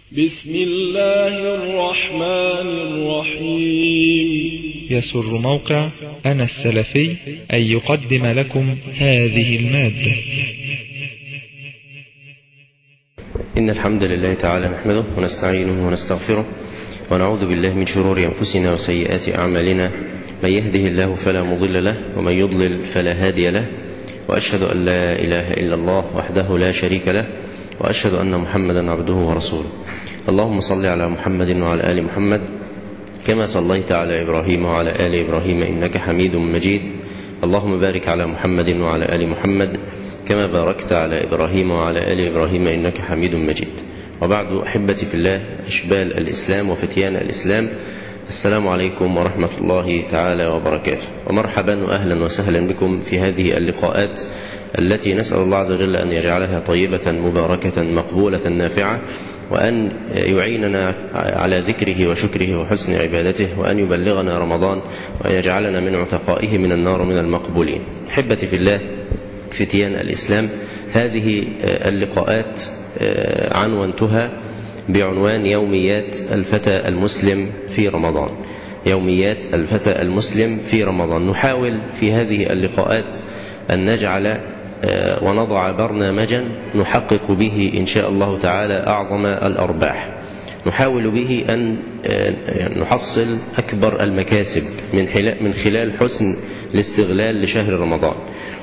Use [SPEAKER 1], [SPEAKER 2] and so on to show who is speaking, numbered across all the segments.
[SPEAKER 1] بسم الله الرحمن الرحيم
[SPEAKER 2] يسر موقع أنا السلفي أن يقدم لكم هذه المادة
[SPEAKER 3] إن الحمد لله تعالى نحمده ونستعينه ونستغفره ونعوذ بالله من شرور أنفسنا وسيئات أعمالنا من يهده الله فلا مضل له ومن يضلل فلا هادي له وأشهد أن لا إله إلا الله وحده لا شريك له وأشهد أن محمدا عبده ورسوله اللهم صل على محمد وعلى آل محمد كما صليت على إبراهيم وعلى آل إبراهيم إنك حميد مجيد اللهم بارك على محمد وعلى آل محمد كما باركت على إبراهيم وعلى آل إبراهيم إنك حميد مجيد وبعد أحبتي في الله أشبال الإسلام وفتيان الإسلام السلام عليكم ورحمة الله تعالى وبركاته ومرحبا وأهلا وسهلا بكم في هذه اللقاءات التي نسأل الله عز وجل أن يجعلها طيبة مباركة مقبولة نافعة وأن يعيننا على ذكره وشكره وحسن عبادته وأن يبلغنا رمضان وأن يجعلنا من عتقائه من النار من المقبولين أحبتي في الله فتيان الإسلام هذه اللقاءات عنونتها بعنوان يوميات الفتى المسلم في رمضان يوميات الفتى المسلم في رمضان نحاول في هذه اللقاءات أن نجعل ونضع برنامجا نحقق به إن شاء الله تعالى أعظم الأرباح نحاول به أن نحصل أكبر المكاسب من خلال حسن الاستغلال لشهر رمضان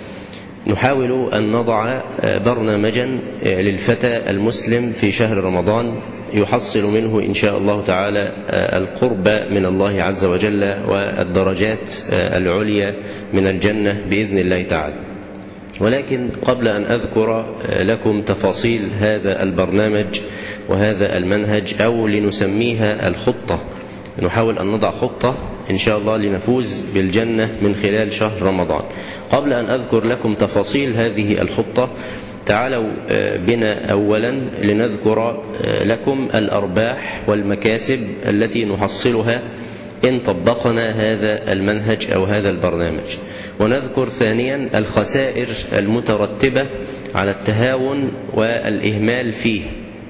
[SPEAKER 3] نحاول أن نضع برنامجا للفتى المسلم في شهر رمضان يحصل منه إن شاء الله تعالى القرب من الله عز وجل والدرجات العليا من الجنة بإذن الله تعالى ولكن قبل أن أذكر لكم تفاصيل هذا البرنامج وهذا المنهج أو لنسميها الخطة نحاول أن نضع خطة إن شاء الله لنفوز بالجنة من خلال شهر رمضان قبل أن أذكر لكم تفاصيل هذه الخطة تعالوا بنا أولا لنذكر لكم الأرباح والمكاسب التي نحصلها إن طبقنا هذا المنهج أو هذا البرنامج ونذكر ثانيا الخسائر المترتبة على التهاون والإهمال فيه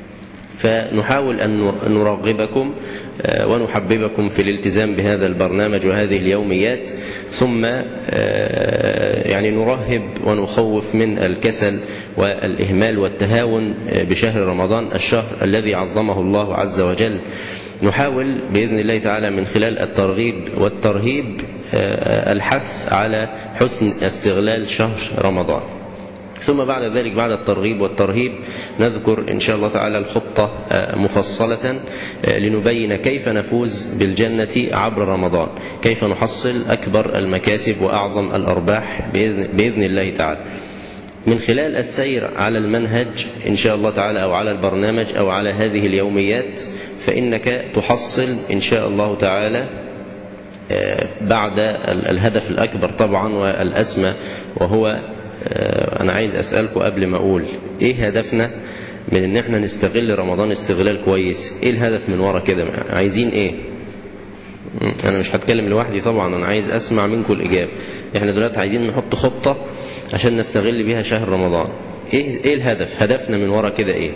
[SPEAKER 3] فنحاول أن نرغبكم ونحببكم في الالتزام بهذا البرنامج وهذه اليوميات ثم يعني نرهب ونخوف من الكسل والإهمال والتهاون بشهر رمضان الشهر الذي عظمه الله عز وجل نحاول بإذن الله تعالى من خلال الترغيب والترهيب الحث على حسن استغلال شهر رمضان ثم بعد ذلك بعد الترغيب والترهيب نذكر إن شاء الله تعالى الخطة مفصلة لنبين كيف نفوز بالجنة عبر رمضان كيف نحصل أكبر المكاسب وأعظم الأرباح بإذن, بإذن الله تعالى من خلال السير على المنهج إن شاء الله تعالى أو على البرنامج أو على هذه اليوميات فإنك تحصل إن شاء الله تعالى بعد الهدف الأكبر طبعا والأسمى وهو أنا عايز أسألكم قبل ما أقول إيه هدفنا من إن إحنا نستغل رمضان استغلال كويس إيه الهدف من ورا كده عايزين إيه أنا مش هتكلم لوحدي طبعا أنا عايز أسمع منكم الإجابة إحنا دلوقتي عايزين نحط خطة عشان نستغل بيها شهر رمضان إيه, إيه الهدف هدفنا من ورا كده إيه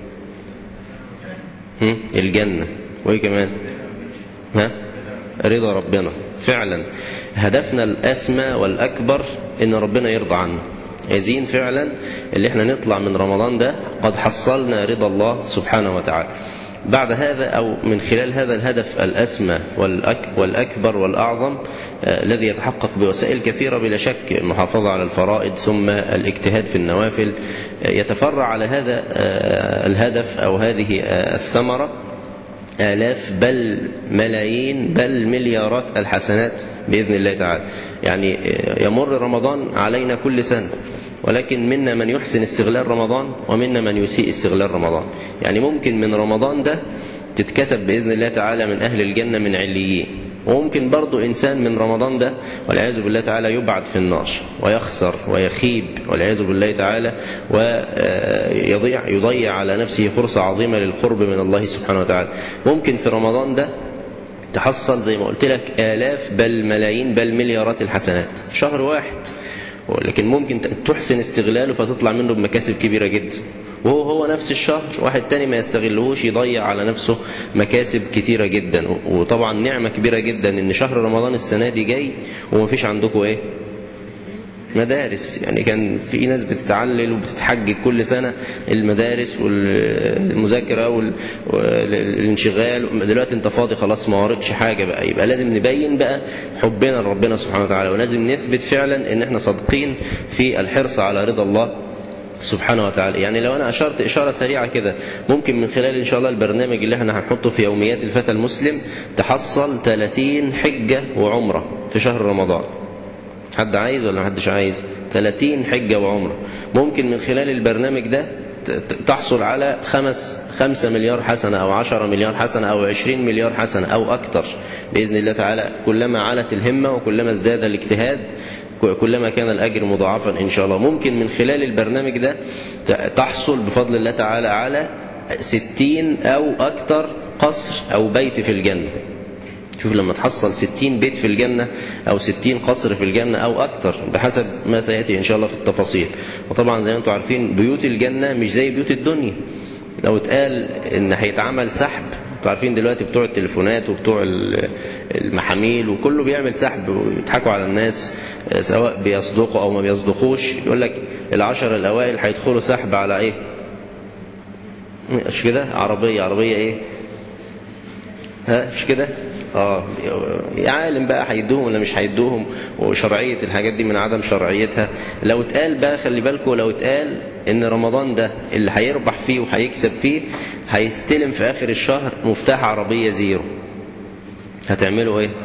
[SPEAKER 3] هم؟ الجنة وإيه كمان ها رضا ربنا فعلا هدفنا الأسمى والأكبر إن ربنا يرضى عنه عايزين فعلا اللي احنا نطلع من رمضان ده قد حصلنا رضا الله سبحانه وتعالى بعد هذا أو من خلال هذا الهدف الأسمى والأكبر والأعظم الذي يتحقق بوسائل كثيرة بلا شك المحافظة على الفرائض ثم الاجتهاد في النوافل يتفرع على هذا الهدف أو هذه الثمرة آلاف بل ملايين بل مليارات الحسنات بإذن الله تعالى يعني يمر رمضان علينا كل سنة ولكن منا من يحسن استغلال رمضان ومنا من يسيء استغلال رمضان يعني ممكن من رمضان ده تتكتب بإذن الله تعالى من أهل الجنة من عليين وممكن برضو إنسان من رمضان ده والعياذ بالله تعالى يبعد في النار ويخسر ويخيب والعياذ بالله تعالى ويضيع يضيع على نفسه فرصة عظيمة للقرب من الله سبحانه وتعالى ممكن في رمضان ده تحصل زي ما قلت لك آلاف بل ملايين بل مليارات الحسنات شهر واحد لكن ممكن تحسن استغلاله فتطلع منه بمكاسب كبيرة جدا وهو هو نفس الشهر واحد تاني ما يستغلهوش يضيع على نفسه مكاسب كتيرة جدا وطبعا نعمة كبيرة جدا ان شهر رمضان السنة دي جاي ومفيش عندكم ايه مدارس يعني كان في ناس بتتعلل وبتتحجج كل سنة المدارس والمذاكرة والانشغال دلوقتي انت فاضي خلاص ما وراكش حاجة بقى يبقى لازم نبين بقى حبنا لربنا سبحانه وتعالى ولازم نثبت فعلا ان احنا صادقين في الحرص على رضا الله سبحانه وتعالى يعني لو أنا أشرت إشارة سريعة كده ممكن من خلال إن شاء الله البرنامج اللي احنا هنحطه في يوميات الفتى المسلم تحصل 30 حجة وعمرة في شهر رمضان حد عايز ولا محدش عايز 30 حجة وعمرة ممكن من خلال البرنامج ده تحصل على خمس خمسة مليار حسنة أو عشرة مليار حسنة أو عشرين مليار حسنة أو أكتر بإذن الله تعالى كلما علت الهمة وكلما ازداد الاجتهاد كلما كان الأجر مضاعفا إن شاء الله ممكن من خلال البرنامج ده تحصل بفضل الله تعالى على ستين أو أكثر قصر أو بيت في الجنة شوف لما تحصل ستين بيت في الجنة أو ستين قصر في الجنة أو أكثر بحسب ما سيأتي إن شاء الله في التفاصيل وطبعا زي ما أنتم عارفين بيوت الجنة مش زي بيوت الدنيا لو اتقال إن هيتعمل سحب انتوا عارفين دلوقتي بتوع التليفونات وبتوع المحاميل وكله بيعمل سحب ويضحكوا على الناس سواء بيصدقوا او ما بيصدقوش يقول لك العشر الاوائل هيدخلوا سحب على ايه مش كده عربية عربية ايه ها مش كده اه عالم بقى هيدوهم ولا مش هيدوهم وشرعية الحاجات دي من عدم شرعيتها لو اتقال بقى خلي بالكم لو اتقال ان رمضان ده اللي هيربح فيه وهيكسب فيه هيستلم في اخر الشهر مفتاح عربية زيرو هتعملوا ايه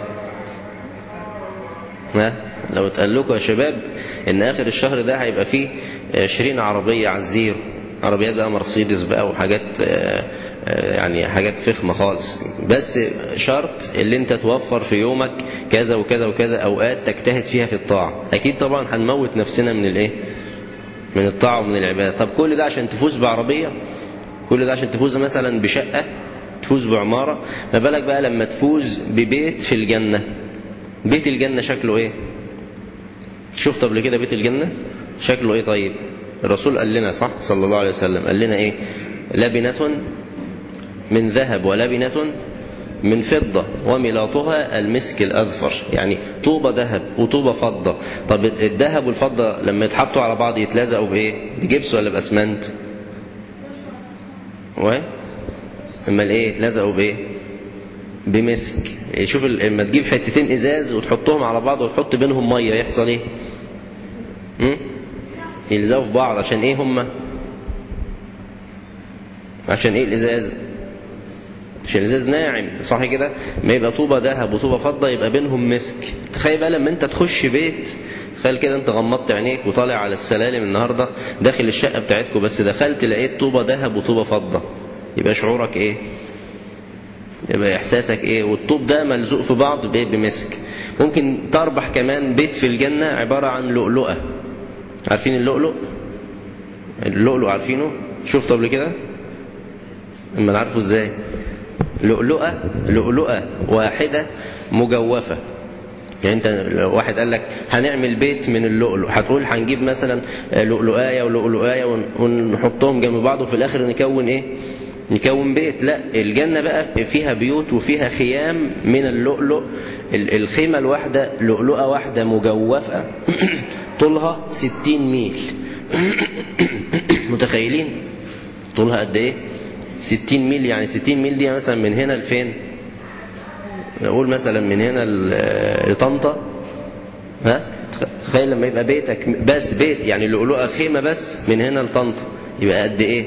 [SPEAKER 3] ها لو اتقال لكم يا شباب ان اخر الشهر ده هيبقى فيه 20 عربية على الزيرو عربيات بقى مرسيدس بقى وحاجات يعني حاجات فخمة خالص بس شرط اللي انت توفر في يومك كذا وكذا وكذا اوقات تجتهد فيها في الطاعة اكيد طبعا هنموت نفسنا من الايه من الطاعة ومن العبادة طب كل ده عشان تفوز بعربية كل ده عشان تفوز مثلا بشقة تفوز بعمارة ما بالك بقى لما تفوز ببيت في الجنة بيت الجنة شكله ايه شفت قبل كده بيت الجنة شكله ايه طيب الرسول قال لنا صح صلى الله عليه وسلم قال لنا ايه لبنة من ذهب ولبنة من فضة وملاطها المسك الأذفر يعني طوبة ذهب وطوبة فضة طب الذهب والفضة لما يتحطوا على بعض يتلزقوا بإيه بجبس ولا بأسمنت و اما الايه يتلزقوا بايه بمسك شوف لما تجيب حتتين ازاز وتحطهم على بعض وتحط بينهم ميه يحصل ايه م? يلزقوا في بعض عشان ايه هما عشان ايه الازاز عشان الازاز ناعم صح كده ما يبقى طوبه ذهب وطوبه فضه يبقى بينهم مسك تخيل بقى لما انت تخش بيت تخيل كده انت غمضت عينيك وطالع على السلالم النهارده داخل الشقه بتاعتكم بس دخلت لقيت طوبه ذهب وطوبه فضه يبقى شعورك ايه يبقى احساسك ايه والطوب ده ملزوق في بعض بايه بمسك ممكن تربح كمان بيت في الجنه عباره عن لؤلؤه عارفين اللؤلؤ اللؤلؤ عارفينه شفته قبل كده اما نعرفه ازاي لؤلؤه لؤلؤه واحده مجوفه يعني انت لو واحد قال لك هنعمل بيت من اللؤلؤ هتقول هنجيب مثلا لؤلؤايه ولؤلؤايه ونحطهم جنب بعض وفي الاخر نكون ايه نكون بيت لا الجنة بقى فيها بيوت وفيها خيام من اللؤلؤ الخيمة الواحدة لؤلؤة واحدة مجوفة طولها ستين ميل متخيلين طولها قد ايه ستين ميل يعني ستين ميل دي مثلا من هنا لفين نقول مثلا من هنا لطنطا ها تخيل لما يبقى بيتك بس بيت يعني لؤلؤة خيمة بس من هنا لطنطا يبقى قد ايه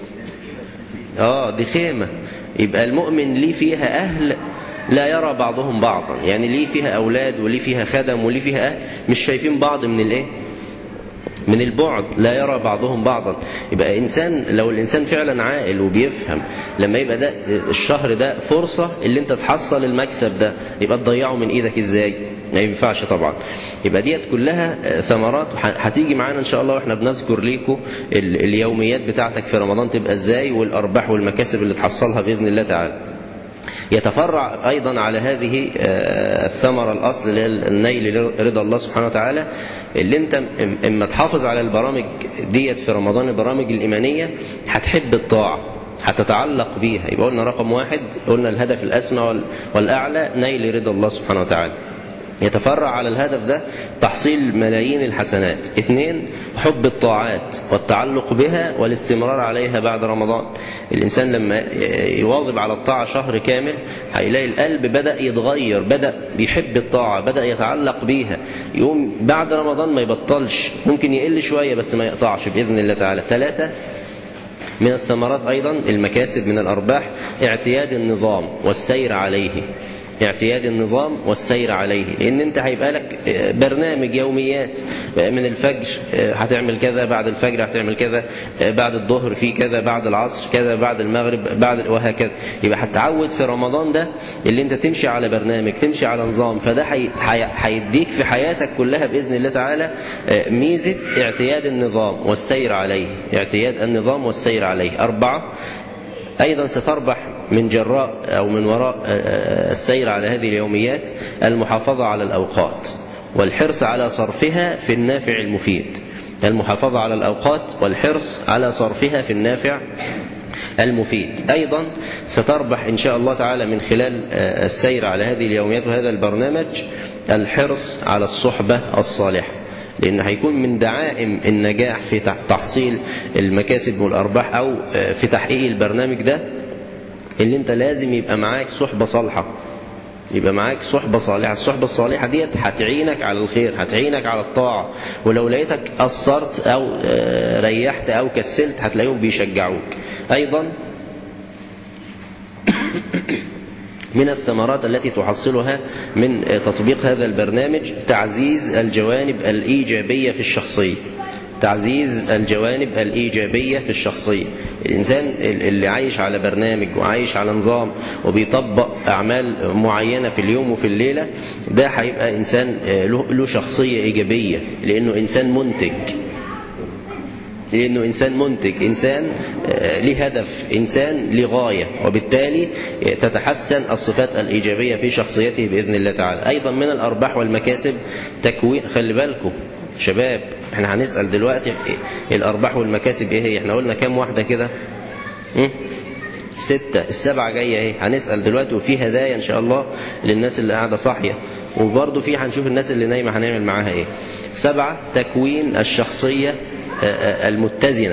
[SPEAKER 3] اه دي خيمة يبقى المؤمن ليه فيها أهل لا يرى بعضهم بعضا يعني ليه فيها أولاد وليه فيها خدم وليه فيها أهل مش شايفين بعض من الإيه من البعد لا يرى بعضهم بعضا يبقى إنسان لو الإنسان فعلا عاقل وبيفهم لما يبقى ده الشهر ده فرصة اللي انت تحصل المكسب ده يبقى تضيعه من إيدك إزاي ما ينفعش طبعا يبقى ديت كلها ثمرات هتيجي معانا ان شاء الله واحنا بنذكر ليكم اليوميات بتاعتك في رمضان تبقى ازاي والارباح والمكاسب اللي تحصلها باذن الله تعالى يتفرع أيضا على هذه الثمرة الأصل اللي هي النيل رضا الله سبحانه وتعالى اللي انت اما تحافظ على البرامج ديت في رمضان البرامج الإيمانية هتحب الطاعة هتتعلق بيها يبقى قلنا رقم واحد قلنا الهدف الأسمى والأعلى نيل رضا الله سبحانه وتعالى يتفرع على الهدف ده تحصيل ملايين الحسنات اثنين حب الطاعات والتعلق بها والاستمرار عليها بعد رمضان الإنسان لما يواظب على الطاعة شهر كامل هيلاقي القلب بدأ يتغير بدأ بيحب الطاعة بدأ يتعلق بيها يقوم بعد رمضان ما يبطلش ممكن يقل شوية بس ما يقطعش بإذن الله تعالى ثلاثة من الثمرات أيضا المكاسب من الأرباح اعتياد النظام والسير عليه اعتياد النظام والسير عليه لان انت هيبقى لك برنامج يوميات من الفجر هتعمل كذا بعد الفجر هتعمل كذا بعد الظهر في كذا بعد العصر كذا بعد المغرب بعد وهكذا يبقى هتعود في رمضان ده اللي انت تمشي على برنامج تمشي على نظام فده هيديك في حياتك كلها باذن الله تعالى ميزه اعتياد النظام والسير عليه اعتياد النظام والسير عليه اربعه أيضا ستربح من جراء أو من وراء السير على هذه اليوميات المحافظة على الأوقات والحرص على صرفها في النافع المفيد المحافظة على الأوقات والحرص على صرفها في النافع المفيد أيضا ستربح إن شاء الله تعالى من خلال السير على هذه اليوميات وهذا البرنامج الحرص على الصحبة الصالحة لأن هيكون من دعائم النجاح في تحصيل المكاسب والأرباح أو في تحقيق البرنامج ده اللي انت لازم يبقى معاك صحبة صالحة يبقى معاك صحبة صالحة الصحبة الصالحة ديت هتعينك على الخير هتعينك على الطاعة ولو لقيتك قصرت أو ريحت أو كسلت هتلاقيهم بيشجعوك أيضا من الثمرات التي تحصلها من تطبيق هذا البرنامج تعزيز الجوانب الإيجابية في الشخصية تعزيز الجوانب الإيجابية في الشخصية الإنسان اللي عايش على برنامج وعايش على نظام وبيطبق أعمال معينة في اليوم وفي الليلة ده هيبقى إنسان له شخصية إيجابية لأنه إنسان منتج لأنه إنسان منتج إنسان له هدف إنسان له غاية وبالتالي تتحسن الصفات الإيجابية في شخصيته بإذن الله تعالى أيضا من الأرباح والمكاسب تكوين خلي بالكم شباب احنا هنسأل دلوقتي الأرباح والمكاسب ايه هي احنا قلنا كام واحدة كده ستة السبعة جاية اهي هنسأل دلوقتي وفي هدايا ان شاء الله للناس اللي قاعدة صاحية وبرضه في هنشوف الناس اللي نايمة هنعمل معاها ايه سبعة تكوين الشخصية المتزنة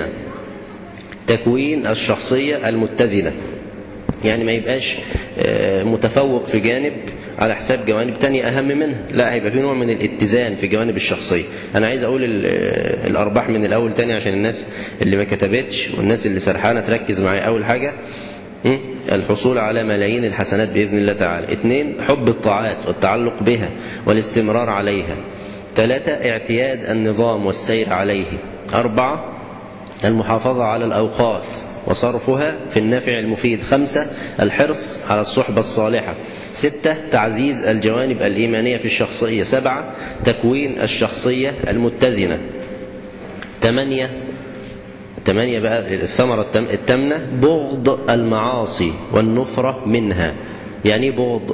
[SPEAKER 3] تكوين الشخصية المتزنة يعني ما يبقاش متفوق في جانب على حساب جوانب تانية أهم منها لا هيبقى في نوع من الاتزان في جوانب الشخصية أنا عايز أقول الأرباح من الأول تاني عشان الناس اللي ما كتبتش والناس اللي سرحانة تركز معايا أول حاجة الحصول على ملايين الحسنات بإذن الله تعالى اثنين حب الطاعات والتعلق بها والاستمرار عليها ثلاثة اعتياد النظام والسير عليه أربعة المحافظة على الأوقات وصرفها في النافع المفيد خمسة الحرص على الصحبة الصالحة ستة تعزيز الجوانب الإيمانية في الشخصية سبعة تكوين الشخصية المتزنة ثمانية ثمانية بقى الثمرة التامنة بغض المعاصي والنفرة منها يعني ايه بغض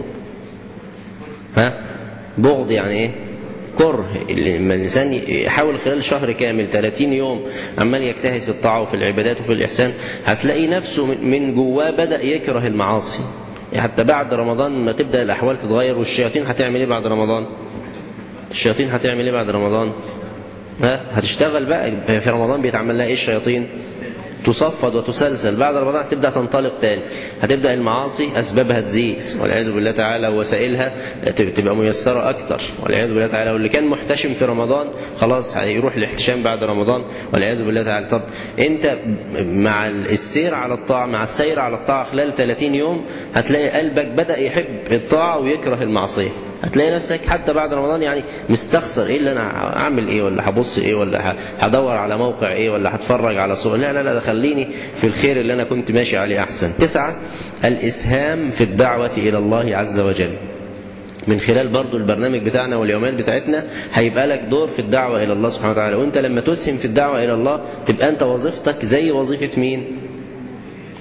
[SPEAKER 3] ها بغض يعني ايه كره لما الإنسان يحاول خلال شهر كامل 30 يوم عمال يجتهد في الطاعة وفي العبادات وفي الإحسان هتلاقي نفسه من جواه بدأ يكره المعاصي حتى بعد رمضان ما تبدأ الأحوال تتغير والشياطين هتعمل إيه بعد رمضان الشياطين هتعمل إيه بعد رمضان ها هتشتغل بقى في رمضان بيتعمل لها إيه الشياطين تصفد وتسلسل بعد رمضان هتبدأ تنطلق تاني هتبدأ المعاصي أسبابها تزيد والعياذ بالله تعالى ووسائلها تبقى ميسرة أكتر والعياذ بالله تعالى واللي كان محتشم في رمضان خلاص هيروح الاحتشام بعد رمضان والعياذ بالله تعالى طب أنت مع السير على الطاعة مع السير على الطاعة خلال 30 يوم هتلاقي قلبك بدأ يحب الطاعة ويكره المعصية هتلاقي نفسك حتى بعد رمضان يعني مستخسر ايه اللي انا اعمل ايه ولا هبص ايه ولا هدور على موقع ايه ولا هتفرج على صور لا لا لا خليني في الخير اللي انا كنت ماشي عليه احسن تسعة الاسهام في الدعوة الى الله عز وجل من خلال برضو البرنامج بتاعنا واليومات بتاعتنا هيبقى لك دور في الدعوة إلى الله سبحانه وتعالى وانت لما تسهم في الدعوة إلى الله تبقى انت وظيفتك زي وظيفة مين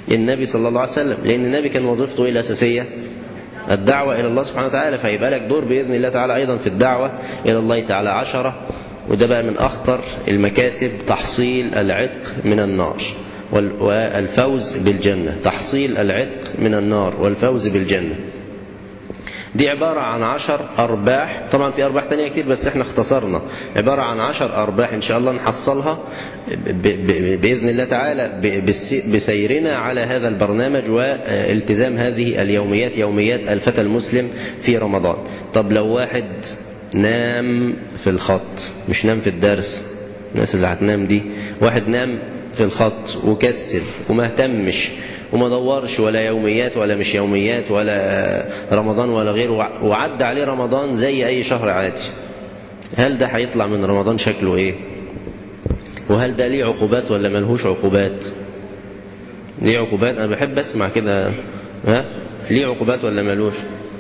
[SPEAKER 3] النبي صلى الله عليه وسلم لأن النبي كان وظيفته إيه الأساسية الدعوة إلى الله سبحانه وتعالى فيبقى لك دور بإذن الله تعالى أيضا في الدعوة إلى الله تعالى عشرة وده بقى من أخطر المكاسب تحصيل العتق من النار والفوز بالجنة تحصيل العتق من النار والفوز بالجنة دي عبارة عن عشر أرباح طبعا في أرباح تانية كتير بس احنا اختصرنا عبارة عن عشر أرباح إن شاء الله نحصلها بإذن الله تعالى بسيرنا على هذا البرنامج والتزام هذه اليوميات يوميات الفتى المسلم في رمضان طب لو واحد نام في الخط مش نام في الدرس الناس اللي هتنام دي واحد نام في الخط وكسل وما اهتمش وما دورش ولا يوميات ولا مش يوميات ولا رمضان ولا غيره وعدى عليه رمضان زي أي شهر عادي هل ده هيطلع من رمضان شكله ايه وهل ده ليه عقوبات ولا ملهوش عقوبات ليه عقوبات انا بحب اسمع كده ها ليه عقوبات ولا ملوش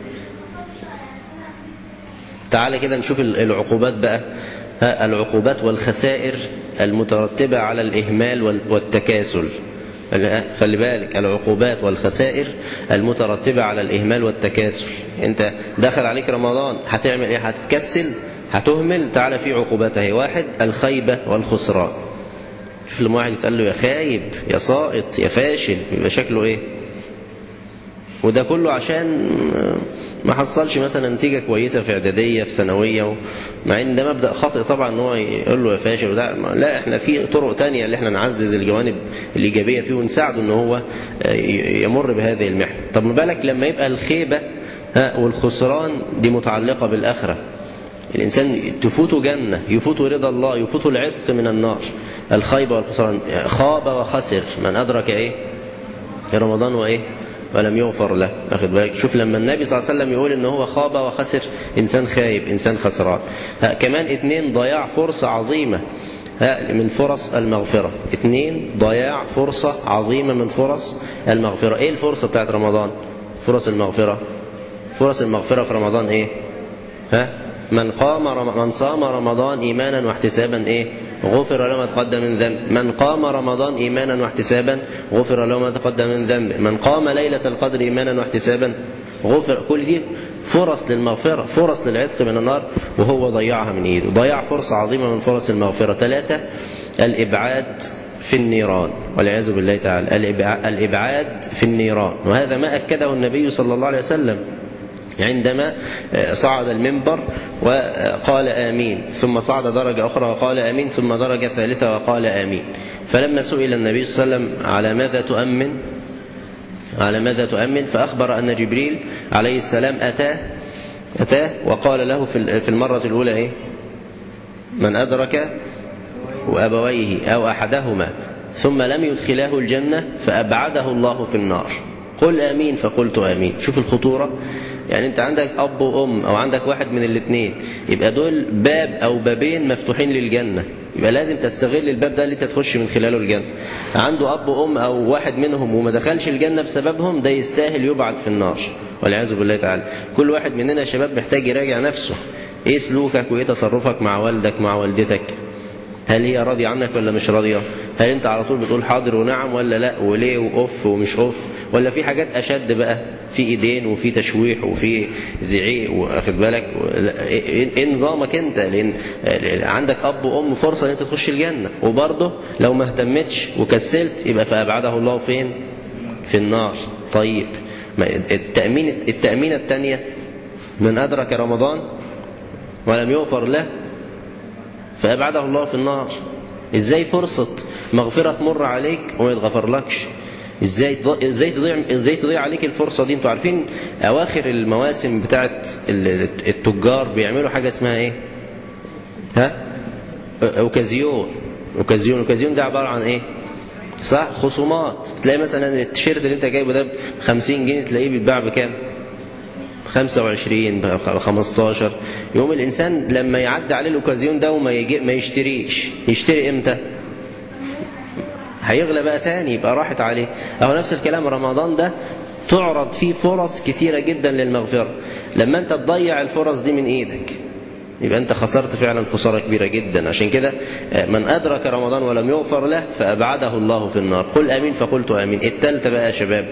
[SPEAKER 3] تعالى كده نشوف العقوبات بقى ها العقوبات والخسائر المترتبة على الإهمال والتكاسل خلي بالك العقوبات والخسائر المترتبة على الإهمال والتكاسل أنت دخل عليك رمضان هتعمل إيه هتتكسل هتهمل تعالى في عقوبات اهي واحد الخيبة والخسران شوف لما واحد يتقال له يا خايب يا ساقط يا فاشل يبقى شكله ايه وده كله عشان ما حصلش مثلا نتيجة كويسة في اعدادية في ثانوية مع ان ده مبدأ خاطئ طبعا ان هو يقول له يا فاشل وده لا احنا في طرق تانية اللي احنا نعزز الجوانب الإيجابية فيه ونساعده ان هو يمر بهذه المحنة طب ما بالك لما يبقى الخيبة والخسران دي متعلقة بالآخرة الإنسان تفوته جنة يفوته رضا الله يفوته العتق من النار الخيبة والخسران خاب وخسر من أدرك إيه رمضان وإيه ولم يغفر له أخذ بالك شوف لما النبي صلى الله عليه وسلم يقول إن هو خاب وخسر إنسان خايب إنسان خسران كمان اتنين ضياع فرصة عظيمة من فرص المغفرة اتنين ضياع فرصة عظيمة من فرص المغفرة ايه الفرصة بتاعت رمضان فرص المغفرة فرص المغفرة في رمضان ايه ها من قام رم... من صام رمضان ايمانا واحتسابا ايه غفر له ما تقدم من ذنب من قام رمضان ايمانا واحتسابا غفر له ما تقدم من ذنب من قام ليلة القدر ايمانا واحتسابا غفر كل دي فرص للمغفرة فرص للعتق من النار وهو ضيعها من ايده ضيع فرصة عظيمة من فرص المغفرة ثلاثة الابعاد في النيران والعياذ بالله تعالى الابعاد في النيران وهذا ما اكده النبي صلى الله عليه وسلم عندما صعد المنبر وقال آمين ثم صعد درجة أخرى وقال آمين ثم درجة ثالثة وقال آمين فلما سئل النبي صلى الله عليه وسلم على ماذا تؤمن على ماذا تؤمن فأخبر أن جبريل عليه السلام أتاه أتاه وقال له في المرة الأولى إيه من أدرك وأبويه أو أحدهما ثم لم يدخلاه الجنة فأبعده الله في النار قل آمين فقلت آمين شوف الخطورة يعني انت عندك اب وام او عندك واحد من الاثنين يبقى دول باب او بابين مفتوحين للجنة يبقى لازم تستغل الباب ده اللي انت تخش من خلاله الجنة عنده اب وام او واحد منهم وما دخلش الجنة بسببهم ده يستاهل يبعد في النار والعياذ بالله تعالى كل واحد مننا يا شباب محتاج يراجع نفسه ايه سلوكك وايه تصرفك مع والدك مع والدتك هل هي راضية عنك ولا مش راضية هل انت على طول بتقول حاضر ونعم ولا لا وليه واوف ومش اوف ولا في حاجات اشد بقى في ايدين وفي تشويح وفي زعيق واخد بالك ايه نظامك انت لان عندك اب وام فرصه ان انت تخش الجنه وبرضه لو ما اهتمتش وكسلت يبقى فابعده الله فين في النار طيب التامين التامينه الثانيه من ادرك رمضان ولم يغفر له فابعده الله في النار ازاي فرصه مغفره تمر عليك وما يتغفرلكش ازاي ازاي تضيع ازاي تضيع عليك الفرصه دي انتوا عارفين اواخر المواسم بتاعت التجار بيعملوا حاجه اسمها ايه ها اوكازيون اوكازيون اوكازيون ده عباره عن ايه صح خصومات تلاقي مثلا التيشيرت اللي انت جايبه ده ب 50 جنيه تلاقيه بيتباع بكام 25 ب 15 يوم الانسان لما يعدي عليه الاوكازيون ده وما يجي ما يشتريش يشتري امتى هيغلى بقى تاني يبقى راحت عليه اهو نفس الكلام رمضان ده تعرض فيه فرص كتيرة جدا للمغفرة لما انت تضيع الفرص دي من ايدك يبقى أنت خسرت فعلا خسارة كبيرة جدا عشان كده من أدرك رمضان ولم يغفر له فأبعده الله في النار قل أمين فقلت أمين التالتة بقى يا شباب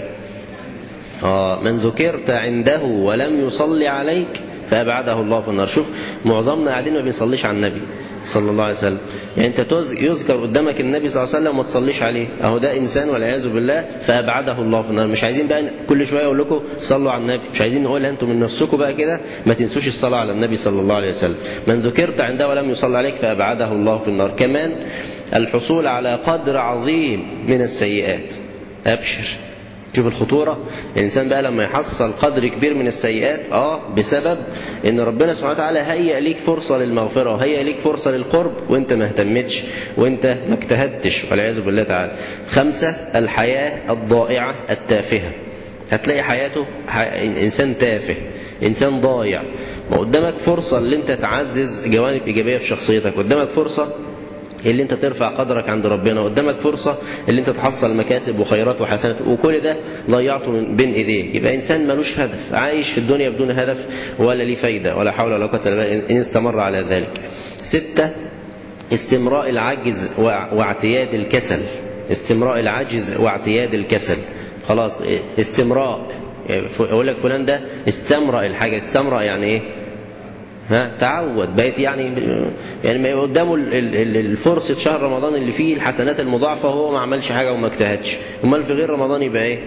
[SPEAKER 3] آه من ذكرت عنده ولم يصلي عليك فأبعده الله في النار شوف معظمنا قاعدين ما بيصليش على النبي صلى الله عليه وسلم يعني انت يذكر قدامك النبي صلى الله عليه وسلم وما تصليش عليه اهو ده انسان والعياذ بالله فابعده الله في النار مش عايزين بقى كل شويه اقول لكم صلوا على النبي مش عايزين نقولها انتم من نفسكم بقى كده ما تنسوش الصلاه على النبي صلى الله عليه وسلم من ذكرت عنده ولم يصلي عليك فابعده الله في النار كمان الحصول على قدر عظيم من السيئات ابشر شوف الخطورة الإنسان بقى لما يحصل قدر كبير من السيئات آه بسبب إن ربنا سبحانه وتعالى هيئ ليك فرصة للمغفرة وهيئ ليك فرصة للقرب وإنت ما اهتمتش وإنت ما اجتهدتش والعياذ بالله تعالى خمسة الحياة الضائعة التافهة هتلاقي حياته إنسان تافه إنسان ضايع ما قدامك فرصة اللي أنت تعزز جوانب إيجابية في شخصيتك قدامك فرصة اللي انت ترفع قدرك عند ربنا قدامك فرصة اللي انت تحصل مكاسب وخيرات وحسنات وكل ده ضيعته من بين ايديك يبقى انسان ملوش هدف عايش في الدنيا بدون هدف ولا ليه فايدة ولا حول ولا قوة الا بالله ان استمر على ذلك ستة استمراء العجز واعتياد الكسل استمراء العجز واعتياد الكسل خلاص استمراء اقول لك فلان ده استمرأ الحاجة استمرأ يعني ايه ها تعود بقيت يعني يعني ما قدامه الفرصة شهر رمضان اللي فيه الحسنات المضاعفة وهو ما عملش حاجة وما اجتهدش امال في غير رمضان يبقى ايه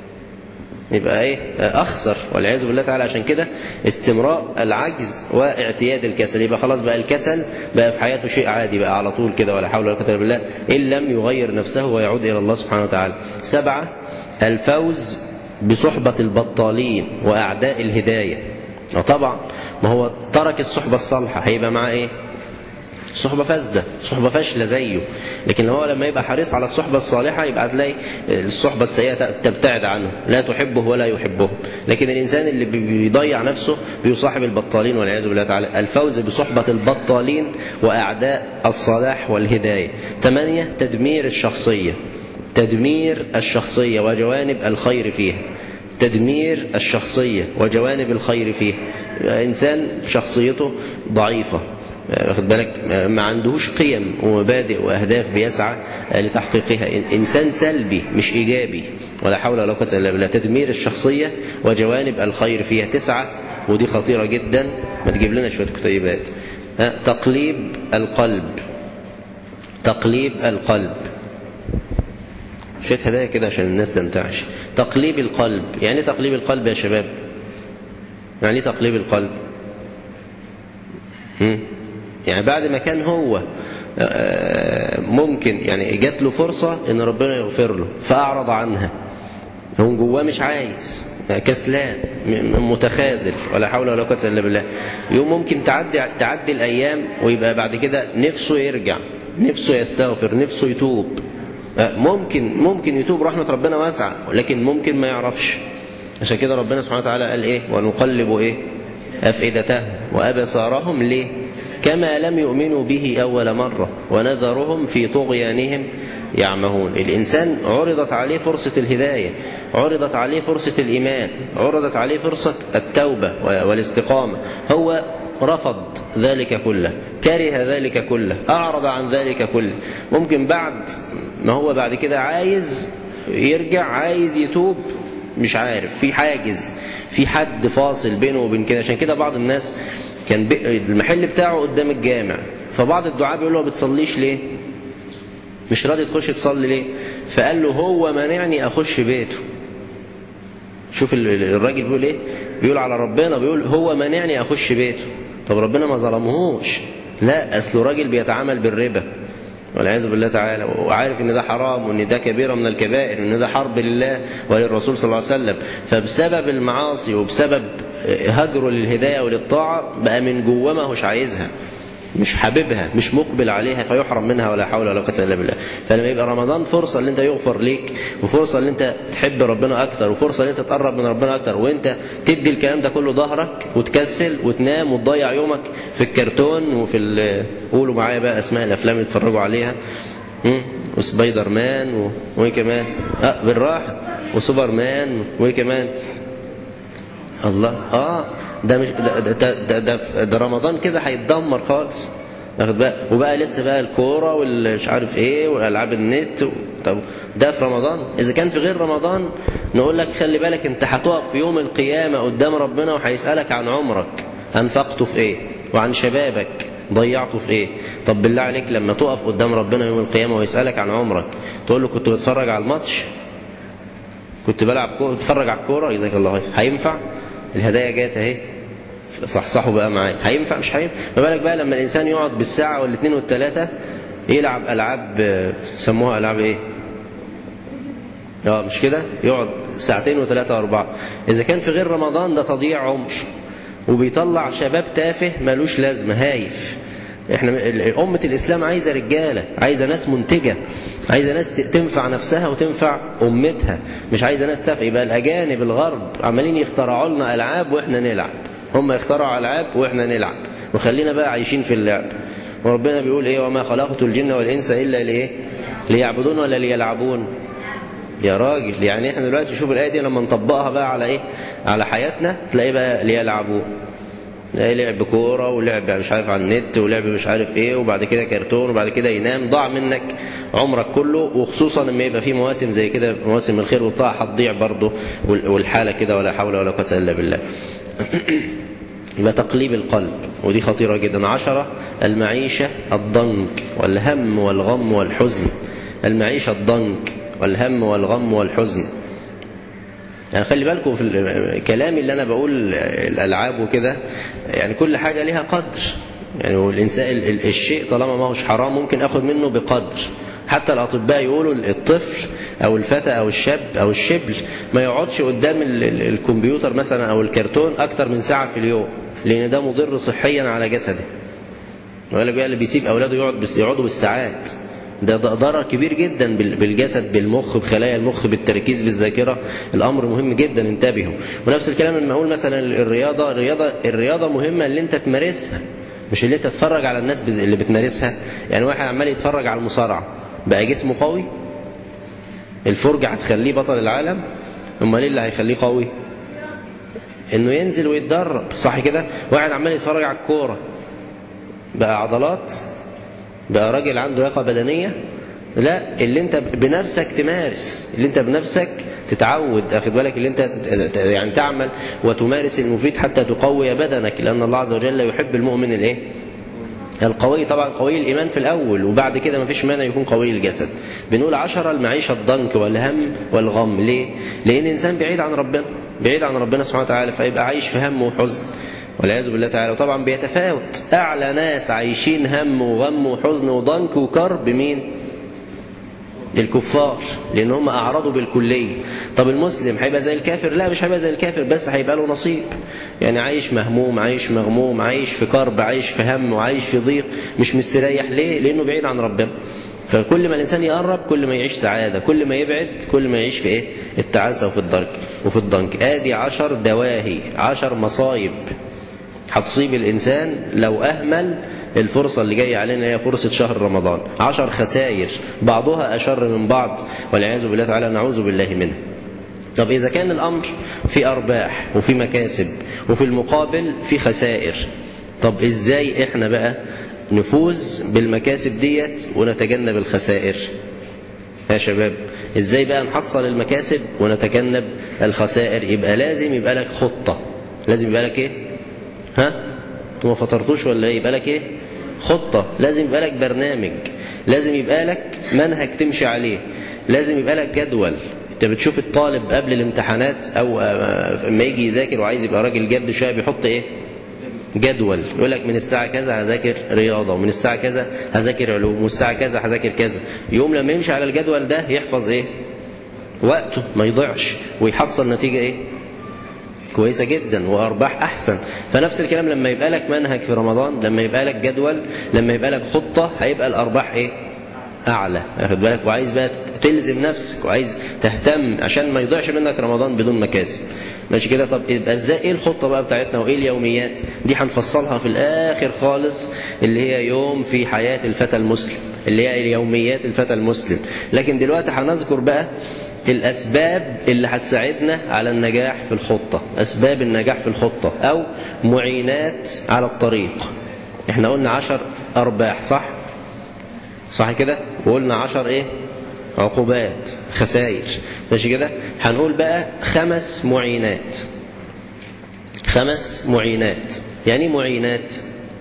[SPEAKER 3] يبقى ايه اخسر والعياذ بالله تعالى عشان كده استمراء العجز واعتياد الكسل يبقى خلاص بقى الكسل بقى في حياته شيء عادي بقى على طول كده ولا حول ولا قوه الا بالله ان لم يغير نفسه ويعود الى الله سبحانه وتعالى سبعة الفوز بصحبة البطالين واعداء الهدايه طبعا ما هو ترك الصحبة الصالحة هيبقى معاه ايه صحبة فاسدة صحبة فاشلة زيه لكن هو لما يبقى حريص على الصحبة الصالحة يبقى تلاقي الصحبة السيئة تبتعد عنه لا تحبه ولا يحبه لكن الإنسان اللي بيضيع نفسه بيصاحب البطالين والعياذ بالله تعالى الفوز بصحبة البطالين وأعداء الصلاح والهداية ثمانية تدمير الشخصية تدمير الشخصية وجوانب الخير فيها تدمير الشخصية وجوانب الخير فيه إنسان شخصيته ضعيفة واخد بالك ما عندهوش قيم ومبادئ وأهداف بيسعى لتحقيقها إنسان سلبي مش إيجابي ولا حول ولا قوة إلا بالله تدمير الشخصية وجوانب الخير فيها تسعة ودي خطيرة جدا ما تجيب لنا شوية كتيبات تقليب القلب تقليب القلب شوية هدايا كده عشان الناس تنتعش تقليب القلب يعني تقليب القلب يا شباب يعني تقليب القلب يعني بعد ما كان هو ممكن يعني جات له فرصة ان ربنا يغفر له فأعرض عنها هو جواه مش عايز كسلان متخاذل ولا حول ولا قوة إلا بالله يوم ممكن تعدي تعدي الأيام ويبقى بعد كده نفسه يرجع نفسه يستغفر نفسه يتوب ممكن ممكن يتوب رحمة ربنا واسعة لكن ممكن ما يعرفش عشان كده ربنا سبحانه وتعالى قال ايه ونقلب ايه أفئدتهم وأبصارهم ليه كما لم يؤمنوا به أول مرة ونذرهم في طغيانهم يعمهون الإنسان عرضت عليه فرصة الهداية عرضت عليه فرصة الإيمان عرضت عليه فرصة التوبة والاستقامة هو رفض ذلك كله كره ذلك كله أعرض عن ذلك كله ممكن بعد ما هو بعد كده عايز يرجع عايز يتوب مش عارف في حاجز في حد فاصل بينه وبين كده عشان كده بعض الناس كان المحل بتاعه قدام الجامع فبعض الدعاء بيقول له ما بتصليش ليه مش راضي تخش تصلي ليه فقال له هو مانعني اخش بيته شوف الراجل بيقول ايه بيقول على ربنا بيقول هو مانعني اخش بيته طب ربنا ما ظلمهوش لا اصله راجل بيتعامل بالربا والعياذ بالله تعالى وعارف ان ده حرام وان ده كبيره من الكبائر وان ده حرب لله وللرسول صلى الله عليه وسلم فبسبب المعاصي وبسبب هجره للهدايه وللطاعه بقى من جواه ما هوش عايزها مش حاببها مش مقبل عليها فيحرم منها ولا حول ولا قوه الا بالله فلما يبقى رمضان فرصه ان انت يغفر ليك وفرصه ان انت تحب ربنا اكتر وفرصه ان انت تقرب من ربنا اكتر وانت تدي الكلام ده كله ظهرك وتكسل وتنام وتضيع يومك في الكرتون وفي قولوا معايا بقى اسماء الافلام اللي اتفرجوا عليها وسبايدر مان و... وايه كمان اه بالراحه وسوبر مان وايه كمان الله اه ده مش ده ده, ده, ده, ده رمضان كده هيتدمر خالص واخد بقى وبقى لسه بقى الكوره والمش عارف ايه والالعاب النت و... طب ده في رمضان اذا كان في غير رمضان نقول لك خلي بالك انت هتقف في يوم القيامه قدام ربنا وهيسالك عن عمرك انفقته في ايه وعن شبابك ضيعته في ايه طب بالله عليك لما تقف قدام ربنا يوم القيامه ويسالك عن عمرك تقول له كنت بتفرج على الماتش كنت بلعب كوره بتفرج على الكوره جزاك الله خير هينفع الهدايا جات اهي صحصحوا بقى معايا هينفع مش هينفع ما بالك بقى لما الانسان يقعد بالساعه والاثنين والثلاثه يلعب العاب سموها العاب ايه اه مش كده يقعد ساعتين وثلاثه واربعه اذا كان في غير رمضان ده تضييع عمر وبيطلع شباب تافه ملوش لازمه هايف احنا أمة الإسلام عايزة رجالة عايزة ناس منتجة عايزة ناس تنفع نفسها وتنفع أمتها مش عايزة ناس تافه يبقى الأجانب الغرب عمالين يخترعوا لنا ألعاب وإحنا نلعب هم يخترعوا ألعاب وإحنا نلعب وخلينا بقى عايشين في اللعب وربنا بيقول إيه وما خلقت الجن والإنس إلا لإيه ليعبدون ولا ليلعبون يا راجل يعني احنا دلوقتي شوف الآية دي لما نطبقها بقى على إيه على حياتنا تلاقيه بقى ليلعبون لعب كورة ولعب مش عارف على النت ولعب مش عارف ايه وبعد كده كرتون وبعد كده ينام ضاع منك عمرك كله وخصوصا لما يبقى في مواسم زي كده مواسم الخير والطاعة هتضيع برضه والحالة كده ولا حول ولا قوة إلا بالله يبقى تقليب القلب ودي خطيرة جدا عشرة المعيشة الضنك والهم والغم والحزن المعيشة الضنك والهم والغم والحزن يعني خلي بالكم في الكلام اللي انا بقول الالعاب وكده يعني كل حاجه ليها قدر يعني والانسان الشيء طالما ما هوش حرام ممكن اخد منه بقدر حتى الاطباء يقولوا الطفل او الفتى او الشاب او الشبل ما يقعدش قدام الكمبيوتر مثلا او الكرتون اكتر من ساعه في اليوم لان ده مضر صحيا على جسده يقول لك بقى اللي بيسيب اولاده يقعد بس يقعدوا بالساعات ده ضرر كبير جدا بالجسد بالمخ بخلايا المخ بالتركيز بالذاكره الامر مهم جدا انتبهوا ونفس الكلام لما اقول مثلا الرياضه الرياضه الرياضه مهمه اللي انت تمارسها مش اللي انت تتفرج على الناس اللي بتمارسها يعني واحد عمال يتفرج على المصارعه بقى جسمه قوي الفرجه هتخليه بطل العالم امال ايه اللي هيخليه قوي انه ينزل ويتدرب صح كده واحد عمال يتفرج على الكوره بقى عضلات بقى راجل عنده لياقه بدنيه لا اللي انت بنفسك تمارس اللي انت بنفسك تتعود اخد بالك اللي انت يعني تعمل وتمارس المفيد حتى تقوي بدنك لان الله عز وجل يحب المؤمن الايه القوي طبعا قوي الايمان في الاول وبعد كده ما فيش مانع يكون قوي الجسد بنقول عشرة المعيشه الضنك والهم والغم ليه لان الانسان بعيد عن ربنا بعيد عن ربنا سبحانه وتعالى فيبقى عايش في هم وحزن والعياذ بالله تعالى وطبعا بيتفاوت اعلى ناس عايشين هم وغم وحزن وضنك وكرب مين الكفار لان هم اعرضوا بالكليه طب المسلم هيبقى زي الكافر لا مش هيبقى زي الكافر بس هيبقى له نصيب يعني عايش مهموم عايش مغموم عايش في كرب عايش في هم وعايش في ضيق مش مستريح ليه لانه بعيد عن ربنا فكل ما الانسان يقرب كل ما يعيش سعاده كل ما يبعد كل ما يعيش في ايه التعاسه وفي الضنك وفي الضنك ادي عشر دواهي عشر مصايب هتصيب الإنسان لو أهمل الفرصة اللي جاية علينا هي فرصة شهر رمضان عشر خسائر بعضها أشر من بعض والعياذ بالله تعالى نعوذ بالله منه طب إذا كان الأمر في أرباح وفي مكاسب وفي المقابل في خسائر طب إزاي إحنا بقى نفوز بالمكاسب ديت ونتجنب الخسائر يا شباب إزاي بقى نحصل المكاسب ونتجنب الخسائر يبقى لازم يبقى لك خطة لازم يبقى لك إيه ها انتوا ما فطرتوش ولا ايه يبقى لك ايه خطة لازم يبقى لك برنامج لازم يبقى لك منهج تمشي عليه لازم يبقى لك جدول انت بتشوف الطالب قبل الامتحانات او اما يجي يذاكر وعايز يبقى راجل جد شويه بيحط ايه جدول يقول لك من الساعة كذا هذاكر رياضة ومن الساعة كذا هذاكر علوم والساعة كذا هذاكر كذا يوم لما يمشي على الجدول ده يحفظ ايه وقته ما يضيعش ويحصل نتيجة ايه كويسة جدا وأرباح أحسن فنفس الكلام لما يبقى لك منهج في رمضان لما يبقى لك جدول لما يبقى لك خطة هيبقى الأرباح إيه أعلى واخد بالك وعايز بقى تلزم نفسك وعايز تهتم عشان ما يضيعش منك رمضان بدون مكاسب ماشي كده طب يبقى ازاي ايه الخطه بقى بتاعتنا وايه اليوميات دي هنفصلها في الاخر خالص اللي هي يوم في حياه الفتى المسلم اللي هي اليوميات الفتى المسلم لكن دلوقتي هنذكر بقى الأسباب اللي هتساعدنا على النجاح في الخطة أسباب النجاح في الخطة أو معينات على الطريق احنا قلنا عشر أرباح صح صح كده وقلنا عشر ايه عقوبات خسائر ماشي كده هنقول بقى خمس معينات خمس معينات يعني معينات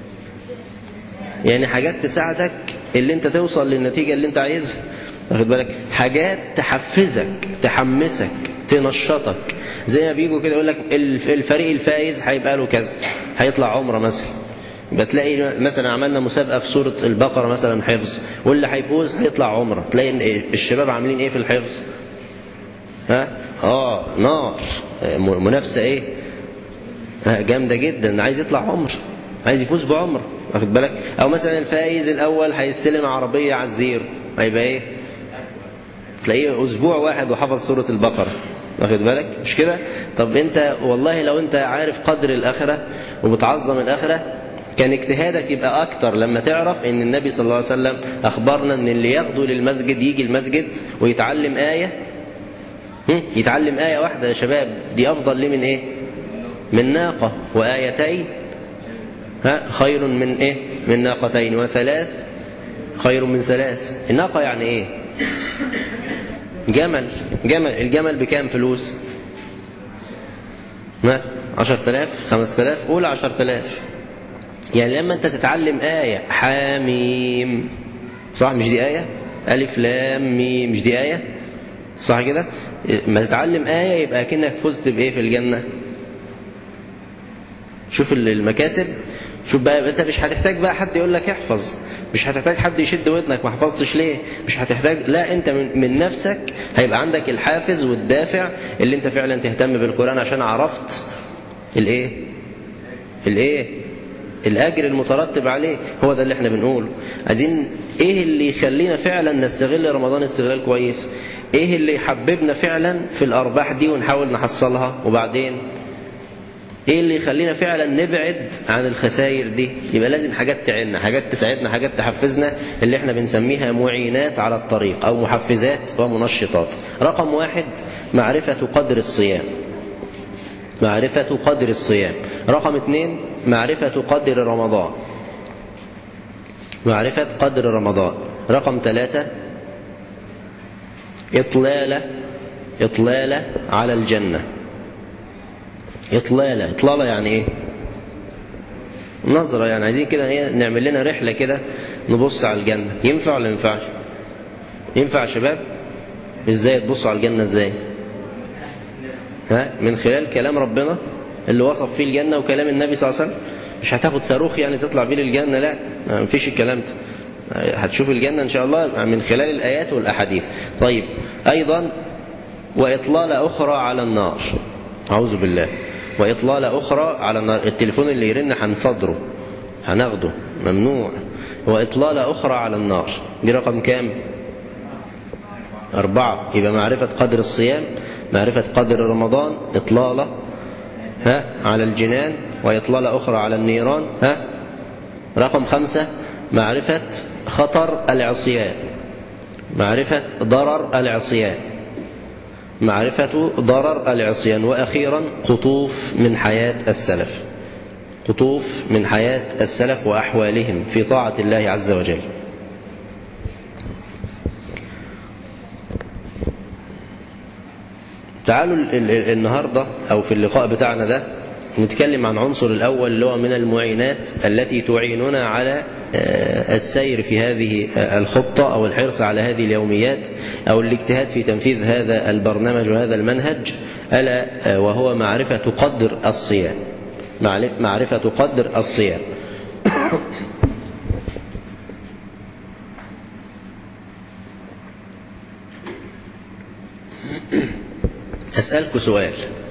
[SPEAKER 3] يعني حاجات تساعدك اللي انت توصل للنتيجة اللي انت عايزها واخد بالك حاجات تحفزك تحمسك تنشطك زي ما بيجوا كده يقول لك الفريق الفايز هيبقى له كذا هيطلع عمره مثلا يبقى تلاقي مثلا عملنا مسابقة في سورة البقرة مثلا حفظ واللي هيفوز هيطلع عمره تلاقي الشباب عاملين ايه في الحفظ ها اه نار منافسة ايه جامدة جدا عايز يطلع عمر عايز يفوز بعمر واخد بالك او مثلا الفايز الاول هيستلم عربية على الزيرو هيبقى ايه تلاقيه اسبوع واحد وحفظ سورة البقرة واخد بالك مش كده طب انت والله لو انت عارف قدر الاخرة وبتعظم الاخرة كان اجتهادك يبقى اكتر لما تعرف ان النبي صلى الله عليه وسلم اخبرنا ان اللي يغدو للمسجد يجي المسجد ويتعلم آية يتعلم آية واحدة يا شباب دي افضل ليه من ايه من ناقة وآيتين ها خير من ايه من ناقتين وثلاث خير من ثلاث الناقة يعني ايه جمل جمل الجمل بكام فلوس ما عشر تلاف خمس تلاف قول عشر تلاف يعني لما انت تتعلم آية حاميم صح مش دي آية ألف لام ميم مش دي آية صح كده ما تتعلم آية يبقى كأنك فزت بإيه في الجنة شوف المكاسب شوف بقى انت مش هتحتاج بقى حد يقول لك احفظ مش هتحتاج حد يشد ودنك ما حفظتش ليه مش هتحتاج لا انت من, من نفسك هيبقى عندك الحافز والدافع اللي انت فعلا تهتم بالقرآن عشان عرفت الايه الايه الاجر المترتب عليه هو ده اللي احنا بنقوله عايزين ايه اللي يخلينا فعلا نستغل رمضان استغلال كويس ايه اللي يحببنا فعلا في الارباح دي ونحاول نحصلها وبعدين ايه اللي يخلينا فعلا نبعد عن الخسائر دي يبقى لازم حاجات تعيننا حاجات تساعدنا حاجات تحفزنا اللي احنا بنسميها معينات على الطريق او محفزات ومنشطات رقم واحد معرفة قدر الصيام معرفة قدر الصيام رقم اثنين معرفة قدر رمضان معرفة قدر رمضان رقم ثلاثة إطلالة إطلالة على الجنة إطلالة إطلالة يعني إيه نظرة يعني عايزين كده إيه نعمل لنا رحلة كده نبص على الجنة ينفع ولا ينفعش ينفع يا شباب إزاي تبصوا على الجنة إزاي ها من خلال كلام ربنا اللي وصف فيه الجنة وكلام النبي صلى الله عليه وسلم مش هتاخد صاروخ يعني تطلع بيه للجنة لا ما فيش الكلام ده هتشوف الجنة إن شاء الله من خلال الآيات والأحاديث طيب أيضا وإطلالة أخرى على النار أعوذ بالله وإطلالة أخرى على النار التليفون اللي يرن هنصدره هناخده ممنوع وإطلالة أخرى على النار دي رقم كام أربعة يبقى معرفة قدر الصيام معرفة قدر رمضان إطلالة ها على الجنان وإطلالة أخرى على النيران ها رقم خمسة معرفة خطر العصيان معرفة ضرر العصيان معرفة ضرر العصيان وأخيرا قطوف من حياة السلف قطوف من حياة السلف وأحوالهم في طاعة الله عز وجل تعالوا النهاردة أو في اللقاء بتاعنا ده نتكلم عن عنصر الأول اللي هو من المعينات التي تعيننا على السير في هذه الخطة أو الحرص على هذه اليوميات أو الاجتهاد في تنفيذ هذا البرنامج وهذا المنهج ألا وهو معرفة قدر الصيام معرفة قدر الصيام أسألك سؤال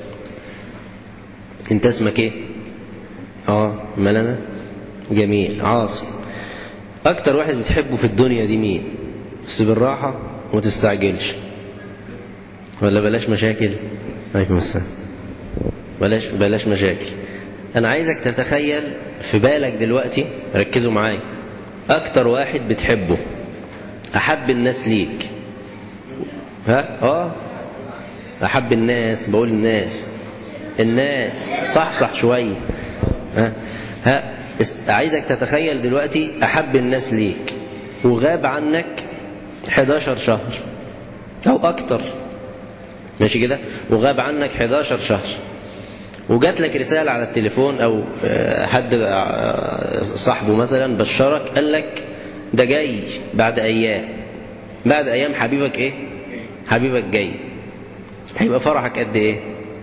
[SPEAKER 3] انت اسمك ايه اه مال انا جميل عاصم اكتر واحد بتحبه في الدنيا دي مين بس بالراحة وما تستعجلش ولا بلاش مشاكل عليكم السلام بلاش بلاش مشاكل انا عايزك تتخيل في بالك دلوقتي ركزوا معايا اكتر واحد بتحبه احب الناس ليك ها اه أحب الناس بقول الناس الناس صح صح شوية ها ها عايزك تتخيل دلوقتي أحب الناس ليك وغاب عنك 11 شهر أو أكتر ماشي كده وغاب عنك 11 شهر وجات لك رسالة على التليفون أو حد صاحبه مثلا بشرك قال لك ده جاي بعد أيام بعد أيام حبيبك إيه حبيبك جاي هيبقى فرحك قد إيه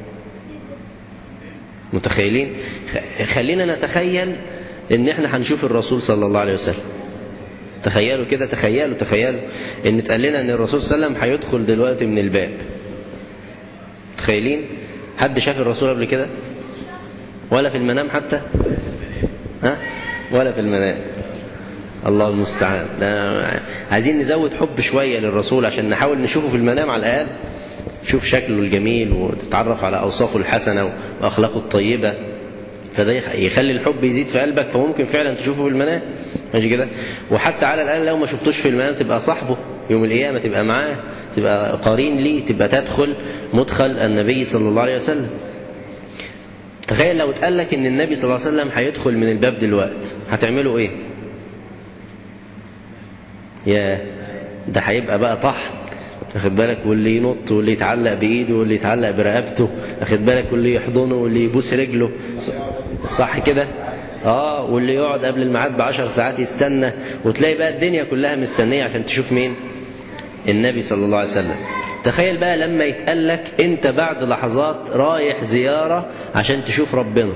[SPEAKER 3] متخيلين خلينا نتخيل ان احنا هنشوف الرسول صلى الله عليه وسلم تخيلوا كده تخيلوا تخيلوا ان اتقال لنا ان الرسول صلى الله عليه وسلم هيدخل دلوقتي من الباب متخيلين حد شاف الرسول قبل كده ولا في المنام حتى ها ولا في المنام الله المستعان عايزين نزود حب شوية للرسول عشان نحاول نشوفه في المنام على الأقل شوف شكله الجميل وتتعرف على أوصافه الحسنة وأخلاقه الطيبة فده يخلي الحب يزيد في قلبك فممكن فعلا تشوفه في المنام ماشي كده وحتى على الأقل لو ما شفتوش في المنام تبقى صاحبه يوم القيامة تبقى معاه تبقى قرين ليه تبقى تدخل مدخل النبي صلى الله عليه وسلم تخيل لو اتقال لك ان النبي صلى الله عليه وسلم هيدخل من الباب دلوقتي هتعملوا ايه يا ده هيبقى بقى طحن واخد بالك واللي ينط واللي يتعلق بايده واللي يتعلق برقبته واخد بالك واللي يحضنه واللي يبوس رجله صح كده اه واللي يقعد قبل الميعاد بعشر ساعات يستنى وتلاقي بقى الدنيا كلها مستنيه عشان تشوف مين النبي صلى الله عليه وسلم تخيل بقى لما يتقال لك انت بعد لحظات رايح زيارة عشان تشوف ربنا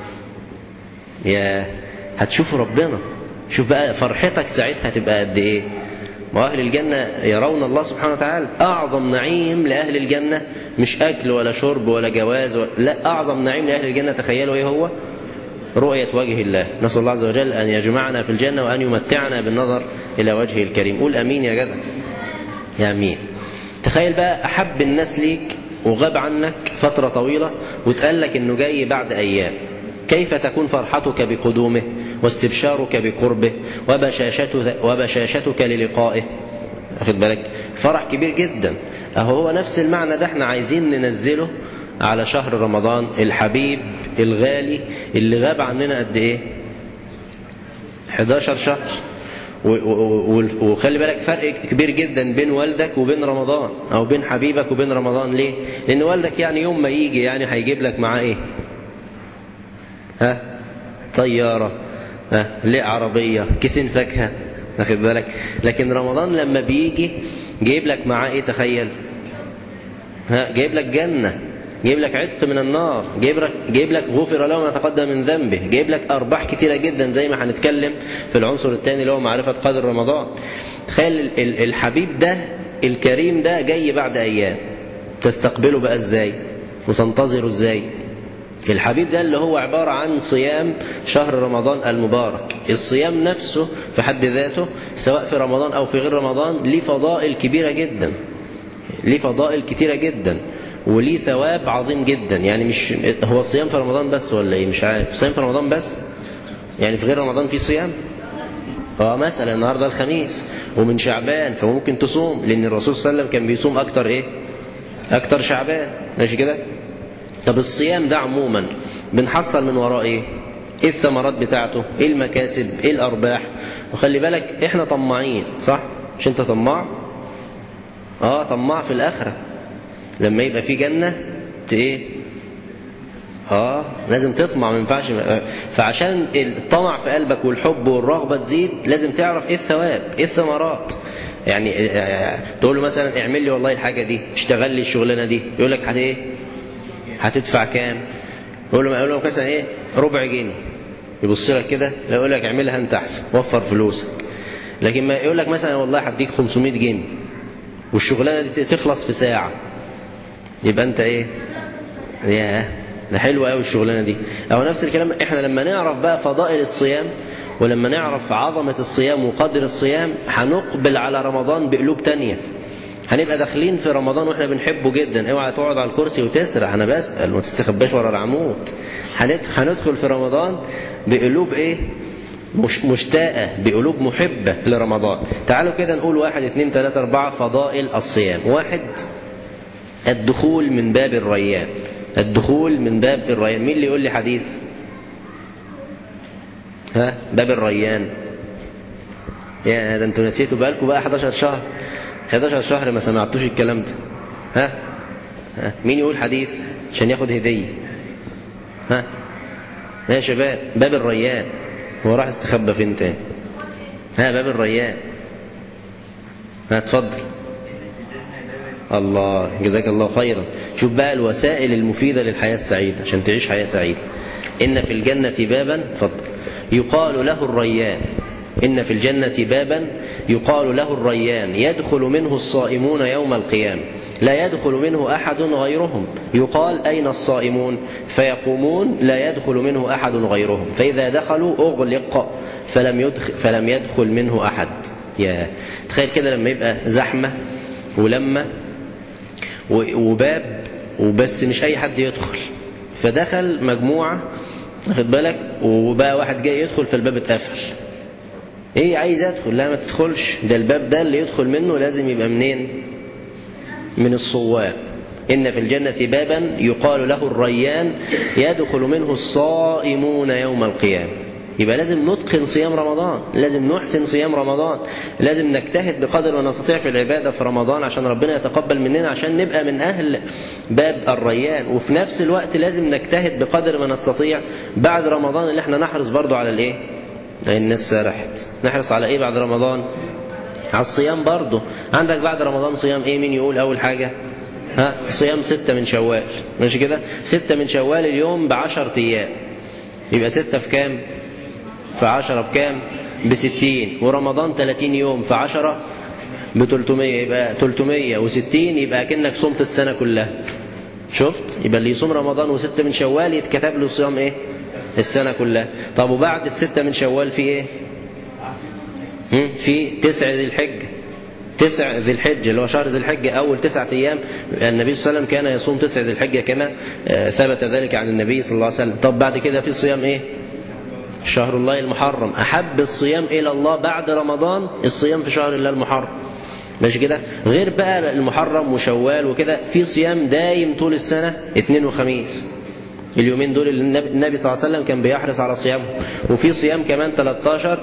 [SPEAKER 3] يا هتشوف ربنا شوف بقى فرحتك ساعتها تبقى قد ايه وأهل الجنة يرون الله سبحانه وتعالى أعظم نعيم لأهل الجنة مش أكل ولا شرب ولا جواز ولا لا أعظم نعيم لأهل الجنة تخيلوا إيه هو رؤية وجه الله نسأل الله عز وجل أن يجمعنا في الجنة وأن يمتعنا بالنظر إلى وجهه الكريم قول أمين يا جدع يا أمين تخيل بقى أحب الناس ليك وغاب عنك فترة طويلة وتقال لك إنه جاي بعد أيام كيف تكون فرحتك بقدومه واستبشارك بقربه وبشاشتك, وبشاشتك للقائه واخد بالك فرح كبير جدا اهو هو نفس المعنى ده احنا عايزين ننزله على شهر رمضان الحبيب الغالي اللي غاب عننا قد ايه 11 شهر وخلي بالك فرق كبير جدا بين والدك وبين رمضان او بين حبيبك وبين رمضان ليه لان والدك يعني يوم ما يجي يعني هيجيب لك معاه ايه ها طيارة ها ليه عربية كيسين فاكهة واخد بالك لكن رمضان لما بيجي جايب لك معاه ايه تخيل ها جايب لك جنة جايب لك عتق من النار جايب لك جايب لك غفر له ما تقدم من ذنبه جايب لك ارباح كتيره جدا زي ما هنتكلم في العنصر الثاني اللي هو معرفه قدر رمضان تخيل الحبيب ده الكريم ده جاي بعد ايام تستقبله بقى ازاي وتنتظره ازاي الحبيب ده اللي هو عبارة عن صيام شهر رمضان المبارك الصيام نفسه في حد ذاته سواء في رمضان أو في غير رمضان ليه فضائل كبيرة جدا ليه فضائل كتيرة جدا وليه ثواب عظيم جدا يعني مش هو الصيام في رمضان بس ولا ايه مش عارف صيام في رمضان بس يعني في غير رمضان في صيام اه مثلا النهارده الخميس ومن شعبان فممكن تصوم لان الرسول صلى الله عليه وسلم كان بيصوم اكتر ايه اكتر شعبان ماشي كده طب الصيام ده عموما بنحصل من وراه ايه ايه الثمرات بتاعته ايه المكاسب ايه الارباح وخلي بالك احنا طماعين صح مش انت طماع اه طماع في الاخره لما يبقى في جنه ايه اه لازم تطمع ما ينفعش فعشان الطمع في قلبك والحب والرغبه تزيد لازم تعرف ايه الثواب ايه الثمرات يعني تقول له مثلا اعمل لي والله الحاجه دي اشتغل لي الشغلانه دي يقول لك هت ايه هتدفع كام يقول له يقول له مثلا ايه ربع جنيه يبص لك كده يقول لك اعملها انت احسن وفر فلوسك لكن ما يقول لك مثلا والله هديك 500 جنيه والشغلانه دي تخلص في ساعه يبقى انت ايه ياه ده حلو قوي الشغلانه دي او نفس الكلام احنا لما نعرف بقى فضائل الصيام ولما نعرف عظمة الصيام وقدر الصيام هنقبل على رمضان بقلوب تانية هنبقى داخلين في رمضان واحنا بنحبه جدا اوعى تقعد على الكرسي وتسرح انا بسأل وما تستخباش ورا العمود هندخل في رمضان بقلوب ايه مش مشتاقة بقلوب محبة لرمضان تعالوا كده نقول واحد اثنين ثلاثة اربعة فضائل الصيام واحد الدخول من باب الريان الدخول من باب الريان مين اللي يقول لي حديث ها باب الريان يا ده انتوا نسيتوا بقالكم بقى 11 شهر 11 شهر ما سمعتوش الكلام ده ها, ها؟ مين يقول حديث عشان ياخد هدية ها يا شباب باب الريان هو راح استخبى فين تاني ها باب الريان ها اتفضل الله جزاك الله خيرا شوف بقى الوسائل المفيدة للحياة السعيدة عشان تعيش حياة سعيدة إن في الجنة بابا فضل يقال له الريان إن في الجنة بابا يقال له الريان يدخل منه الصائمون يوم القيامة لا يدخل منه أحد غيرهم يقال أين الصائمون فيقومون لا يدخل منه أحد غيرهم فإذا دخلوا أغلق فلم يدخل, فلم يدخل منه أحد يا تخيل كده لما يبقى زحمة ولما وباب وبس مش أي حد يدخل فدخل مجموعة واخد بالك وبقى واحد جاي يدخل فالباب اتقفل ايه عايز ادخل لا ما تدخلش ده الباب ده اللي يدخل منه لازم يبقى منين من الصواب إن في الجنة بابا يقال له الريان يدخل منه الصائمون يوم القيامة يبقى لازم نتقن صيام رمضان لازم نحسن صيام رمضان لازم نجتهد بقدر ما نستطيع في العبادة في رمضان عشان ربنا يتقبل مننا عشان نبقى من أهل باب الريان وفي نفس الوقت لازم نجتهد بقدر ما نستطيع بعد رمضان اللي احنا نحرص برضو على الايه الناس سرحت نحرص على ايه بعد رمضان على الصيام برضه عندك بعد رمضان صيام ايه مين يقول اول حاجة ها صيام ستة من شوال ماشي كده ستة من شوال اليوم بعشر ايام يبقى ستة في كام في عشرة بكام بستين ورمضان تلاتين يوم في عشرة بتلتمية يبقى تلتمية وستين يبقى كأنك صمت السنة كلها شفت يبقى اللي يصوم رمضان وستة من شوال يتكتب له صيام ايه السنة كلها طب وبعد الستة من شوال في ايه في تسع ذي الحجة تسع ذي الحجة اللي هو شهر ذي الحجة أول تسعة أيام النبي صلى الله عليه وسلم كان يصوم تسع ذي الحجة كما ثبت ذلك عن النبي صلى الله عليه وسلم طب بعد كده في صيام إيه شهر الله المحرم أحب الصيام إلى الله بعد رمضان الصيام في شهر الله المحرم ماشي كده غير بقى المحرم وشوال وكده في صيام دايم طول السنة اثنين وخميس اليومين دول اللي النبي صلى الله عليه وسلم كان بيحرص على صيامهم وفي صيام كمان 13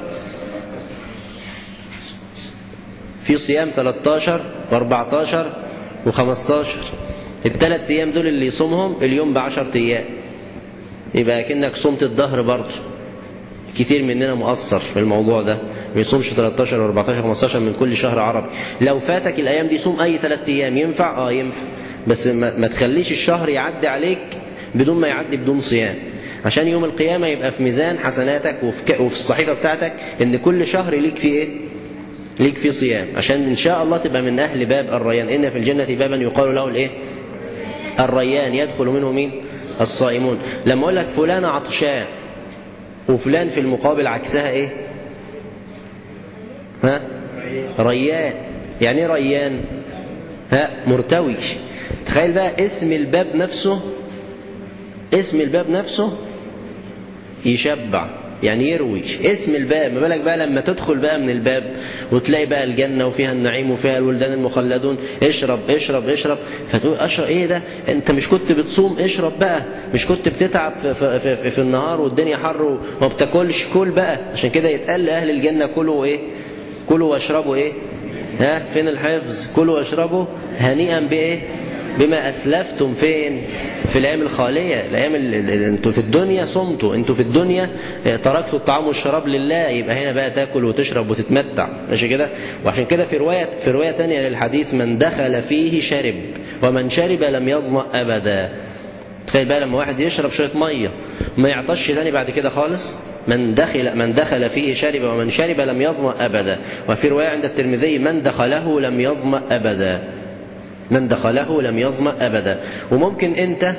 [SPEAKER 3] في صيام 13 و14 و15 الثلاث ايام دول اللي يصومهم اليوم ب 10 ايام يبقى كأنك صمت الظهر برضه كتير مننا مقصر في الموضوع ده ما يصومش 13 و14 و15 من كل شهر عربي لو فاتك الايام دي صوم اي ثلاث ايام ينفع اه ينفع بس ما, ما تخليش الشهر يعدي عليك بدون ما يعدي بدون صيام عشان يوم القيامة يبقى في ميزان حسناتك وفي, وفي الصحيفة بتاعتك ان كل شهر ليك فيه ايه ليك فيه صيام عشان ان شاء الله تبقى من اهل باب الريان ان في الجنة بابا يقال له الايه الريان يدخل منه مين الصائمون لما اقول لك فلان عطشان وفلان في المقابل عكسها ايه ها ريان يعني ايه ريان ها مرتوي تخيل بقى اسم الباب نفسه اسم الباب نفسه يشبع يعني يروي اسم الباب ما بالك بقى لما تدخل بقى من الباب وتلاقي بقى الجنة وفيها النعيم وفيها الولدان المخلدون اشرب اشرب اشرب فتقول اشرب ايه ده انت مش كنت بتصوم اشرب بقى مش كنت بتتعب في, في, في, في النهار والدنيا حر وما بتاكلش كل بقى عشان كده يتقال لأهل الجنة كلوا ايه كلوا واشربوا ايه ها فين الحفظ كلوا واشربوا هنيئا بايه بما أسلفتم فين في الأيام الخالية الأيام اللي انتوا في الدنيا صمتوا انتوا في الدنيا تركتوا الطعام والشراب لله يبقى هنا بقى تاكل وتشرب وتتمتع ماشي كده وعشان كده في رواية في رواية تانية للحديث من دخل فيه شرب ومن شرب لم يظمأ أبدا تخيل بقى لما واحد يشرب شوية مية ما يعطش تاني بعد كده خالص من دخل من دخل فيه شرب ومن شرب لم يظمأ أبدا وفي رواية عند الترمذي من دخله لم يظمأ أبدا من دخله لم يظمأ أبدا وممكن أنت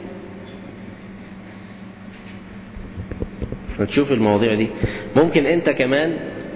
[SPEAKER 3] تشوف المواضيع دي ممكن أنت كمان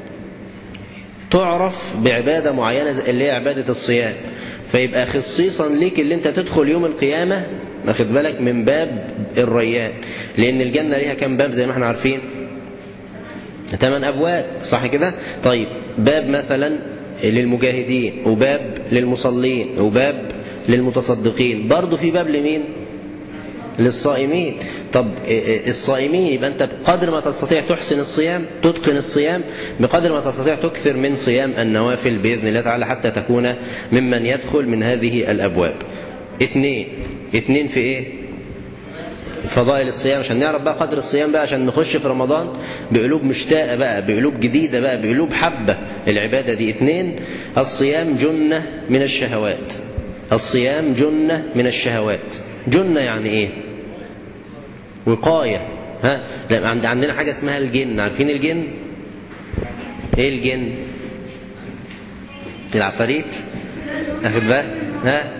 [SPEAKER 3] تعرف بعبادة معينة اللي هي عبادة الصيام فيبقى خصيصا ليك اللي انت تدخل يوم القيامة واخد بالك من باب الريان لأن الجنة ليها كم باب زي ما احنا عارفين ثمان أبواب صح كده طيب باب مثلا للمجاهدين وباب للمصلين وباب للمتصدقين برضه في باب لمين للصائمين طب الصائمين يبقى أنت بقدر ما تستطيع تحسن الصيام تتقن الصيام بقدر ما تستطيع تكثر من صيام النوافل بإذن الله تعالى حتى تكون ممن يدخل من هذه الأبواب اثنين اثنين في ايه فضائل الصيام عشان نعرف بقى قدر الصيام بقى عشان نخش في رمضان بقلوب مشتاقة بقى بقلوب جديدة بقى بقلوب حبة العبادة دي اثنين الصيام جنة من الشهوات الصيام جنة من الشهوات جنة يعني ايه وقاية ها لا عندنا حاجة اسمها الجن عارفين الجن ايه الجن العفاريت اخد بقى ها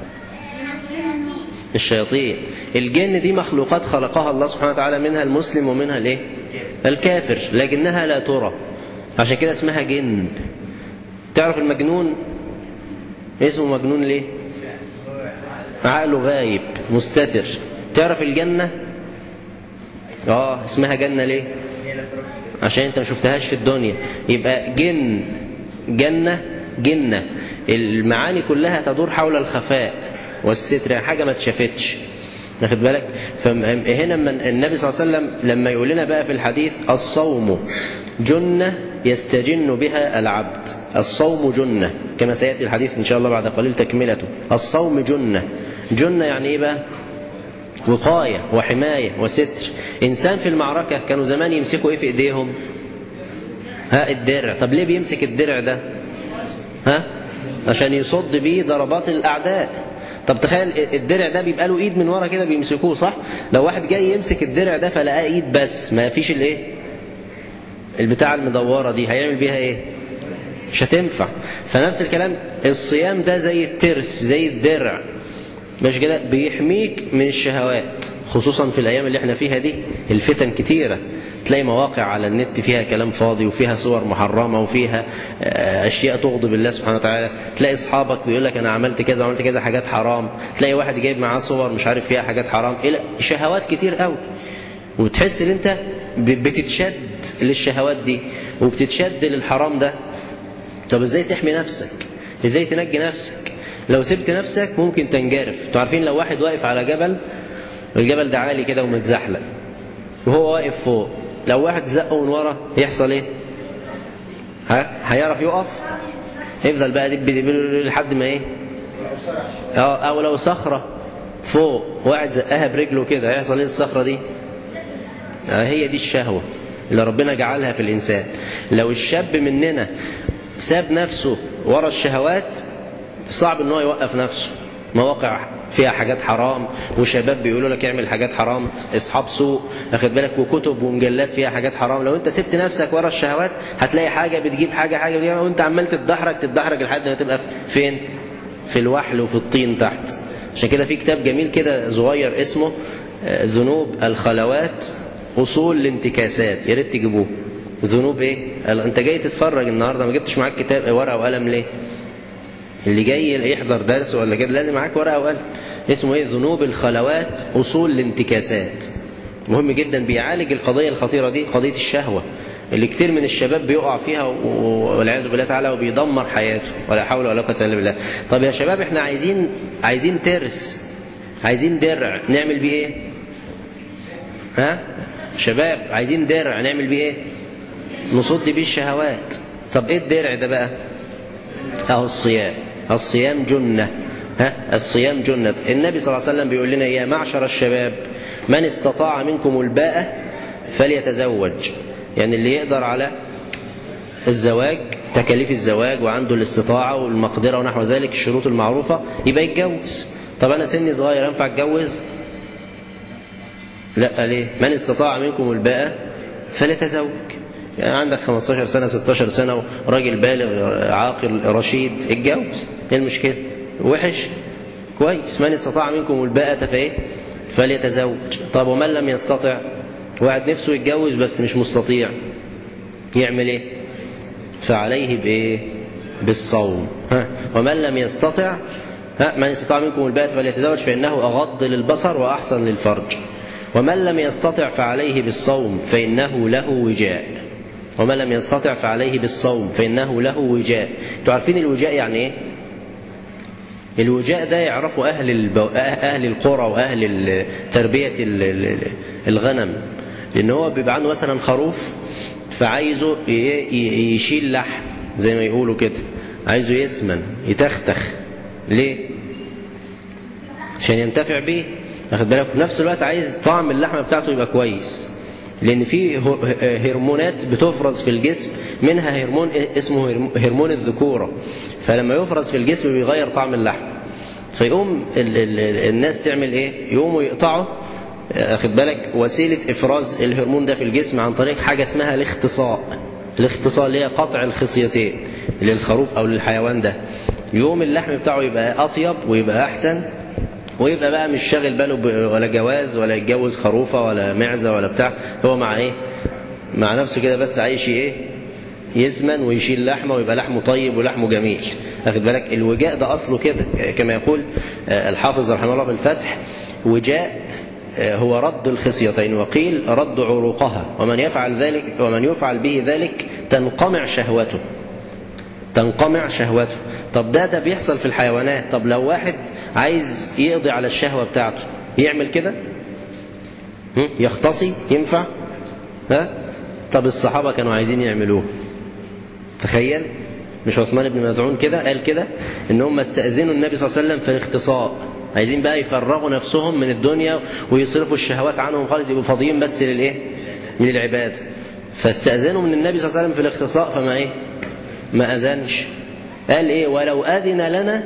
[SPEAKER 3] الشياطين الجن دي مخلوقات خلقها الله سبحانه وتعالى منها المسلم ومنها الايه الكافر لكنها لا ترى عشان كده اسمها جن تعرف المجنون اسمه مجنون ليه عقله غايب مستتر تعرف الجنة اه اسمها جنة ليه عشان انت ما شفتهاش في الدنيا يبقى جن جنة جنة المعاني كلها تدور حول الخفاء والستر يعني حاجة ما اتشافتش واخد بالك فهنا من النبي صلى الله عليه وسلم لما يقول لنا بقى في الحديث الصوم جنة يستجن بها العبد الصوم جنة كما سيأتي الحديث إن شاء الله بعد قليل تكملته الصوم جنة جنة يعني إيه بقى وقاية وحماية وستر إنسان في المعركة كانوا زمان يمسكوا إيه في إيديهم ها الدرع طب ليه بيمسك الدرع ده ها عشان يصد بيه ضربات الأعداء طب تخيل الدرع ده بيبقى له ايد من ورا كده بيمسكوه صح لو واحد جاي يمسك الدرع ده فلقاه ايد بس ما فيش الايه البتاع المدوره دي هيعمل بيها ايه مش هتنفع فنفس الكلام الصيام ده زي الترس زي الدرع مش كده بيحميك من الشهوات خصوصا في الايام اللي احنا فيها دي الفتن كتيره تلاقي مواقع على النت فيها كلام فاضي وفيها صور محرمة وفيها أشياء تغضب الله سبحانه وتعالى تلاقي أصحابك بيقول لك أنا عملت كذا وعملت كذا حاجات حرام تلاقي واحد جايب معاه صور مش عارف فيها حاجات حرام إلى شهوات كتير قوي وتحس ان انت بتتشد للشهوات دي وبتتشد للحرام ده طب ازاي تحمي نفسك ازاي تنجي نفسك لو سبت نفسك ممكن تنجرف انتوا عارفين لو واحد واقف على جبل الجبل ده عالي كده ومتزحلق وهو واقف فوق لو واحد زقه من ورا يحصل ايه ها هيعرف يقف يفضل بقى دب دب لحد ما ايه اه او لو صخره فوق واحد زقها برجله كده هيحصل ايه الصخره دي آه هي دي الشهوه اللي ربنا جعلها في الانسان لو الشاب مننا ساب نفسه ورا الشهوات صعب ان هو يوقف نفسه مواقع فيها حاجات حرام وشباب بيقولوا لك اعمل حاجات حرام اصحاب سوء اخد بالك وكتب ومجلات فيها حاجات حرام لو انت سبت نفسك ورا الشهوات هتلاقي حاجه بتجيب حاجه حاجه بتجيب وانت عمال تتدحرج تتدحرج لحد ما تبقى فين في الوحل وفي الطين تحت عشان كده في كتاب جميل كده صغير اسمه ذنوب الخلوات اصول الانتكاسات يا ريت تجيبوه ذنوب ايه انت جاي تتفرج النهارده ما جبتش معاك كتاب ورقه وقلم ليه اللي جاي يحضر درس ولا كده لازم معاك ورقه وقلم اسمه ايه ذنوب الخلوات اصول الانتكاسات مهم جدا بيعالج القضيه الخطيره دي قضيه الشهوه اللي كتير من الشباب بيقع فيها والعياذ بالله تعالى وبيدمر حياته ولا حول ولا قوه الا بالله طب يا شباب احنا عايزين عايزين ترس عايزين درع نعمل بيه ايه ها شباب عايزين درع نعمل بيه ايه نصد بيه الشهوات طب ايه الدرع ده بقى اهو الصيام الصيام جنة ها الصيام جنة النبي صلى الله عليه وسلم بيقول لنا يا معشر الشباب من استطاع منكم الباءة فليتزوج يعني اللي يقدر على الزواج تكاليف الزواج وعنده الاستطاعة والمقدرة ونحو ذلك الشروط المعروفة يبقى يتجوز طب أنا سني صغير ينفع أتجوز لا ليه من استطاع منكم الباءة فليتزوج يعني عندك 15 سنة 16 سنة راجل بالغ عاقل رشيد اتجوز ايه المشكلة وحش كويس من استطاع منكم الباءة فايه فليتزوج طب ومن لم يستطع واحد نفسه يتجوز بس مش مستطيع يعمل ايه فعليه بايه بالصوم ها ومن لم يستطع ها من استطاع منكم الباءة فليتزوج فإنه أغض للبصر وأحسن للفرج ومن لم يستطع فعليه بالصوم فإنه له وجاء ومن لم يستطع فعليه بالصوم فإنه له وجاء انتوا عارفين الوجاء يعني ايه الوجاء ده يعرفه أهل, البو... أهل القرى وأهل ال- تربية ال- ال- الغنم لأن هو بيبقى عنده مثلا خروف فعايزه ي- ي- يشيل لحم زي ما يقولوا كده عايزه يسمن يتختخ ليه؟ عشان ينتفع بيه واخد بالك في نفس الوقت عايز طعم اللحمه بتاعته يبقى كويس لان في هو- هرمونات بتفرز في الجسم منها هرمون اسمه هرم- هرمون الذكوره فلما يفرز في الجسم بيغير طعم اللحم فيقوم ال ال الناس تعمل ايه يقوموا يقطعوا اخد بالك وسيله افراز الهرمون ده في الجسم عن طريق حاجه اسمها الاختصاء الاختصاء اللي هي قطع الخصيتين للخروف او للحيوان ده يقوم اللحم بتاعه يبقى اطيب ويبقى احسن ويبقى بقى مش شاغل باله ب- ولا جواز ولا يتجوز خروفه ولا معزه ولا بتاع هو مع ايه مع نفسه كده بس عايش ايه يسمن ويشيل لحمه ويبقى لحمه طيب ولحمه جميل واخد بالك الوجاء ده اصله كده كما يقول آه، الحافظ رحمه الله في الفتح وجاء آه، هو رد الخصيتين وقيل رد عروقها ومن يفعل ذلك ومن يفعل به ذلك تنقمع شهوته تنقمع شهوته طب ده ده بيحصل في الحيوانات طب لو واحد عايز يقضي على الشهوة بتاعته يعمل كده هم؟ يختصي ينفع ها طب الصحابة كانوا عايزين يعملوه تخيل مش عثمان بن مذعون كده قال كده ان هم استأذنوا النبي صلى الله عليه وسلم في الاختصاء عايزين بقى يفرغوا نفسهم من الدنيا ويصرفوا الشهوات عنهم خالص يبقوا فاضيين بس للايه للعبادة فاستأذنوا من النبي صلى الله عليه وسلم في الاختصاء فما ايه ما أذنش قال ايه ولو أذن لنا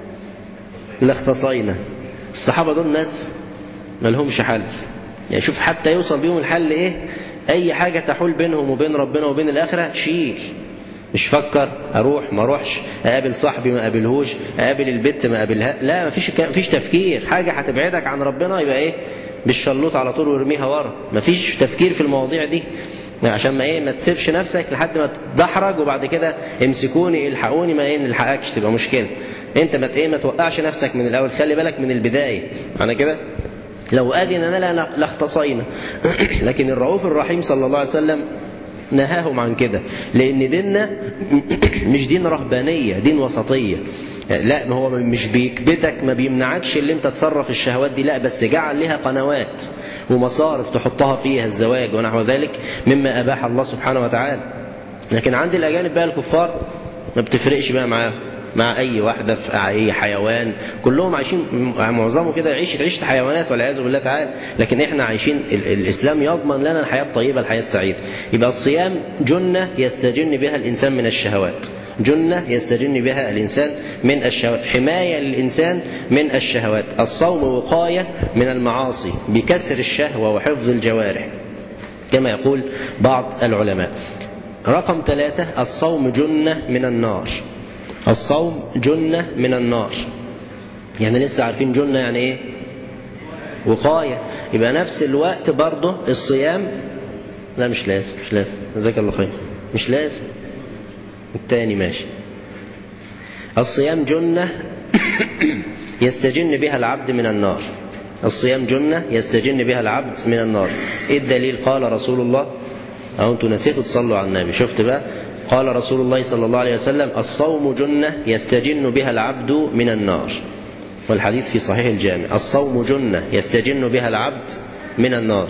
[SPEAKER 3] لاختصينا الصحابة دول ناس ما لهمش حل يعني شوف حتى يوصل بيهم الحل ايه اي حاجة تحول بينهم وبين ربنا وبين الاخرة شيل مش فكر اروح ما اروحش اقابل صاحبي ما اقابلهوش اقابل البت ما اقابلها لا مفيش مفيش تفكير حاجة هتبعدك عن ربنا يبقى ايه بالشلوط على طول ويرميها ورا مفيش تفكير في المواضيع دي عشان ما ايه ما تسيبش نفسك لحد ما تدحرج وبعد كده امسكوني الحقوني ما ايه نلحقكش تبقى مشكله انت ما ايه ما توقعش نفسك من الاول خلي بالك من البدايه انا كده لو اذن لنا لاختصينا لكن الرؤوف الرحيم صلى الله عليه وسلم نهاهم عن كده لان ديننا مش دين رهبانيه دين وسطيه لا ما هو مش بيكبتك ما بيمنعكش اللي انت تصرف الشهوات دي لا بس جعل لها قنوات ومصارف تحطها فيها الزواج ونحو ذلك مما أباح الله سبحانه وتعالى لكن عند الأجانب بقى الكفار ما بتفرقش بقى معاهم مع أي واحدة في أي حيوان كلهم عايشين معظمهم كده يعيش عيشة حيوانات والعياذ بالله تعالى لكن احنا عايشين ال الإسلام يضمن لنا الحياة الطيبة الحياة السعيدة يبقى الصيام جنة يستجن بها الإنسان من الشهوات جنة يستجن بها الإنسان من الشهوات حماية للإنسان من الشهوات الصوم وقاية من المعاصي بكسر الشهوة وحفظ الجوارح كما يقول بعض العلماء رقم ثلاثة الصوم جنة من النار الصوم جنة من النار يعني لسه عارفين جنة يعني ايه وقاية يبقى نفس الوقت برضه الصيام لا مش لازم مش لازم جزاك الله خير مش لازم الثاني ماشي الصيام جنة يستجن بها العبد من النار الصيام جنة يستجن بها العبد من النار ايه الدليل قال رسول الله او انتوا نسيتوا تصلوا على النبي شفت بقى قال رسول الله صلى الله عليه وسلم الصوم جنة يستجن بها العبد من النار والحديث في صحيح الجامع الصوم جنة يستجن بها العبد من النار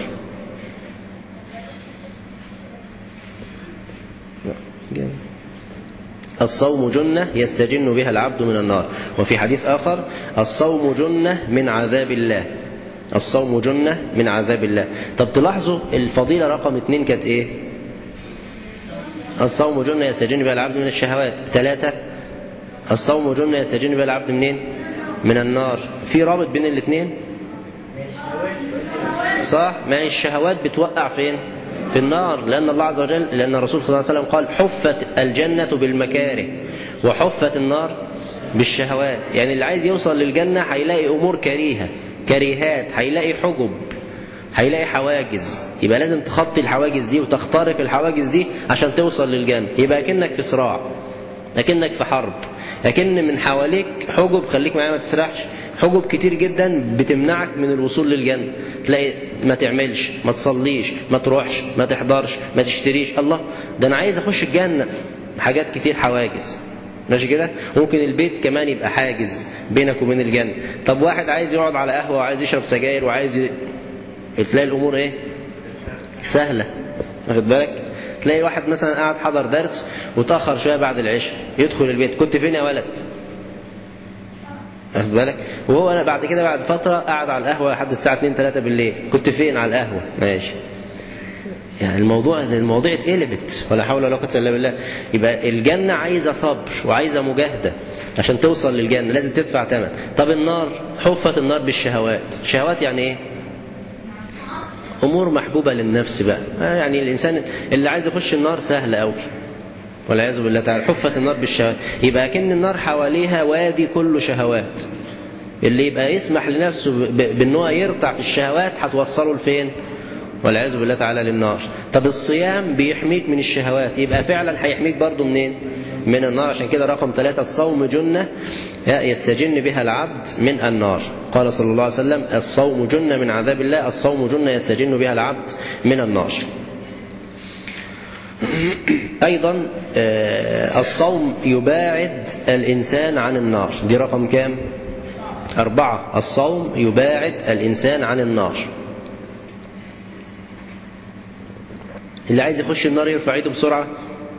[SPEAKER 3] الصوم جنة يستجن بها العبد من النار وفي حديث آخر الصوم جنة من عذاب الله الصوم جنة من عذاب الله طب تلاحظوا الفضيلة رقم اتنين كانت ايه الصوم جنة يستجن بها العبد من الشهوات ثلاثة الصوم جنة يستجن بها العبد منين من النار في رابط بين الاثنين صح ما هي الشهوات بتوقع فين في النار لأن الله عز وجل لأن الرسول صلى الله عليه وسلم قال حفت الجنة بالمكاره وحفت النار بالشهوات يعني اللي عايز يوصل للجنة هيلاقي أمور كريهة كريهات هيلاقي حجب هيلاقي حواجز يبقى لازم تخطي الحواجز دي وتخترق الحواجز دي عشان توصل للجنة يبقى كأنك في صراع لكنك في حرب لكن من حواليك حجب خليك معايا ما تسرحش حجب كتير جدا بتمنعك من الوصول للجنة تلاقي ما تعملش ما تصليش ما تروحش ما تحضرش ما تشتريش الله ده انا عايز اخش الجنة حاجات كتير حواجز ماشي كده ممكن البيت كمان يبقى حاجز بينك وبين الجنة طب واحد عايز يقعد على قهوة وعايز يشرب سجاير وعايز ي... تلاقي الأمور إيه سهلة واخد بالك تلاقي واحد مثلا قاعد حضر درس وتأخر شوية بعد العشاء يدخل البيت كنت فين يا ولد واخد بالك وهو أنا بعد كده بعد فترة قاعد على القهوة لحد الساعة 2 3 بالليل كنت فين على القهوة ماشي يعني الموضوع المواضيع اتقلبت ولا حول ولا قوه الا بالله يبقى الجنه عايزه صبر وعايزه مجاهده عشان توصل للجنه لازم تدفع ثمن طب النار حفت النار بالشهوات شهوات يعني ايه امور محبوبه للنفس بقى يعني الانسان اللي عايز يخش النار سهل قوي والعياذ بالله تعالى حفت النار بالشهوات يبقى كأن النار حواليها وادي كله شهوات اللي يبقى يسمح لنفسه بان هو يرتع في الشهوات هتوصله لفين والعياذ بالله تعالى للنار طب الصيام بيحميك من الشهوات يبقى فعلا هيحميك برضه منين من النار عشان كده رقم ثلاثة الصوم جنة يستجن بها العبد من النار قال صلى الله عليه وسلم الصوم جنة من عذاب الله الصوم جنة يستجن بها العبد من النار أيضا الصوم يباعد الإنسان عن النار دي رقم كام أربعة الصوم يباعد الإنسان عن النار اللي عايز يخش النار يرفع ايده بسرعة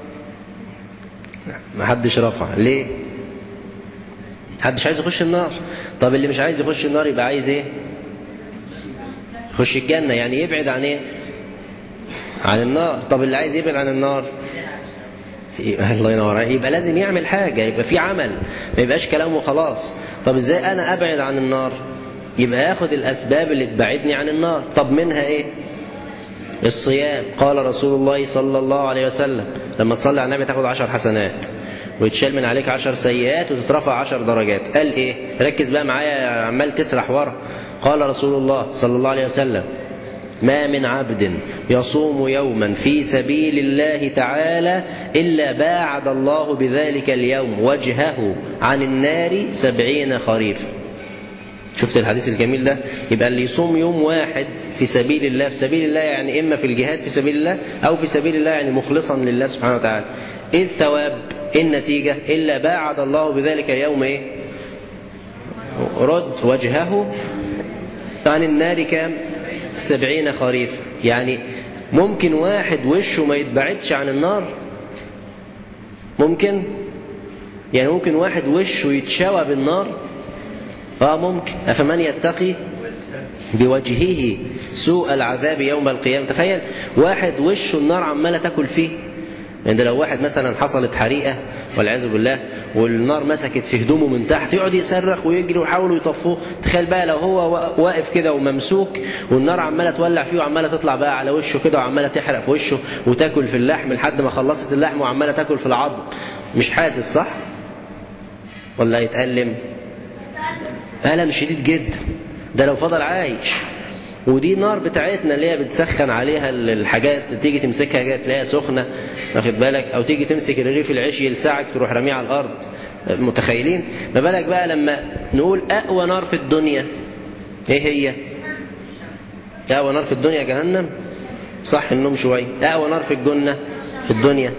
[SPEAKER 3] ما حدش رفع ليه حدش عايز يخش النار طب اللي مش عايز يخش النار يبقى عايز ايه يخش الجنة يعني يبعد عن ايه عن النار طب اللي عايز يبعد عن النار يبقى الله ينور يبقى لازم يعمل حاجة يبقى في عمل ما يبقاش كلام وخلاص طب ازاي انا ابعد عن النار يبقى اخد الاسباب اللي تبعدني عن النار طب منها ايه الصيام قال رسول الله صلى الله عليه وسلم لما تصلي على النبي تاخد عشر حسنات ويتشال من عليك عشر سيئات وتترفع عشر درجات قال ايه ركز بقى معايا عمال تسرح ورا قال رسول الله صلى الله عليه وسلم ما من عبد يصوم يوما في سبيل الله تعالى إلا باعد الله بذلك اليوم وجهه عن النار سبعين خريفا شفت الحديث الجميل ده يبقى اللي يصوم يوم واحد في سبيل الله في سبيل الله يعني إما في الجهاد في سبيل الله أو في سبيل الله يعني مخلصا لله سبحانه وتعالى إيه الثواب إيه النتيجة إلا باعد الله بذلك اليوم إيه رد وجهه عن النار كام سبعين خريف يعني ممكن واحد وشه ما يتبعدش عن النار ممكن يعني ممكن واحد وشه يتشوى بالنار اه ممكن افمن يتقي بوجهه سوء العذاب يوم القيامة تخيل واحد وشه النار عمالة تاكل فيه يعني لو واحد مثلا حصلت حريقة والعياذ بالله والنار مسكت في هدومه من تحت يقعد يصرخ ويجري ويحاولوا يطفوه تخيل بقى لو هو واقف كده وممسوك والنار عماله تولع فيه وعماله تطلع بقى على وشه كده وعماله تحرق في وشه وتاكل في اللحم لحد ما خلصت اللحم وعماله تاكل في العظم مش حاسس صح ولا يتألم ألم شديد جدا ده لو فضل عايش ودي نار بتاعتنا اللي هي بتسخن عليها الحاجات تيجي تمسكها كده تلاقيها سخنه واخد بالك او تيجي تمسك رغيف العيش يلسعك تروح راميه على الارض متخيلين ما بالك بقى لما نقول اقوى نار في الدنيا ايه هي اقوى نار في الدنيا جهنم صح النوم شويه اقوى نار في الجنه في الدنيا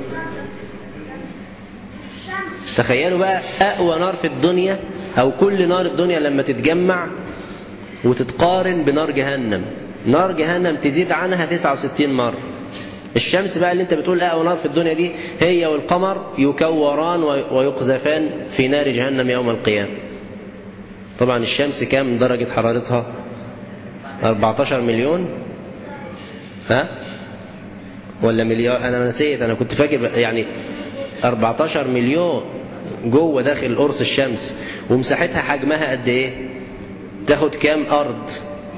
[SPEAKER 3] تخيلوا بقى اقوى نار في الدنيا او كل نار الدنيا لما تتجمع وتتقارن بنار جهنم نار جهنم تزيد عنها 69 مرة الشمس بقى اللي انت بتقول اقوى نار في الدنيا دي هي والقمر يكوران ويقذفان في نار جهنم يوم القيامة طبعا الشمس كام درجة حرارتها 14 مليون ها ولا مليار انا نسيت انا كنت فاكر يعني 14 مليون جوه داخل قرص الشمس ومساحتها حجمها قد ايه تاخد كام أرض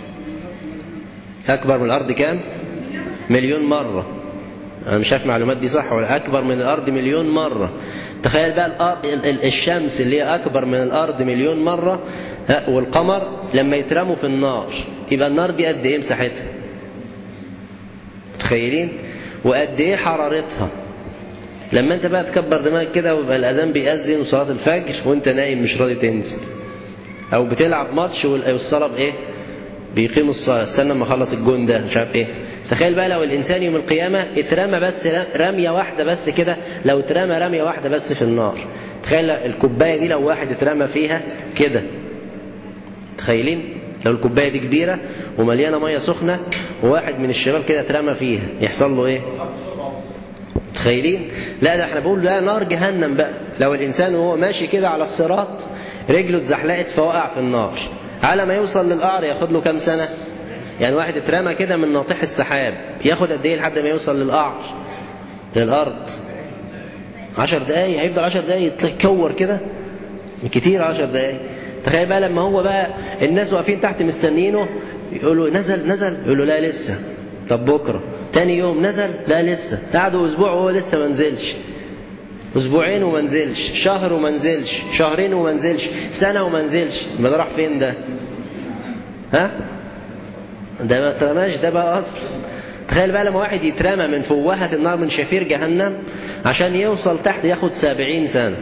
[SPEAKER 3] أكبر من الأرض كام مليون مرة أنا مش عارف المعلومات دي صح ولا أكبر من الأرض مليون مرة تخيل بقى الأرض الشمس اللي هي أكبر من الأرض مليون مرة والقمر لما يترموا في النار يبقى النار دي قد إيه مساحتها متخيلين وقد إيه حرارتها لما انت بقى تكبر دماغك كده ويبقى الأذان بيأذن وصلاة الفجر وانت نايم مش راضي تنزل او بتلعب ماتش والصلاه بايه بيقيموا الصلاه استنى اما اخلص الجون ده مش عارف ايه تخيل بقى لو الانسان يوم القيامه اترمى بس رميه واحده بس كده لو اترمى رميه واحده بس في النار تخيل الكوباية دي لو واحد اترمى فيها كده تخيلين لو الكوباية دي كبيرة ومليانة مية سخنة وواحد من الشباب كده اترمى فيها يحصل له ايه متخيلين لا ده احنا بقول لا نار جهنم بقى لو الانسان وهو ماشي كده على الصراط رجله اتزحلقت فوقع في النار على ما يوصل للقعر ياخد له كام سنة يعني واحد اترمى كده من ناطحة سحاب ياخد قد ايه لحد ما يوصل للقعر للارض عشر دقايق هيفضل عشر دقايق يتكور كده كتير عشر دقايق تخيل بقى لما هو بقى الناس واقفين تحت مستنيينه يقولوا نزل نزل يقولوا لا لسه طب بكره تاني يوم نزل لا لسه قعدوا اسبوع وهو لسه ما نزلش اسبوعين وما نزلش شهر وما نزلش شهرين وما نزلش سنه وما نزلش ما ده راح فين ده ها ده ما اترماش ده بقى اصل تخيل بقى لما واحد يترمى من فوهة النار من شفير جهنم عشان يوصل تحت ياخد سبعين سنة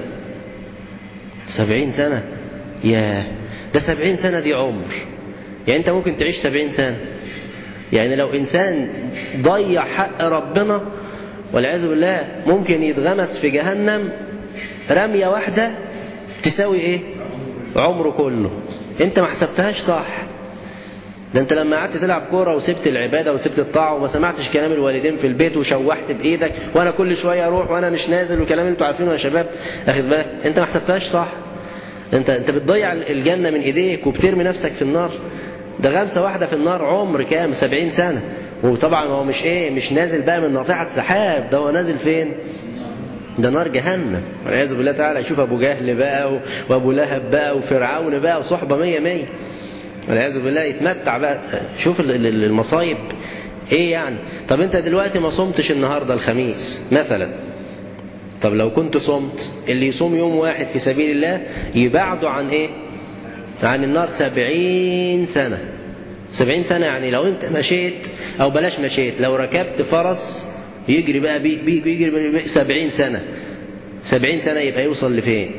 [SPEAKER 3] سبعين سنة ياه ده سبعين سنة دي عمر يعني انت ممكن تعيش سبعين سنة يعني لو انسان ضيع حق ربنا والعياذ بالله ممكن يتغمس في جهنم رمية واحدة تساوي ايه عمره كله انت ما حسبتهاش صح ده انت لما قعدت تلعب كوره وسبت العباده وسبت الطاعه وما سمعتش كلام الوالدين في البيت وشوحت بايدك وانا كل شويه اروح وانا مش نازل والكلام اللي انتوا عارفينه يا شباب اخد بالك انت ما حسبتهاش صح انت انت بتضيع الجنه من ايديك وبترمي نفسك في النار ده غمسه واحده في النار عمر كام 70 سنه وطبعا هو مش ايه مش نازل بقى من ناطحه سحاب ده هو نازل فين ده نار جهنم والعياذ بالله تعالى يشوف ابو جهل بقى وابو لهب بقى وفرعون بقى وصحبه مية مية والعياذ بالله يتمتع بقى شوف المصايب ايه يعني طب انت دلوقتي ما صمتش النهارده الخميس مثلا طب لو كنت صمت اللي يصوم يوم واحد في سبيل الله يبعده عن ايه عن النار سبعين سنة سبعين سنة يعني لو انت مشيت او بلاش مشيت لو ركبت فرس يجري بقى بيك بيك يجري بيك سبعين سنة سبعين سنة يبقى يوصل لفين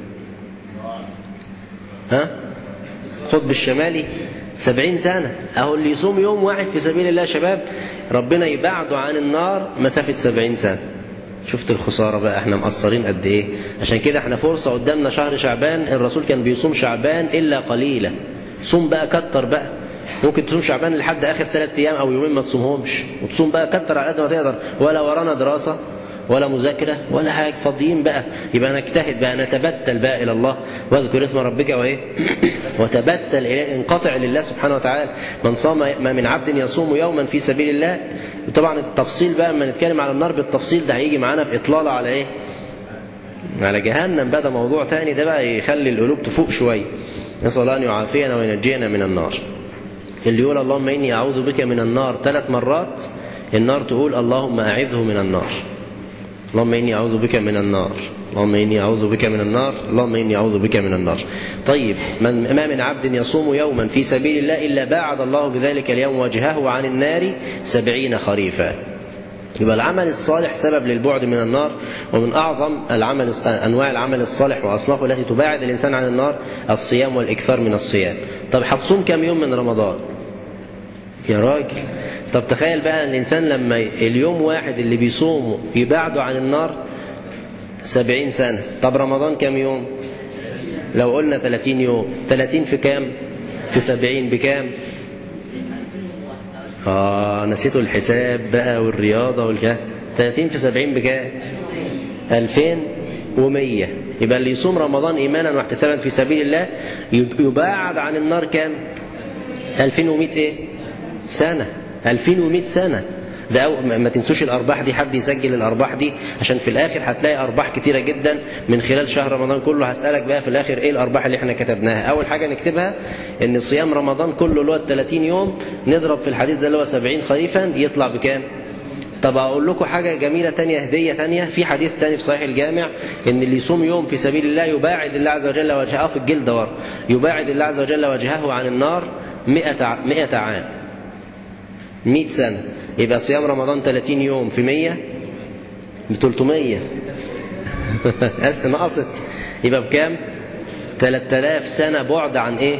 [SPEAKER 3] ها القطب الشمالي سبعين سنة أهو اللي يصوم يوم واحد في سبيل الله شباب ربنا يبعده عن النار مسافة سبعين سنة شفت الخسارة بقى احنا مقصرين قد ايه عشان كده احنا فرصة قدامنا شهر شعبان الرسول كان بيصوم شعبان إلا قليلا صوم بقى كتر بقى ممكن تصوم شعبان لحد آخر ثلاث أيام أو يومين ما تصومهمش وتصوم بقى كتر على قد ما تقدر ولا ورانا دراسة ولا مذاكرة ولا حاجة فاضيين بقى يبقى نجتهد بقى نتبتل بقى إلى الله واذكر اسم ربك وإيه وتبتل إليه انقطع لله سبحانه وتعالى من صام ما من عبد يصوم يوما في سبيل الله طبعا التفصيل بقى لما نتكلم على النار بالتفصيل ده هيجي معانا بإطلالة على إيه على جهنم بقى ده موضوع تاني ده بقى يخلي القلوب تفوق شوية نسأل الله أن يعافينا وينجينا من النار اللي يقول اللهم إني أعوذ بك من النار ثلاث مرات النار تقول اللهم أعذه من النار اللهم إني أعوذ بك من النار اللهم إني أعوذ بك من النار اللهم إني أعوذ بك من النار طيب من ما من عبد يصوم يوما في سبيل الله إلا باعد الله بذلك اليوم وجهه عن النار سبعين خريفا يبقى العمل الصالح سبب للبعد من النار ومن أعظم العمل أنواع العمل الصالح وأصنافه التي تباعد الإنسان عن النار الصيام والإكثار من الصيام طب هتصوم كم يوم من رمضان يا راجل طب تخيل بقى الإنسان لما اليوم واحد اللي بيصومه يبعده عن النار سبعين سنة طب رمضان كم يوم لو قلنا ثلاثين يوم ثلاثين في كام في سبعين بكام آه نسيتوا الحساب بقى والرياضة والكلام 30 في 70 بكام 2100 يبقى اللي يصوم رمضان إيمانا واحتسابا في سبيل الله يباعد عن النار كام 2100 ايه سنة 2100 سنة ده أو ما تنسوش الأرباح دي حد يسجل الأرباح دي عشان في الآخر هتلاقي أرباح كتيرة جدا من خلال شهر رمضان كله هسألك بقى في الآخر إيه الأرباح اللي احنا كتبناها أول حاجة نكتبها إن صيام رمضان كله اللي هو 30 يوم نضرب في الحديث ده اللي هو 70 خريفا يطلع بكام طب أقول لكم حاجة جميلة تانية هدية تانية في حديث تاني في صحيح الجامع إن اللي يصوم يوم في سبيل الله يباعد الله عز وجل وجهه في الجلد ور يباعد الله عز وجل وجهه عن النار 100 100 عام 100 سنة يبقى صيام رمضان 30 يوم في 100 ب 300 نقصت يبقى بكام 3000 سنة بعد عن ايه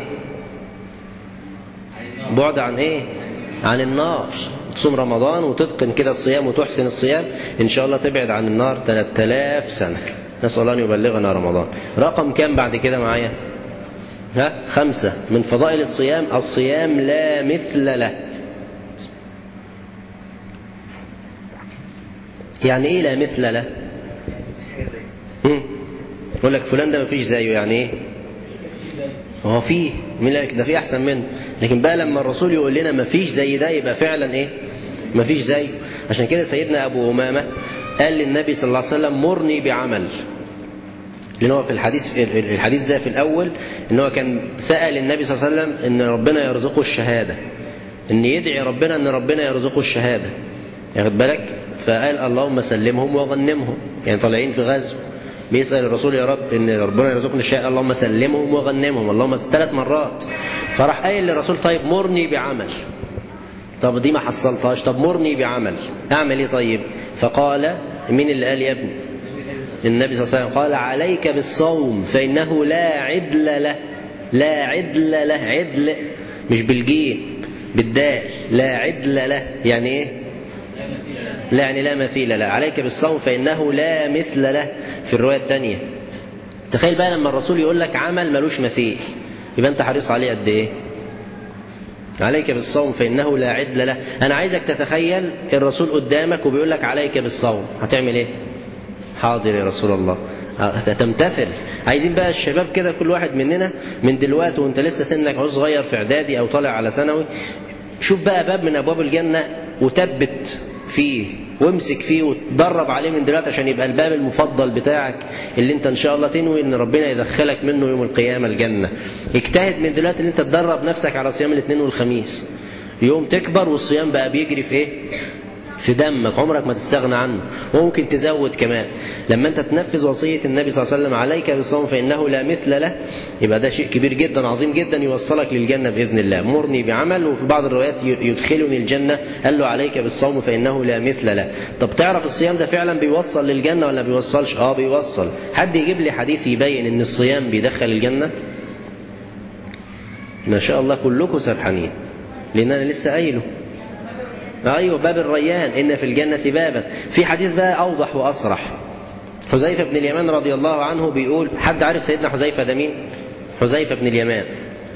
[SPEAKER 3] بعد عن ايه عن النار تصوم رمضان وتتقن كده الصيام وتحسن الصيام ان شاء الله تبعد عن النار 3000 سنة نسأل الله أن يبلغنا رمضان رقم كام بعد كده معايا ها خمسة من فضائل الصيام الصيام لا مثل له يعني ايه لا مثل له مم. يقول لك فلان ده مفيش زيه يعني ايه هو فيه مين قال لك ده فيه احسن منه لكن بقى لما الرسول يقول لنا مفيش زي ده يبقى فعلا ايه مفيش زيه عشان كده سيدنا ابو امامه قال للنبي صلى الله عليه وسلم مرني بعمل لان هو في الحديث الحديث ده في الاول ان هو كان سال النبي صلى الله عليه وسلم ان ربنا يرزقه الشهاده ان يدعي ربنا ان ربنا يرزقه الشهاده ياخد بالك فقال اللهم سلمهم وغنمهم يعني طالعين في غزو بيسأل الرسول يا رب ان ربنا يرزقنا الشهاده اللهم سلمهم وغنمهم اللهم ثلاث مرات فراح قايل للرسول طيب مرني بعمل طب دي ما حصلتهاش طب مرني بعمل اعمل ايه طيب فقال مين اللي قال يا ابني النبي صلى الله عليه وسلم قال عليك بالصوم فإنه لا عدل له لا عدل له عدل مش بالجيم بالدال لا عدل له يعني ايه لا يعني لا مثيل له عليك بالصوم فإنه لا مثل له في الرواية الثانية تخيل بقى لما الرسول يقول لك عمل ملوش مثيل يبقى انت حريص عليه قد ايه عليك بالصوم فإنه لا عدل له أنا عايزك تتخيل الرسول قدامك وبيقول لك عليك بالصوم هتعمل ايه حاضر يا رسول الله تمتثل عايزين بقى الشباب كده كل واحد مننا من دلوقتي وانت لسه سنك عاوز صغير في اعدادي او طالع على ثانوي شوف بقى باب من ابواب الجنه وثبت فيه وامسك فيه وتدرب عليه من دلوقتي عشان يبقى الباب المفضل بتاعك اللي انت ان شاء الله تنوي ان ربنا يدخلك منه يوم القيامه الجنه اجتهد من دلوقتي ان انت تدرب نفسك على صيام الاثنين والخميس يوم تكبر والصيام بقى بيجري في ايه في دمك عمرك ما تستغنى عنه وممكن تزود كمان لما انت تنفذ وصية النبي صلى الله عليه وسلم عليك بالصوم فإنه لا مثل له يبقى ده شيء كبير جدا عظيم جدا يوصلك للجنة بإذن الله مرني بعمل وفي بعض الروايات يدخلني الجنة قال له عليك بالصوم فإنه لا مثل له طب تعرف الصيام ده فعلا بيوصل للجنة ولا بيوصلش اه بيوصل حد يجيب لي حديث يبين ان الصيام بيدخل الجنة ما شاء الله كلكم سرحانين لان انا لسه قايله ايوه باب الريان ان في الجنه بابا في حديث بقى اوضح واصرح حذيفه بن اليمان رضي الله عنه بيقول حد عارف سيدنا حذيفه ده مين حذيفه بن اليمان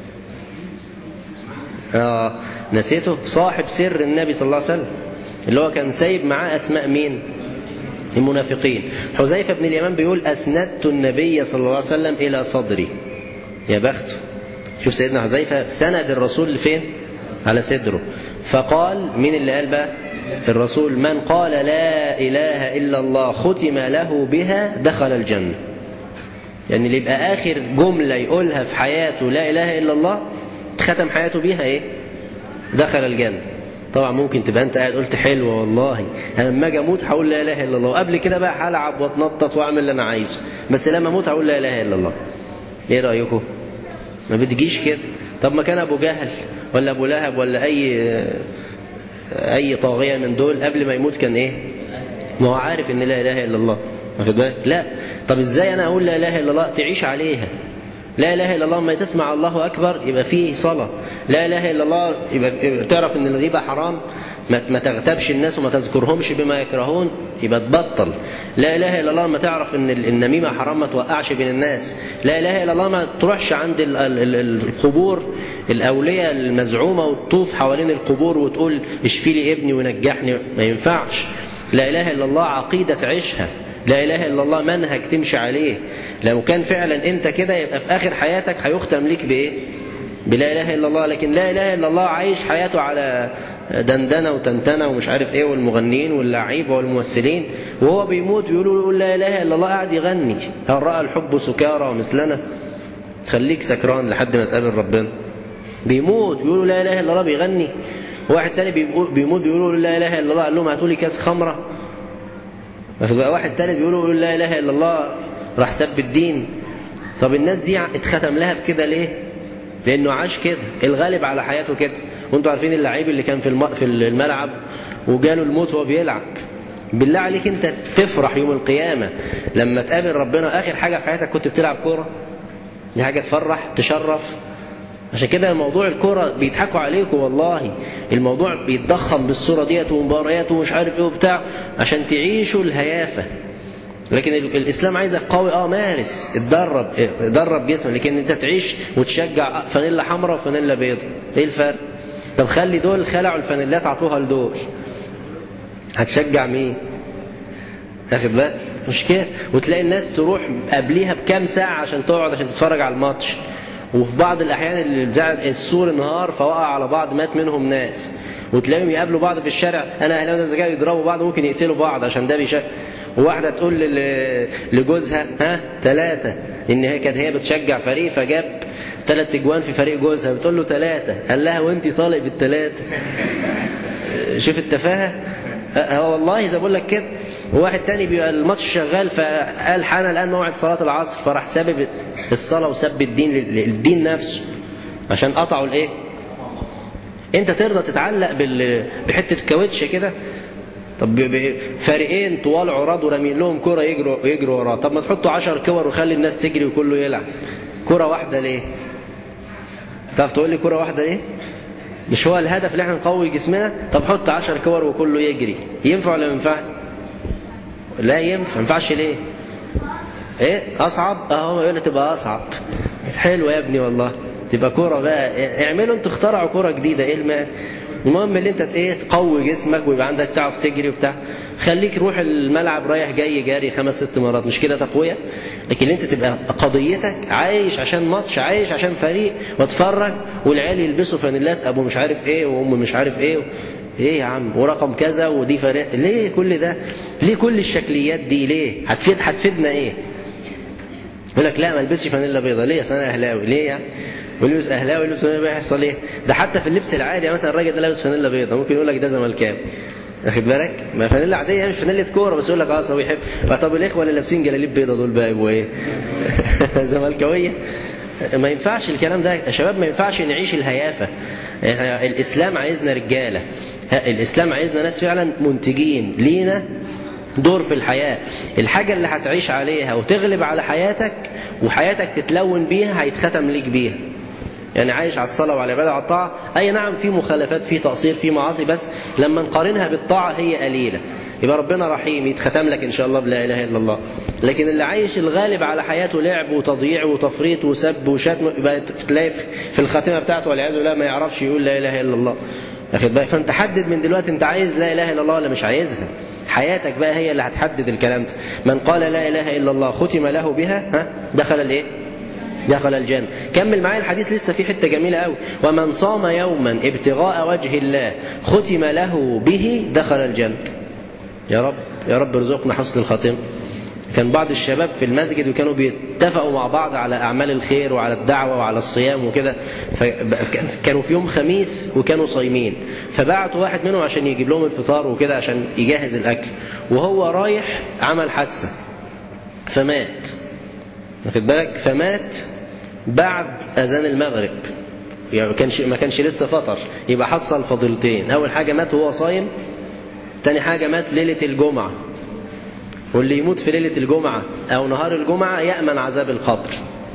[SPEAKER 3] اه نسيته صاحب سر النبي صلى الله عليه وسلم اللي هو كان سايب معاه اسماء مين المنافقين حذيفه بن اليمان بيقول اسندت النبي صلى الله عليه وسلم الى صدري يا بخته شوف سيدنا حذيفه سند الرسول لفين على صدره فقال مين اللي قال بقى الرسول من قال لا إله إلا الله ختم له بها دخل الجنة يعني اللي يبقى آخر جملة يقولها في حياته لا إله إلا الله ختم حياته بيها إيه دخل الجنة طبعا ممكن تبقى انت قاعد قلت حلوه والله انا لما اجي اموت هقول لا اله الا الله وقبل كده بقى هلعب واتنطط واعمل اللي انا عايزه بس لما اموت هقول لا اله الا الله ايه رايكم ما بتجيش كده طب ما كان ابو جهل ولا ابو لهب ولا اي اي طاغيه من دول قبل ما يموت كان ايه ما هو عارف ان لا اله الا الله واخد بالك لا طب ازاي انا اقول لا اله الا الله تعيش عليها لا اله الا الله ما تسمع الله اكبر يبقى فيه صلاه لا اله الا الله يبقى تعرف ان الغيبه حرام ما تغتابش الناس وما تذكرهمش بما يكرهون يبقى تبطل لا اله الا الله ما تعرف ان النميمه حرام ما توقعش بين الناس لا اله الا الله ما تروحش عند القبور الاولياء المزعومه وتطوف حوالين القبور وتقول اشفي لي ابني ونجحني ما ينفعش لا اله الا الله عقيده تعيشها لا اله الا الله منهج تمشي عليه لو كان فعلا انت كده يبقى في اخر حياتك هيختم ليك بايه بلا اله الا الله لكن لا اله الا الله عايش حياته على دندنه وتنتنه ومش عارف ايه والمغنيين واللعيبه والممثلين وهو بيموت بيقولوا يقول لا اله الا الله قاعد يغني هل راى الحب سكارى مثلنا خليك سكران لحد ما تقابل ربنا بيموت بيقولوا لا اله الا الله بيغني واحد تاني بيموت بيقولوا لا اله الا الله قال لهم هاتوا لي كاس خمره واحد تاني بيقولوا لا اله الا الله راح سب الدين طب الناس دي اتختم لها بكده ليه لانه عاش كده الغالب على حياته كده وانتوا عارفين اللعيب اللي كان في في الملعب وجاله الموت وهو بيلعب بالله عليك انت تفرح يوم القيامه لما تقابل ربنا اخر حاجه في حياتك كنت بتلعب كوره دي حاجه تفرح تشرف عشان كده موضوع الكوره بيضحكوا عليكم والله الموضوع بيتضخم بالصوره ديت ومباريات ومش عارف ايه وبتاع عشان تعيشوا الهيافه لكن الاسلام عايزك قوي اه مارس اتدرب اتدرب جسمك لكن انت تعيش وتشجع فانيلا حمراء وفانيلا بيضاء ايه الفرق طب خلي دول خلعوا الفانيلات عطوها لدول هتشجع مين واخد بالك مش كده وتلاقي الناس تروح قبليها بكام ساعه عشان تقعد عشان تتفرج على الماتش وفي بعض الاحيان اللي بتاع السور انهار فوقع على بعض مات منهم ناس وتلاقيهم يقابلوا بعض في الشارع انا اهلاوي ناس جاي يضربوا بعض ممكن يقتلوا بعض عشان ده بيشا وواحده تقول لجوزها ها ثلاثه ان هي كانت هي بتشجع فريق فجاب ثلاث اجوان في فريق جوزها بتقول له ثلاثه قال لها وانت طالق بالثلاثه شوف التفاهه هو والله زي بقول لك كده وواحد تاني بيبقى الماتش شغال فقال حان الان موعد صلاه العصر فراح سابب الصلاه وسب الدين الدين نفسه عشان قطعوا الايه انت ترضى تتعلق بال... بحته كاوتش كده طب فريقين طوال عراض ورامين لهم كرة يجروا يجروا وراه طب ما تحطوا 10 كور وخلي الناس تجري وكله يلعب كرة واحدة ليه تعرف تقول لي كرة واحدة ليه مش هو الهدف اللي احنا نقوي جسمنا طب حط 10 كور وكله يجري ينفع ولا ما ينفعش لا ينفع ما ينفعش ليه ايه اصعب اهو يقول لي تبقى اصعب حلوه يا ابني والله تبقى كوره بقى اعملوا انتوا اخترعوا كوره جديده ايه الم... المهم اللي انت ايه تقوي جسمك ويبقى عندك تعرف تجري وبتاع خليك روح الملعب رايح جاي جاري خمس ست مرات مش كده تقويه لكن انت تبقى قضيتك عايش عشان ماتش عايش عشان فريق واتفرج والعيال يلبسوا فانيلات ابو مش عارف ايه وام مش عارف ايه ايه يا عم ورقم كذا ودي فريق ليه كل ده ليه كل الشكليات دي ليه هتفيد هتفيدنا ايه يقول لك لا ما البسش فانيلا بيضاء ليه اصل انا اهلاوي ليه يعني ويلبس اهلاوي يلبس فانيلا بيضاء يحصل ايه ده حتى في اللبس العادي يعني مثلا الراجل ده لابس فانيلا بيضاء ممكن يقول لك ده زملكاوي واخد بالك ما فانيلا عاديه مش فانيلا كوره بس يقول لك اه هو يحب طب الاخوه اللي لابسين جلاليب بيضاء دول بقى يبقوا ايه زملكاويه ما ينفعش الكلام ده يا شباب ما ينفعش نعيش الهيافه يعني الاسلام عايزنا رجاله الاسلام عايزنا ناس فعلا منتجين لينا دور في الحياة الحاجة اللي هتعيش عليها وتغلب على حياتك وحياتك تتلون بيها هيتختم ليك بيها يعني عايش على الصلاة وعلى العبادة على الطاعة أي نعم في مخالفات في تقصير في معاصي بس لما نقارنها بالطاعة هي قليلة يبقى ربنا رحيم يتختم لك إن شاء الله بلا إله إلا الله لكن اللي عايش الغالب على حياته لعب وتضييع وتفريط وسب وشتم يبقى تلاقي في الخاتمة بتاعته والعياذ بالله ما يعرفش يقول لا إله إلا الله واخد بالك فأنت حدد من دلوقتي أنت عايز لا إله إلا الله ولا مش عايزها حياتك بقى هي اللي هتحدد الكلام ده من قال لا إله إلا الله ختم له بها ها دخل الإيه دخل الجنة كمل معايا الحديث لسه في حتة جميلة قوي ومن صام يوما ابتغاء وجه الله ختم له به دخل الجنة يا رب يا رب ارزقنا حسن الخاتمة كان بعض الشباب في المسجد وكانوا بيتفقوا مع بعض على أعمال الخير وعلى الدعوة وعلى الصيام وكده كانوا في يوم خميس وكانوا صايمين فبعتوا واحد منهم عشان يجيب لهم الفطار وكده عشان يجهز الأكل وهو رايح عمل حادثة فمات واخد بالك فمات بعد أذان المغرب يعني ما كانش ما كانش لسه فطر يبقى حصل فضيلتين أول حاجة مات وهو صايم تاني حاجة مات ليلة الجمعة واللي يموت في ليلة الجمعة أو نهار الجمعة يأمن عذاب القبر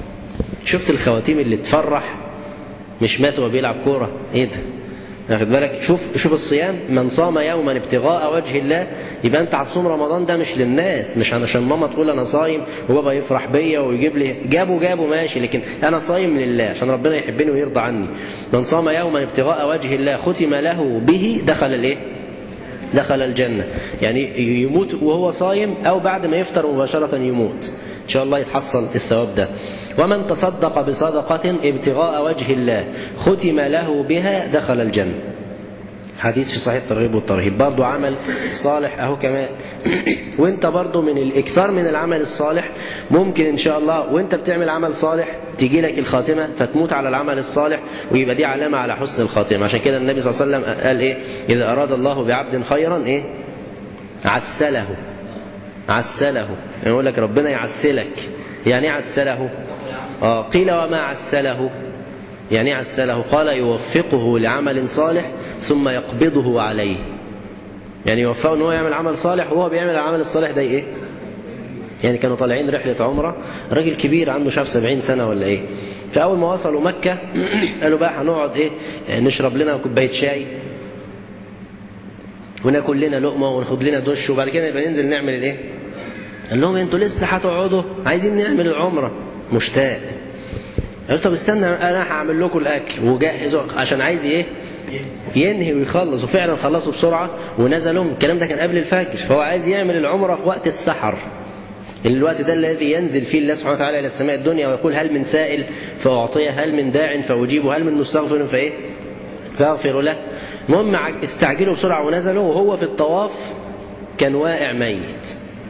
[SPEAKER 3] شفت الخواتيم اللي تفرح مش مات وهو بيلعب كورة ايه ده واخد بالك شوف شوف الصيام من صام يوما ابتغاء وجه الله يبقى انت هتصوم رمضان ده مش للناس مش عشان ماما تقول انا صايم وبابا يفرح بيا ويجيب لي جابوا جابوا ماشي لكن انا صايم لله عشان ربنا يحبني ويرضى عني من صام يوما ابتغاء وجه الله ختم له به دخل الايه دخل الجنة يعني يموت وهو صايم أو بعد ما يفطر مباشرة يموت إن شاء الله يتحصل الثواب ده ومن تصدق بصدقة ابتغاء وجه الله ختم له بها دخل الجنة حديث في صحيح الترغيب والترهيب برضو عمل صالح اهو كمان وانت برضو من الاكثار من العمل الصالح ممكن ان شاء الله وانت بتعمل عمل صالح تيجي لك الخاتمة فتموت على العمل الصالح ويبقى دي علامة على حسن الخاتمة عشان كده النبي صلى الله عليه وسلم قال ايه اذا اراد الله بعبد خيرا ايه عسله عسله يعني يقول لك ربنا يعسلك يعني ايه عسله آه قيل وما عسله يعني ايه عسله قال يوفقه لعمل صالح ثم يقبضه عليه يعني يوفقه ان هو يعمل عمل صالح وهو بيعمل العمل الصالح ده ايه يعني كانوا طالعين رحلة عمرة راجل كبير عنده شاف سبعين سنة ولا ايه فأول ما وصلوا مكة قالوا بقى هنقعد ايه نشرب لنا كوباية شاي وناكل لنا لقمة وناخد لنا دش وبعد كده يبقى ننزل نعمل الايه قال لهم انتوا لسه هتقعدوا عايزين نعمل العمرة مشتاق قال طب استنى انا هعمل لكم الاكل وجهزوا عشان عايز ايه ينهي ويخلص وفعلا خلصوا بسرعة ونزلوا الكلام ده كان قبل الفجر فهو عايز يعمل العمرة في وقت السحر الوقت ده الذي ينزل فيه الله سبحانه وتعالى إلى السماء الدنيا ويقول هل من سائل فأعطيه هل من داع فأجيبه هل من مستغفر فإيه فأغفر له المهم استعجلوا بسرعة ونزلوا وهو في الطواف كان واقع ميت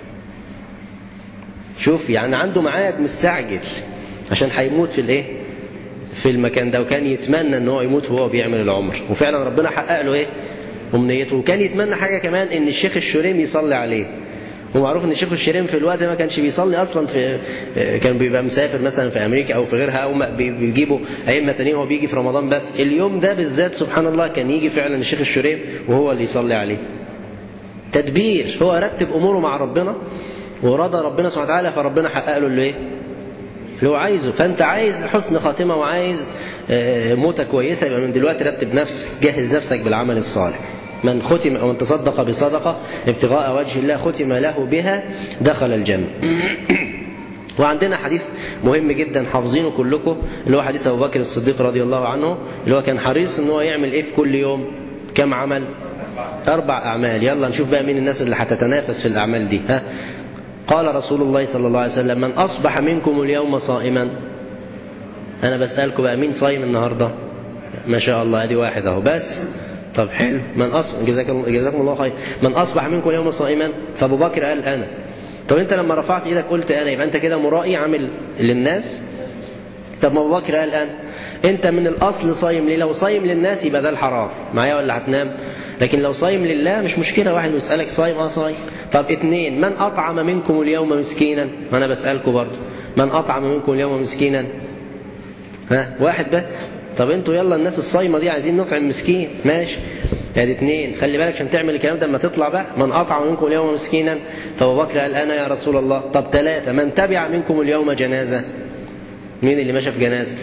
[SPEAKER 3] شوف يعني عنده ميعاد مستعجل عشان هيموت في الايه في المكان ده وكان يتمنى ان هو يموت وهو بيعمل العمر وفعلا ربنا حقق له ايه امنيته وكان يتمنى حاجه كمان ان الشيخ الشريم يصلي عليه ومعروف ان الشيخ الشريم في الوقت ما كانش بيصلي اصلا في كان بيبقى مسافر مثلا في امريكا او في غيرها او بيجيبوا ائمه تانيين هو بيجي في رمضان بس اليوم ده بالذات سبحان الله كان يجي فعلا الشيخ الشريم وهو اللي يصلي عليه تدبير هو رتب اموره مع ربنا ورضى ربنا سبحانه وتعالى فربنا حقق له اللي ايه اللي هو عايزه فانت عايز حسن خاتمه وعايز موتة كويسه يبقى من دلوقتي رتب نفسك جهز نفسك بالعمل الصالح من ختم أو من تصدق بصدقة ابتغاء وجه الله ختم له بها دخل الجنة وعندنا حديث مهم جدا حافظينه كلكم اللي هو حديث أبو بكر الصديق رضي الله عنه اللي هو كان حريص ان هو يعمل ايه في كل يوم كم عمل أربع أعمال يلا نشوف بقى مين الناس اللي هتتنافس في الأعمال دي ها قال رسول الله صلى الله عليه وسلم من أصبح منكم اليوم صائما أنا بسألكم بقى مين صايم النهاردة ما شاء الله ادي واحد اهو بس طب حلو من أصبح جزاكم جزاكم الله خير من أصبح منكم اليوم صائما فأبو بكر قال أنا طب أنت لما رفعت إيدك قلت أنا يبقى أنت كده مرائي عامل للناس طب ما أبو بكر قال أنا أنت من الأصل صايم ليه لو صايم للناس يبقى ده الحرام معايا ولا هتنام لكن لو صايم لله مش مشكلة واحد يسألك صايم اه صايم طب اتنين من أطعم منكم اليوم مسكينا وأنا بسألكم برضه من أطعم منكم اليوم مسكينا ها واحد بقى طب انتوا يلا الناس الصايمه دي عايزين نطعم مسكين ماشي ادي اتنين خلي بالك عشان تعمل الكلام ده اما تطلع بقى من اطعم منكم اليوم مسكينا فابو بكر قال انا يا رسول الله طب ثلاثه من تبع منكم اليوم جنازه مين اللي ماشى في جنازه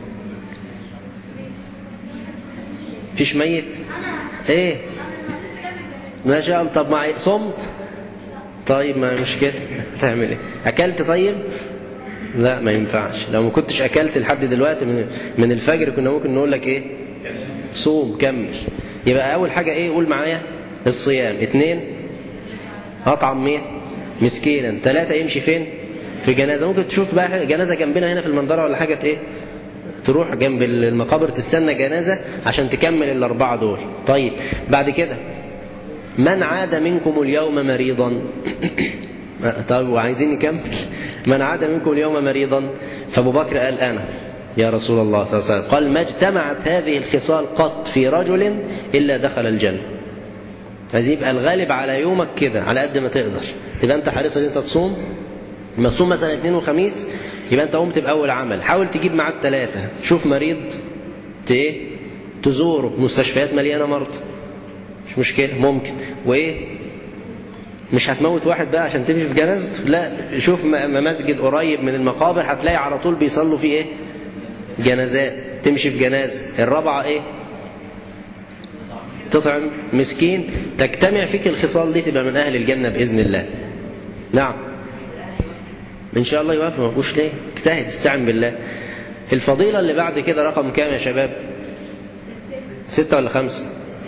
[SPEAKER 3] فيش ميت ايه ما شاء الله طب ما صمت طيب ما مشكله تعمل ايه اكلت طيب لا ما ينفعش لو ما كنتش اكلت لحد دلوقتي من من الفجر كنا ممكن نقول لك ايه صوم كمل يبقى اول حاجه ايه قول معايا الصيام اثنين اطعم مين مسكينا ثلاثه يمشي فين في جنازه ممكن تشوف بقى جنازه جنبنا هنا في المنظره ولا حاجه ايه تروح جنب المقابر تستنى جنازه عشان تكمل الاربعه دول طيب بعد كده من عاد منكم اليوم مريضا طيب وعايزين نكمل من عاد منكم اليوم مريضا فابو بكر قال انا يا رسول الله صلى الله عليه وسلم قال ما اجتمعت هذه الخصال قط في رجل الا دخل الجنه عايز يبقى الغالب على يومك كده على قد ما تقدر يبقى انت حريص ان انت تصوم لما تصوم مثلا اثنين وخميس يبقى انت قمت باول عمل حاول تجيب معاك ثلاثه شوف مريض ايه تزوره مستشفيات مليانه مرضى مش مشكله ممكن وايه مش هتموت واحد بقى عشان تمشي في جنازته لا شوف مسجد قريب من المقابر هتلاقي على طول بيصلوا فيه ايه جنازات تمشي في جنازة الرابعة ايه تطعم مسكين تجتمع فيك الخصال دي تبقى من اهل الجنة باذن الله نعم ان شاء الله يوافق ما فيهوش ليه اجتهد استعن بالله الفضيلة اللي بعد كده رقم كام يا شباب ستة ولا خمسة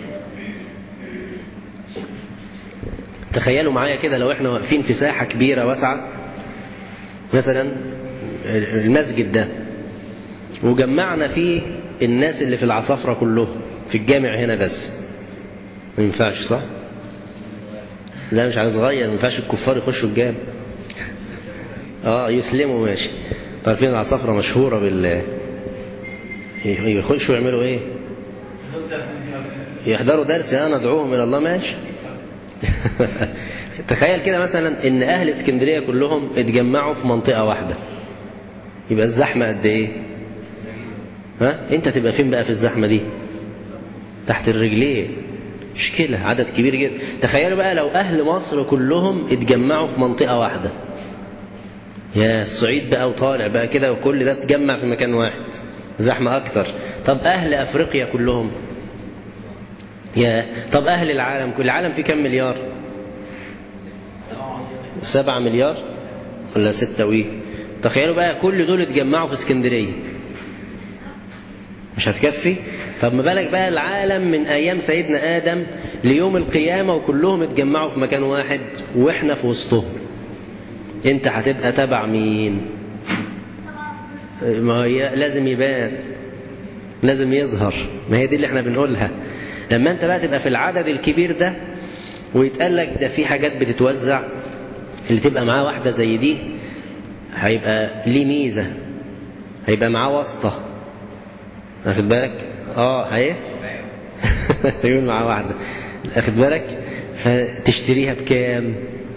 [SPEAKER 3] تخيلوا معايا كده لو احنا واقفين في ساحة كبيرة واسعة مثلا المسجد ده وجمعنا فيه الناس اللي في العصافرة كلهم في الجامع هنا بس ما ينفعش صح لا مش عايز صغير ما ينفعش الكفار يخشوا الجامع اه يسلموا ماشي عارفين العصافرة مشهورة بال يخشوا يعملوا ايه يحضروا درس انا ادعوهم الى الله ماشي تخيل كده مثلا ان اهل اسكندريه كلهم اتجمعوا في منطقه واحده يبقى الزحمه قد ايه ها انت تبقى فين بقى في الزحمه دي تحت الرجلين مشكله عدد كبير جدا تخيلوا بقى لو اهل مصر كلهم اتجمعوا في منطقه واحده يا الصعيد بقى وطالع بقى كده وكل ده اتجمع في مكان واحد زحمه اكتر طب اهل افريقيا كلهم يا طب أهل العالم كل العالم فيه كم مليار سبعة مليار ولا ستة وإيه تخيلوا بقى كل دول اتجمعوا في اسكندرية مش هتكفي طب ما بالك بقى العالم من أيام سيدنا آدم ليوم القيامة وكلهم اتجمعوا في مكان واحد وإحنا في وسطهم انت هتبقى تبع مين ما هي لازم يبان لازم يظهر ما هي دي اللي احنا بنقولها لما انت بقى تبقى في العدد الكبير ده ويتقال لك ده في حاجات بتتوزع اللي تبقى معاه واحدة زي دي هيبقى ليه ميزة هيبقى معاه واسطة واخد بالك اه هي يقول معاه واحدة واخد بالك فتشتريها بكام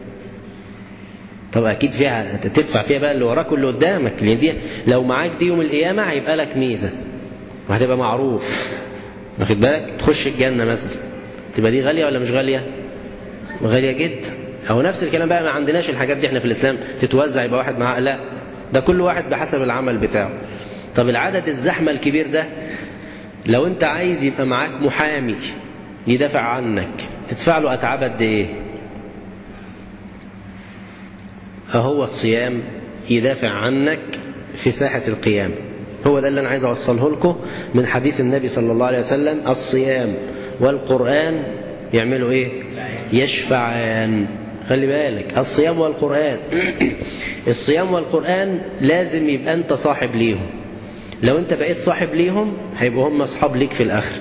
[SPEAKER 3] طب اكيد فيها تدفع فيها بقى اللي وراك واللي قدامك لان دي لو معاك دي يوم القيامه هيبقى لك ميزه وهتبقى معروف واخد بالك تخش الجنه مثلا تبقى دي غاليه ولا مش غاليه غاليه جدا او نفس الكلام بقى ما عندناش الحاجات دي احنا في الاسلام تتوزع يبقى واحد معاه لا ده كل واحد بحسب العمل بتاعه طب العدد الزحمه الكبير ده لو انت عايز يبقى معاك محامي يدافع عنك تدفع له اتعاب قد ايه أهو الصيام يدافع عنك في ساحة القيام هو ده اللي أنا عايز أوصله لكم من حديث النبي صلى الله عليه وسلم الصيام والقرآن يعملوا إيه يشفعان خلي بالك الصيام والقرآن الصيام والقرآن لازم يبقى أنت صاحب ليهم لو أنت بقيت صاحب ليهم هيبقوا هم أصحاب ليك في الآخر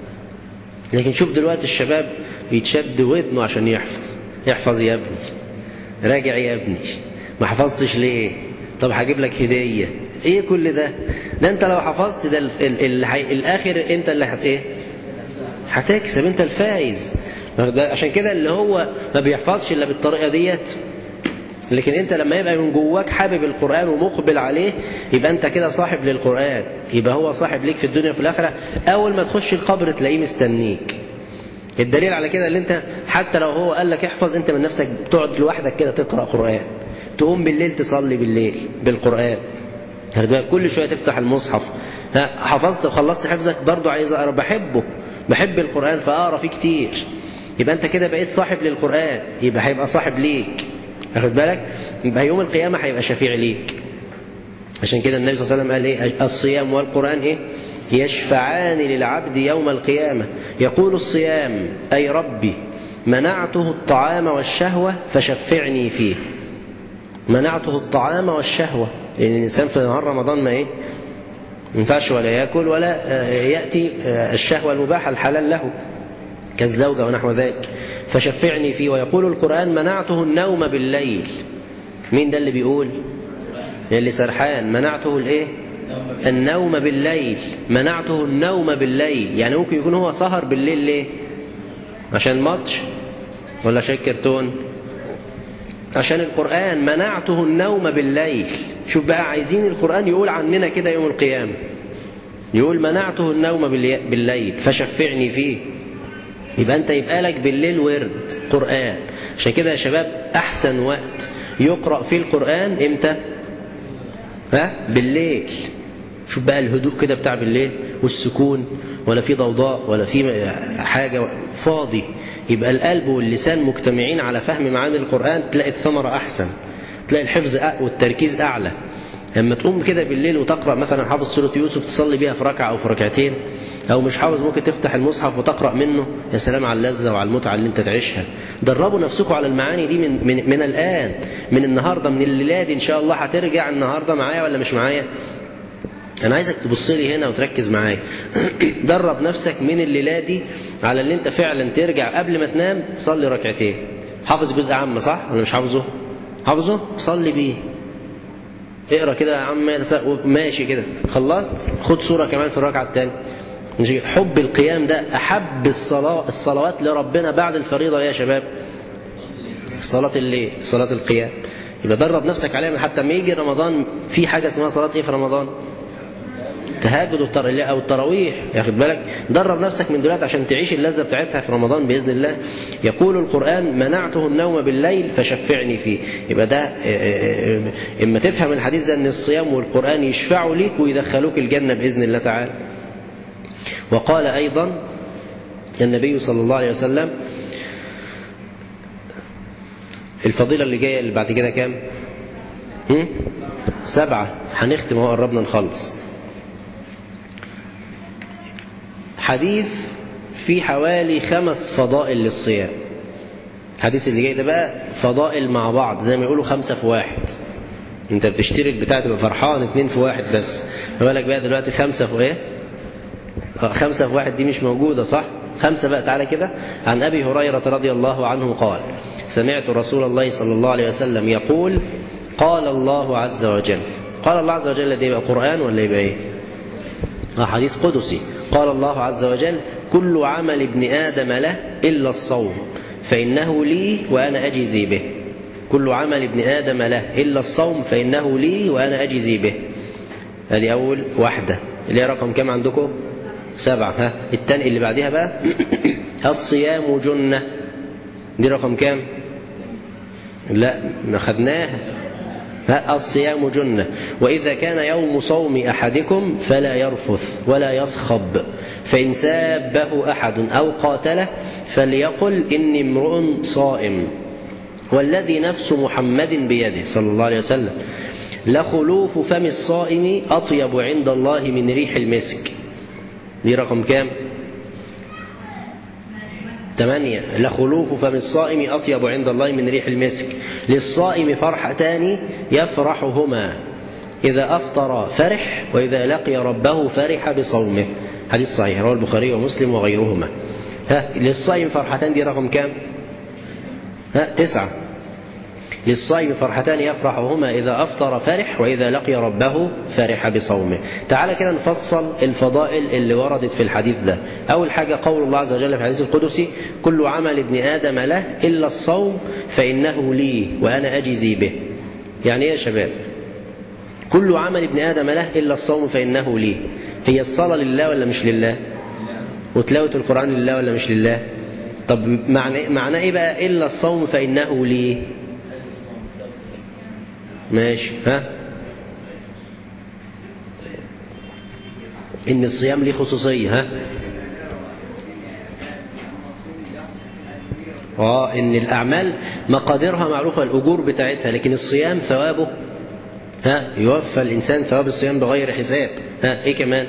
[SPEAKER 3] لكن شوف دلوقتي الشباب يتشد ودنه عشان يحفظ يحفظ يا ابني راجع يا ابني ما حفظتش ليه طب هجيب لك هدية ايه كل ده ده انت لو حفظت ده ال ال ال الاخر انت اللي هت ايه هتكسب انت الفايز عشان كده اللي هو ما بيحفظش الا بالطريقة ديت لكن انت لما يبقى من جواك حابب القرآن ومقبل عليه يبقى انت كده صاحب للقرآن يبقى هو صاحب ليك في الدنيا وفي الآخرة اول ما تخش القبر تلاقيه مستنيك الدليل على كده اللي انت حتى لو هو قال لك احفظ انت من نفسك تقعد لوحدك كده تقرا قران تقوم بالليل تصلي بالليل بالقران كل شويه تفتح المصحف حفظت وخلصت حفظك برضه عايز اقرا بحبه بحب القران فاقرا فيه كتير يبقى انت كده بقيت صاحب للقران يبقى هيبقى صاحب ليك واخد بالك يبقى يوم القيامه هيبقى شفيع ليك عشان كده النبي صلى الله عليه وسلم قال ايه الصيام والقران ايه يشفعان للعبد يوم القيامة يقول الصيام أي ربي منعته الطعام والشهوة فشفعني فيه منعته الطعام والشهوة لأن يعني الإنسان في نهار رمضان ما إيه ينفعش ولا يأكل ولا يأتي الشهوة المباحة الحلال له كالزوجة ونحو ذلك فشفعني فيه ويقول القرآن منعته النوم بالليل مين ده اللي بيقول اللي سرحان منعته الايه النوم بالليل منعته النوم بالليل يعني ممكن يكون هو سهر بالليل ليه عشان ماتش ولا عشان كرتون عشان القرآن منعته النوم بالليل شوف بقى عايزين القرآن يقول عننا كده يوم القيامة يقول منعته النوم بالليل فشفعني فيه يبقى انت يبقى لك بالليل ورد قرآن عشان كده يا شباب احسن وقت يقرأ فيه القرآن امتى ها بالليل شوف بقى الهدوء كده بتاع بالليل والسكون ولا في ضوضاء ولا في حاجة فاضي يبقى القلب واللسان مجتمعين على فهم معاني القرآن تلاقي الثمرة أحسن تلاقي الحفظ والتركيز أعلى لما تقوم كده بالليل وتقرأ مثلا حافظ سورة يوسف تصلي بيها في ركعة أو في ركعتين أو مش حافظ ممكن تفتح المصحف وتقرأ منه يا سلام على اللذة وعلى المتعة اللي أنت تعيشها دربوا نفسكم على المعاني دي من, من, من الآن من النهاردة من الليلة دي إن شاء الله هترجع النهاردة معايا ولا مش معايا أنا عايزك تبص لي هنا وتركز معايا درب نفسك من الليلة دي على اللي أنت فعلا ترجع قبل ما تنام صلي ركعتين حافظ جزء عام صح ولا مش حافظه حافظه صلي بيه اقرا كده يا عم ماشي كده خلصت خد صورة كمان في الركعة الثانية حب القيام ده أحب الصلاة الصلوات لربنا بعد الفريضة يا شباب صلاة الليل صلاة القيام يبقى درب نفسك عليها حتى ما يجي رمضان في حاجة اسمها صلاة ايه في رمضان تهاجد او التراويح ياخد بالك درب نفسك من دلوقتي عشان تعيش اللذة بتاعتها في رمضان بإذن الله يقول القرآن منعته النوم بالليل فشفعني فيه يبقى ده اما تفهم الحديث ده ان الصيام والقرآن يشفعوا ليك ويدخلوك الجنة بإذن الله تعالى وقال أيضا النبي صلى الله عليه وسلم الفضيلة اللي جاية اللي بعد كده كام هم؟ سبعة هنختم اهو قربنا نخلص حديث في حوالي خمس فضائل للصيام الحديث اللي جاي ده بقى فضائل مع بعض زي ما يقولوا خمسة في واحد انت بتشتري البتاع تبقى فرحان اتنين في واحد بس ما بالك بقى دلوقتي خمسة في ايه خمسة في واحد دي مش موجودة صح خمسة بقى تعالى كده عن أبي هريرة رضي الله عنه قال سمعت رسول الله صلى الله عليه وسلم يقول قال الله عز وجل قال الله عز وجل ده يبقى قرآن ولا يبقى ايه آه حديث قدسي قال الله عز وجل كل عمل ابن آدم له إلا الصوم فإنه لي وأنا أجزي به كل عمل ابن آدم له إلا الصوم فإنه لي وأنا أجزي به هذه أول واحدة اللي هي رقم كم عندكم سبعة ها التاني اللي بعدها بقى الصيام جنة دي رقم كام لا ما خدناها ها الصيام جنة وإذا كان يوم صوم أحدكم فلا يرفث ولا يصخب فإن سابه أحد أو قاتله فليقل إني امرؤ صائم والذي نفس محمد بيده صلى الله عليه وسلم لخلوف فم الصائم أطيب عند الله من ريح المسك دي رقم كام ثمانية لخلوف فم الصائم أطيب عند الله من ريح المسك للصائم فرحتان يفرحهما إذا أفطر فرح وإذا لقي ربه فرح بصومه حديث صحيح رواه البخاري ومسلم وغيرهما ها للصائم فرحتان دي رقم كام ها تسعة للصائم فرحتان يفرحهما إذا أفطر فرح وإذا لقي ربه فرح بصومه تعال كده نفصل الفضائل اللي وردت في الحديث ده أول حاجة قول الله عز وجل في الحديث القدسي كل عمل ابن آدم له إلا الصوم فإنه لي وأنا أجزي به يعني إيه يا شباب كل عمل ابن آدم له إلا الصوم فإنه لي هي الصلاة لله ولا مش لله وتلاوة القرآن لله ولا مش لله طب معنى معناه ايه بقى الا الصوم فانه لي ماشي ها ان الصيام ليه خصوصيه ها اه ان الاعمال مقاديرها معروفه الاجور بتاعتها لكن الصيام ثوابه ها يوفى الانسان ثواب الصيام بغير حساب ها ايه كمان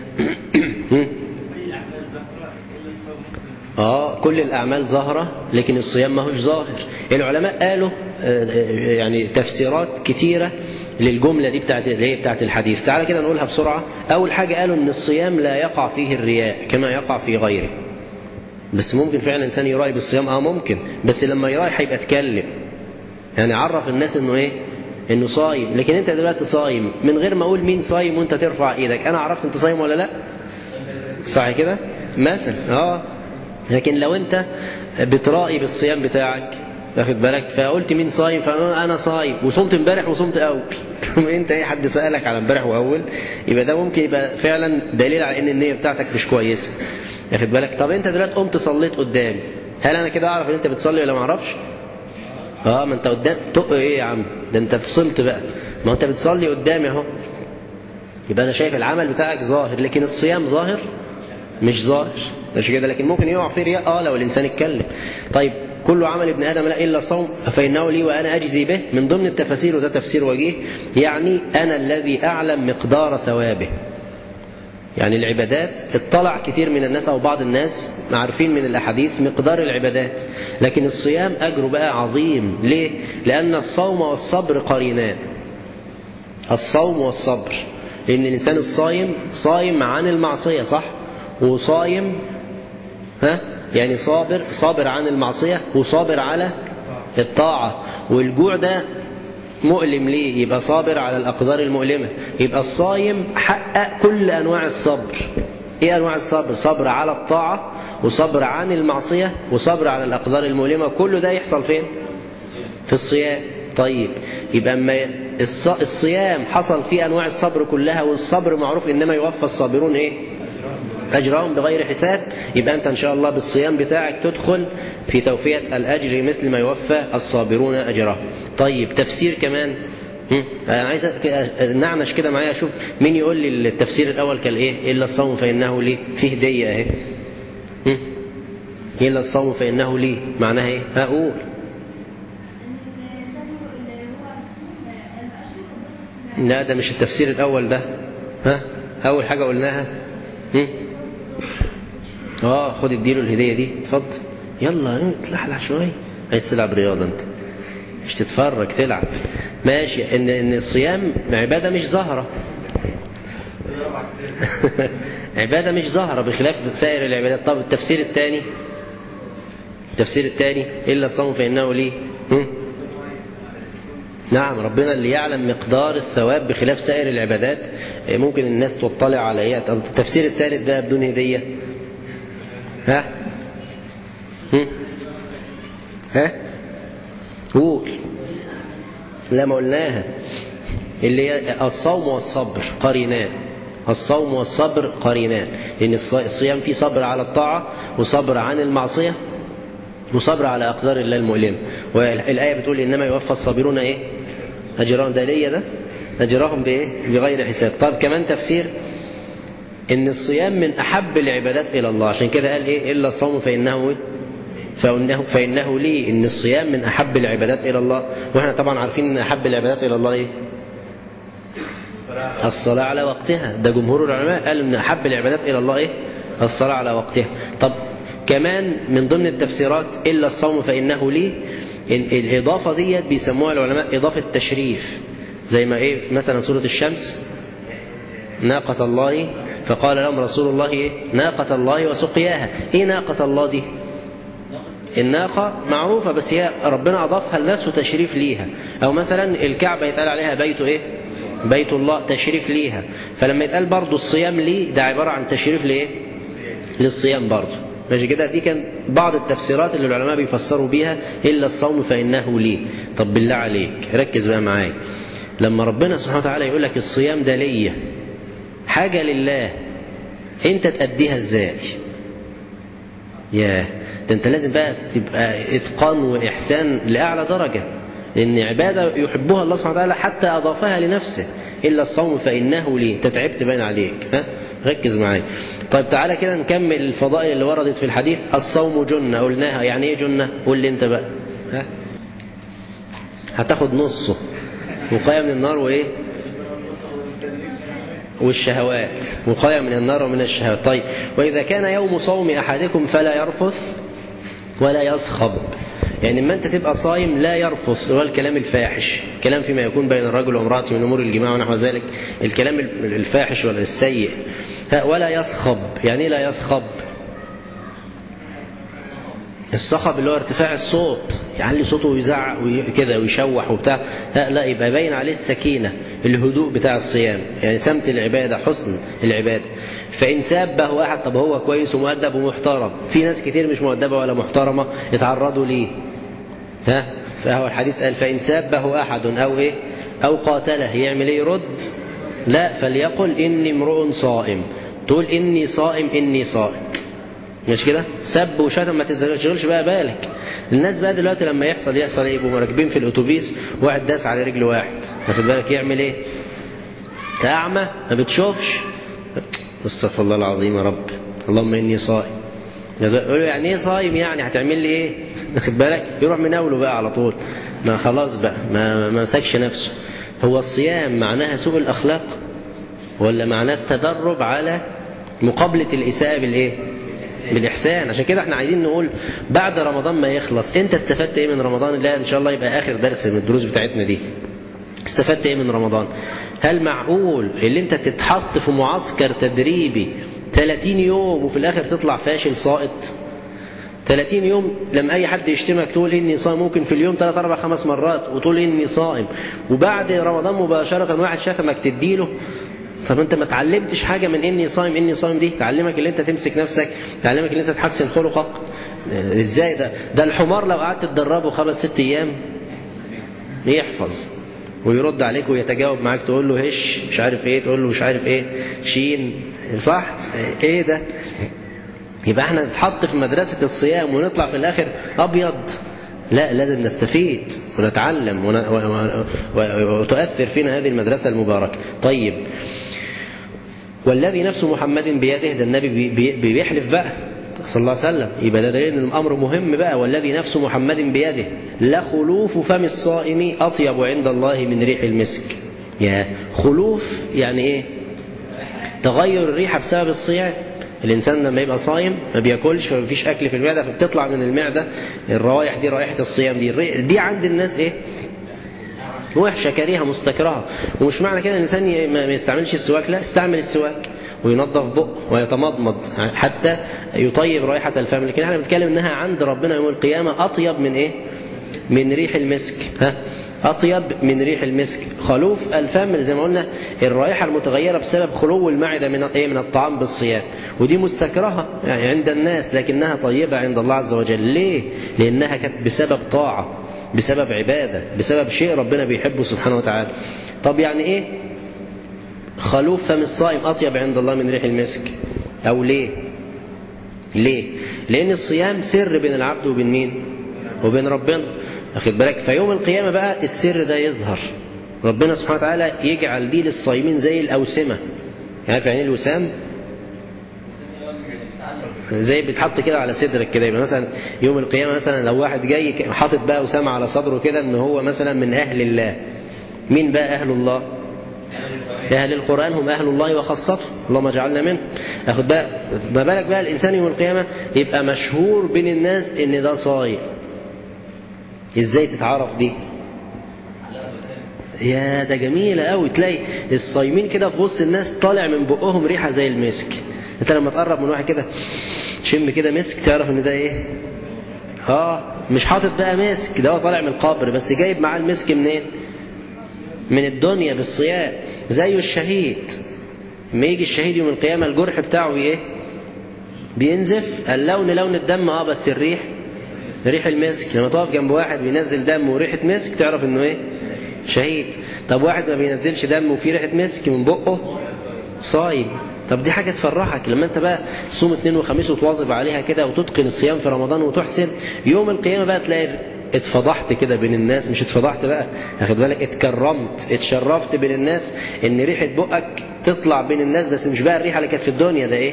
[SPEAKER 3] اه كل الاعمال ظاهره لكن الصيام ماهوش ظاهر العلماء قالوا يعني تفسيرات كتيره للجمله دي بتاعت اللي هي بتاعت الحديث تعالى كده نقولها بسرعه اول حاجه قالوا ان الصيام لا يقع فيه الرياء كما يقع في غيره بس ممكن فعلا الانسان يرائي بالصيام اه ممكن بس لما يرائي هيبقى اتكلم يعني عرف الناس انه ايه انه صايم لكن انت دلوقتي صايم من غير ما اقول مين صايم وانت ترفع ايدك انا عرفت انت صايم ولا لا صح كده مثلا اه لكن لو انت بترائي بالصيام بتاعك واخد بالك فقلت مين صايم فانا صايم وصمت امبارح وصمت اول انت اي حد سالك على امبارح واول يبقى ده ممكن يبقى فعلا دليل على ان النيه بتاعتك مش كويسه واخد بالك طب انت دلوقتي قمت صليت قدامي هل انا كده اعرف ان انت بتصلي ولا ما اعرفش اه ما انت قدام تق ايه يا عم ده انت فصلت بقى ما انت بتصلي قدامي اهو يبقى انا شايف العمل بتاعك ظاهر لكن الصيام ظاهر مش ظاهر مش كده لكن ممكن يقع في رياء اه لو الانسان اتكلم طيب كل عمل ابن ادم لا الا الصوم فانه لي وانا اجزي به من ضمن التفاسير وده تفسير وجيه يعني انا الذي اعلم مقدار ثوابه يعني العبادات اطلع كتير من الناس او بعض الناس عارفين من الاحاديث مقدار العبادات لكن الصيام اجره بقى عظيم ليه لان الصوم والصبر قرينان الصوم والصبر لان الانسان الصايم صايم عن المعصيه صح وصايم ها يعني صابر صابر عن المعصية وصابر على الطاعة والجوع ده مؤلم ليه يبقى صابر على الأقدار المؤلمة يبقى الصايم حقق كل أنواع الصبر إيه أنواع الصبر صبر على الطاعة وصبر عن المعصية وصبر على الأقدار المؤلمة كل ده يحصل فين في الصيام طيب يبقى أما الصيام حصل فيه أنواع الصبر كلها والصبر معروف إنما يوفى الصابرون إيه أجرهم بغير حساب يبقى أنت إن شاء الله بالصيام بتاعك تدخل في توفية الأجر مثل ما يوفى الصابرون أجرهم طيب تفسير كمان أنا عايز نعنش كده معايا أشوف مين يقول لي التفسير الأول كان إيه إلا الصوم فإنه لي فيه هدية أهي إلا الصوم فإنه لي معناها إيه هقول لا ده مش التفسير الأول ده ها أول حاجة قلناها هم؟ اه خد اديله الهدية دي اتفضل يلا تلحلح شوية عايز تلعب رياضة انت مش تتفرج تلعب ماشي ان ان الصيام عبادة مش ظاهرة عبادة مش ظاهرة بخلاف سائر العبادات طب التفسير الثاني التفسير الثاني إلا الصوم فإنه ليه هم؟ نعم ربنا اللي يعلم مقدار الثواب بخلاف سائر العبادات ممكن الناس تطلع عليها طب التفسير الثالث بقى بدون هدية ها هم؟ ها قول لا ما قلناها اللي هي الصوم والصبر قرينان الصوم والصبر قرينان لأن الصيام فيه صبر على الطاعة وصبر عن المعصية وصبر على أقدار الله المؤلمة والآية بتقول إنما يوفى الصابرون إيه أجرهم ده ليا ده أجرهم بإيه بغير حساب طب كمان تفسير إن الصيام من أحب العبادات إلى الله عشان كده قال إيه إلا الصوم فإنه إيه؟ فإنه, فإنه لي إن الصيام من أحب العبادات إلى الله وإحنا طبعا عارفين إن أحب العبادات إلى الله إيه الصلاة على وقتها ده جمهور العلماء قالوا إن أحب العبادات إلى الله إيه الصلاة على وقتها طب كمان من ضمن التفسيرات إلا الصوم فإنه لي الإضافة ديت بيسموها العلماء إضافة تشريف زي ما إيه مثلا سورة الشمس ناقة الله فقال لهم رسول الله إيه ناقة الله وسقياها إيه ناقة الله دي الناقة معروفة بس هي ربنا أضافها لنفسه تشريف ليها أو مثلا الكعبة يتقال عليها بيت إيه بيت الله تشريف ليها فلما يتقال برضو الصيام ليه ده عبارة عن تشريف لإيه للصيام برضو ماشي كده دي كان بعض التفسيرات اللي العلماء بيفسروا بيها إلا الصوم فإنه لي طب بالله عليك ركز بقى معايا لما ربنا سبحانه وتعالى يقول لك الصيام ده ليا حاجة لله انت تأديها ازاي ياه ده انت لازم بقى تبقى اتقان واحسان لاعلى درجه لان عباده يحبها الله سبحانه وتعالى حتى اضافها لنفسه الا الصوم فانه لي انت تعبت باين عليك ها ركز معايا طيب تعالى كده نكمل الفضائل اللي وردت في الحديث الصوم جنه قلناها يعني ايه جنه قول لي انت بقى ها هتاخد نصه وقايه من النار وايه والشهوات وقاية من النار ومن الشهوات طيب وإذا كان يوم صوم أحدكم فلا يرفث ولا يصخب يعني اما انت تبقى صايم لا يرفث هو الكلام الفاحش كلام فيما يكون بين الرجل وامرأته من أمور الجماع ونحو ذلك الكلام الفاحش ولا السيء ولا يصخب يعني لا يصخب الصخب اللي هو ارتفاع الصوت يعلي صوته ويزعق كده ويشوح وبتاع لا لا يبقى باين عليه السكينة الهدوء بتاع الصيام يعني سمت العبادة حسن العبادة فإن سابه أحد طب هو كويس ومؤدب ومحترم في ناس كتير مش مؤدبة ولا محترمة يتعرضوا ليه ها فهو الحديث قال فإن سابه أحد أو إيه أو قاتله يعمل إيه يرد لا فليقل إني امرؤ صائم تقول إني صائم إني صائم مش كده سب وشتم ما تشغلش بقى بالك الناس بقى دلوقتي لما يحصل يحصل ايه يبقوا راكبين في الاتوبيس واحد داس على رجل واحد واخد بالك يعمل ايه اعمى ما بتشوفش استغفر الله العظيم يا رب اللهم اني صائم يقول يعني ايه صايم يعني هتعمل لي ايه واخد بالك يروح مناوله بقى على طول ما خلاص بقى ما ما مسكش نفسه هو الصيام معناها سوء الاخلاق ولا معناه التدرب على مقابله الاساءه بالايه بالإحسان عشان كده احنا عايزين نقول بعد رمضان ما يخلص انت استفدت ايه من رمضان لا ان شاء الله يبقى اخر درس من الدروس بتاعتنا دي استفدت ايه من رمضان هل معقول اللي انت تتحط في معسكر تدريبي 30 يوم وفي الاخر تطلع فاشل ساقط 30 يوم لما اي حد يشتمك تقول اني صائم ممكن في اليوم 3 4 5 مرات وتقول اني صائم وبعد رمضان مباشره واحد شتمك تديله طب انت ما اتعلمتش حاجة من اني صايم اني صايم دي تعلمك اللي انت تمسك نفسك تعلمك اللي انت تحسن خلقك ازاي ده ده الحمار لو قعدت تدربه خمس ست ايام يحفظ ويرد عليك ويتجاوب معاك تقول له هش مش عارف ايه تقول له مش عارف ايه شين صح ايه ده يبقى احنا نتحط في مدرسة الصيام ونطلع في الاخر ابيض لا لازم نستفيد ونتعلم وتؤثر فينا هذه المدرسة المباركة طيب والذي نفس محمد بيده ده النبي بيحلف بقى صلى الله عليه وسلم يبقى ده دليل ان الامر مهم بقى والذي نفس محمد بيده لخلوف فم الصائم اطيب عند الله من ريح المسك يا خلوف يعني ايه تغير الريحة بسبب الصيام الإنسان لما يبقى صايم ما بياكلش فما فيش أكل في المعدة فبتطلع من المعدة الروائح دي رائحة الصيام دي دي عند الناس إيه وحشة كريهة مستكرهة ومش معنى كده الإنسان ما يستعملش السواك لا استعمل السواك وينظف بقه ويتمضمض حتى يطيب رائحة الفم لكن احنا بنتكلم انها عند ربنا يوم القيامة أطيب من إيه من ريح المسك ها أطيب من ريح المسك خلوف الفم زي ما قلنا الرائحة المتغيرة بسبب خلو المعدة من إيه من الطعام بالصيام ودي مستكرهة يعني عند الناس لكنها طيبة عند الله عز وجل ليه؟ لأنها كانت بسبب طاعة بسبب عبادة بسبب شيء ربنا بيحبه سبحانه وتعالى طب يعني إيه خلوف فم الصائم أطيب عند الله من ريح المسك أو ليه ليه لأن الصيام سر بين العبد وبين مين وبين ربنا أخذ بالك فيوم القيامة بقى السر ده يظهر ربنا سبحانه وتعالى يجعل دي للصايمين زي الأوسمة عارف يعني الوسام زي بيتحط كده على صدرك كده يبقى مثلا يوم القيامة مثلا لو واحد جاي حاطط بقى وسام على صدره كده ان هو مثلا من أهل الله مين بقى أهل الله أهل القرآن هم أهل الله وخاصته اللهم اجعلنا منه أخد بقى ما بالك بقى الإنسان يوم القيامة يبقى مشهور بين الناس إن ده صايم إزاي تتعرف دي يا ده جميلة قوي تلاقي الصايمين كده في وسط الناس طالع من بقهم ريحة زي المسك انت لما تقرب من واحد كده شم كده مسك تعرف ان ده ايه اه مش حاطط بقى مسك ده هو طالع من القبر بس جايب معاه المسك منين من الدنيا بالصيام زيه الشهيد لما يجي الشهيد يوم القيامة الجرح بتاعه ايه بينزف اللون لون الدم اه بس الريح ريح المسك لما تقف جنب واحد بينزل دم وريحة مسك تعرف انه ايه شهيد طب واحد ما بينزلش دم وفيه ريحة مسك من بقه صايم طب دي حاجة تفرحك لما انت بقى تصوم اثنين وخميس وتواظب عليها كده وتتقن الصيام في رمضان وتحسن يوم القيامة بقى تلاقي اتفضحت كده بين الناس مش اتفضحت بقى اخد بالك اتكرمت اتشرفت بين الناس ان ريحة بقك تطلع بين الناس بس مش بقى الريحة اللي كانت في الدنيا ده ايه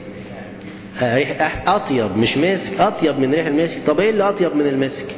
[SPEAKER 3] ريح اطيب مش مسك اطيب من ريح المسك طب ايه اللي اطيب من المسك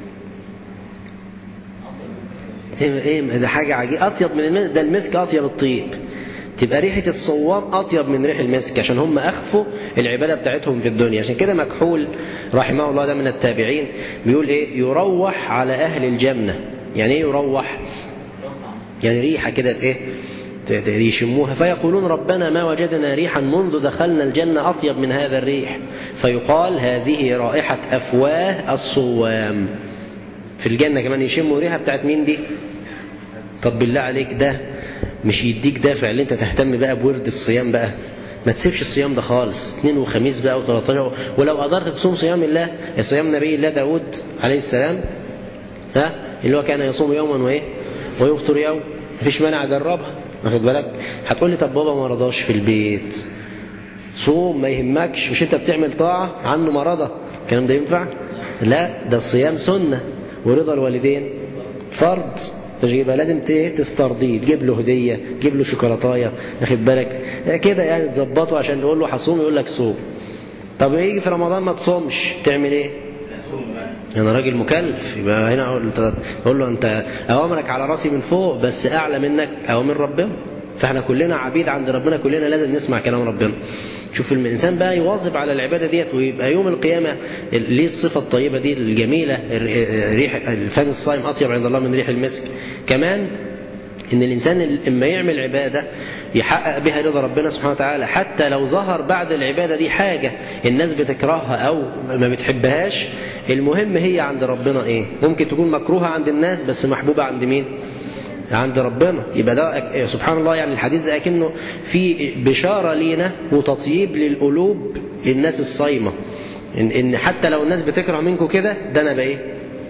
[SPEAKER 3] ايه ايه ده حاجة عجيبة اطيب من المسك ده المسك اطيب الطيب تبقى ريحة الصوام أطيب من ريح المسك عشان هم أخفوا العبادة بتاعتهم في الدنيا عشان كده مكحول رحمه الله ده من التابعين بيقول إيه يروح على أهل الجنة يعني إيه يروح يعني ريحة كده إيه يشموها فيقولون ربنا ما وجدنا ريحا منذ دخلنا الجنة أطيب من هذا الريح فيقال هذه رائحة أفواه الصوام في الجنة كمان يشموا ريحة بتاعت مين دي طب بالله عليك ده مش يديك دافع اللي انت تهتم بقى بورد الصيام بقى ما تسيبش الصيام ده خالص اثنين وخميس بقى و13 ولو قدرت تصوم صيام الله صيام نبي الله داود عليه السلام ها اللي هو كان يصوم يوما وايه ويفطر يوم مفيش مانع اجربها واخد بالك هتقول لي طب بابا ما رضاش في البيت صوم ما يهمكش مش انت بتعمل طاعه عنه مرضى الكلام ده ينفع لا ده الصيام سنه ورضا الوالدين فرض يبقى لازم تسترضيه تجيب له هديه تجيب له شوكولاتايه واخد بالك كده يعني تظبطه عشان تقول له هصوم يقول لك صوم طب يجي في رمضان ما تصومش تعمل ايه انا راجل مكلف يبقى هنا اقول اقول له انت اوامرك على راسي من فوق بس اعلى منك اوامر ربنا فاحنا كلنا عبيد عند ربنا كلنا لازم نسمع كلام ربنا شوف الإنسان بقى يواظب على العبادة ديت ويبقى يوم القيامة ليه الصفة الطيبة دي الجميلة ريح الفم الصائم أطيب عند الله من ريح المسك كمان إن الإنسان لما يعمل عبادة يحقق بها رضا ربنا سبحانه وتعالى حتى لو ظهر بعد العبادة دي حاجة الناس بتكرهها أو ما بتحبهاش المهم هي عند ربنا إيه ممكن تكون مكروهة عند الناس بس محبوبة عند مين عند ربنا يبقى ده سبحان الله يعني الحديث ده أكنه في بشارة لينا وتطييب للقلوب للناس الصايمة إن, إن حتى لو الناس بتكره منكم كده ده أنا بإيه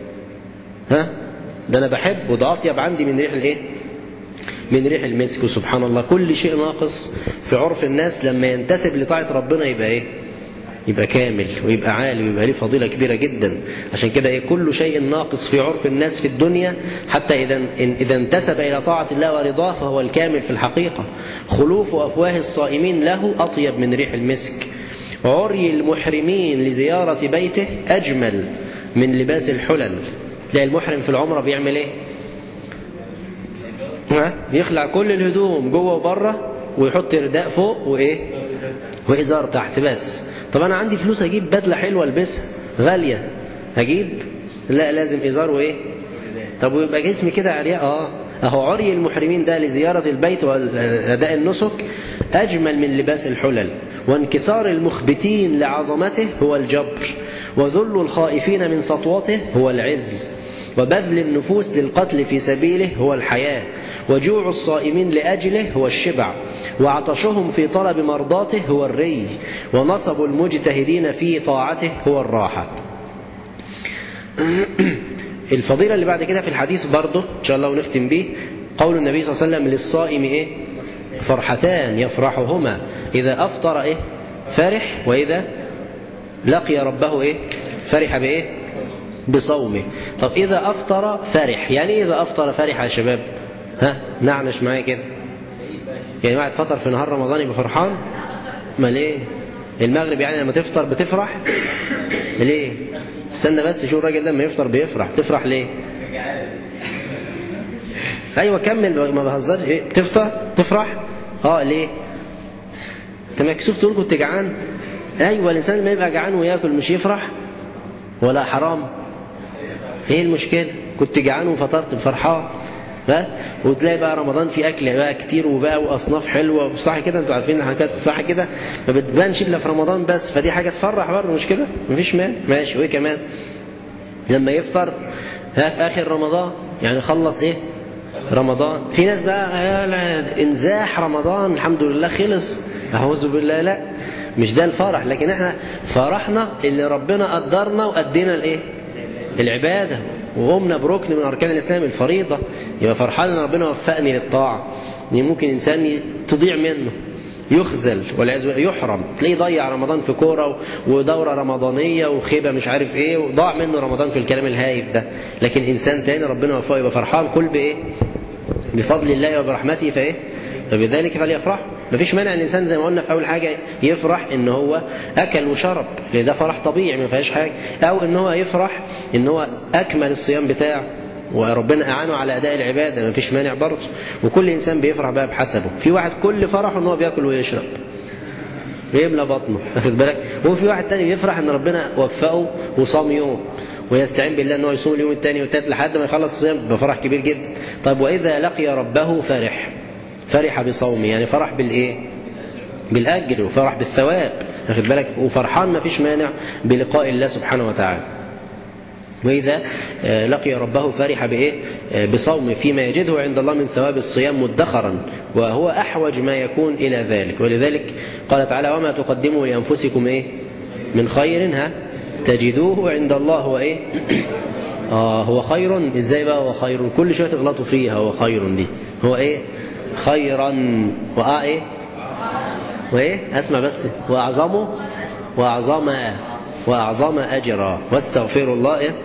[SPEAKER 3] ها ده أنا بحب وده أطيب عندي من ريح الإيه من ريح المسك وسبحان الله كل شيء ناقص في عرف الناس لما ينتسب لطاعة ربنا يبقى إيه يبقى كامل ويبقى عالي ويبقى ليه فضيلة كبيرة جدا عشان كده إيه كل شيء ناقص في عرف الناس في الدنيا حتى إذا إذا انتسب إلى طاعة الله ورضاه فهو الكامل في الحقيقة خلوف أفواه الصائمين له أطيب من ريح المسك عري المحرمين لزيارة بيته أجمل من لباس الحلل تلاقي المحرم في العمرة بيعمل إيه ها يخلع كل الهدوم جوه وبره ويحط رداء فوق وايه وازار تحت بس طب انا عندي فلوس اجيب بدله حلوه البسها غاليه هجيب لا لازم ازار وايه طب ويبقى جسمي كده عرياء اه اهو عري المحرمين ده لزياره البيت واداء النسك اجمل من لباس الحلل وانكسار المخبتين لعظمته هو الجبر وذل الخائفين من سطوته هو العز وبذل النفوس للقتل في سبيله هو الحياة وجوع الصائمين لأجله هو الشبع وعطشهم في طلب مرضاته هو الري ونصب المجتهدين في طاعته هو الراحة الفضيلة اللي بعد كده في الحديث برضه إن شاء الله ونختم به قول النبي صلى الله عليه وسلم للصائم إيه فرحتان يفرحهما إذا أفطر إيه فرح وإذا لقي ربه إيه فرح بإيه بصومه طب إذا أفطر فرح يعني إيه إذا أفطر فرح يا شباب ها نعنش معايا كده يعني واحد فطر في نهار رمضان يبقى فرحان ما ليه المغرب يعني لما تفطر بتفرح ليه استنى بس شوف الراجل لما يفطر بيفرح تفرح ليه ايوه كمل ما بهزرش ايه تفطر تفرح اه ليه انت مكسوف تقول كنت جعان ايوه الانسان لما يبقى جعان وياكل مش يفرح ولا حرام ايه المشكله كنت جعان وفطرت فرحان ها وتلاقي بقى رمضان في اكل بقى كتير وبقى واصناف حلوه صح كده انتوا عارفين حاجات صح كده ما بتبانش الا في رمضان بس فدي حاجه تفرح برضه مش كده مفيش مال ماشي وايه كمان لما يفطر ها في اخر رمضان يعني خلص ايه رمضان في ناس بقى يا لا انزاح رمضان الحمد لله خلص اعوذ بالله لا مش ده الفرح لكن احنا فرحنا اللي ربنا قدرنا وادينا الايه العباده وقمنا بركن من اركان الاسلام الفريضه يبقى فرحان ان ربنا وفقني للطاعه ان ممكن انسان تضيع منه يخزل والعياذ بالله يحرم تلاقيه ضيع رمضان في كوره ودوره رمضانيه وخيبه مش عارف ايه وضاع منه رمضان في الكلام الهايف ده لكن انسان تاني ربنا وفقه يبقى فرحان كل بايه بفضل الله وبرحمته فايه فبذلك فليفرح مفيش مانع الانسان زي ما قلنا في اول حاجه يفرح ان هو اكل وشرب لان ده فرح طبيعي ما فيهاش حاجه او ان هو يفرح ان هو اكمل الصيام بتاعه وربنا اعانه على اداء العباده ما فيش مانع برضه وكل انسان بيفرح بقى بحسبه في واحد كل فرحه ان هو بياكل ويشرب بيملى بطنه واخد بالك وفي واحد تاني بيفرح ان ربنا وفقه وصام يوم ويستعين بالله ان هو يصوم اليوم الثاني والثالث لحد ما يخلص الصيام بفرح كبير جدا طيب واذا لقي ربه فرح فرح بصومه يعني فرح بالايه بالاجر وفرح بالثواب واخد بالك وفرحان ما فيش مانع بلقاء الله سبحانه وتعالى وإذا لقي ربه فرح بإيه؟ بصوم فيما يجده عند الله من ثواب الصيام مدخرا وهو أحوج ما يكون إلى ذلك ولذلك قال تعالى وما تقدموا لأنفسكم إيه؟ من خير ها تجدوه عند الله هو إيه؟ آه هو خير إزاي بقى هو خير كل شوية تغلطوا فيها هو خير دي هو إيه؟ خيرا وآه إيه؟ وإيه؟ أسمع بس وأعظمه وأعظم وأعظم أجرا واستغفر الله إيه؟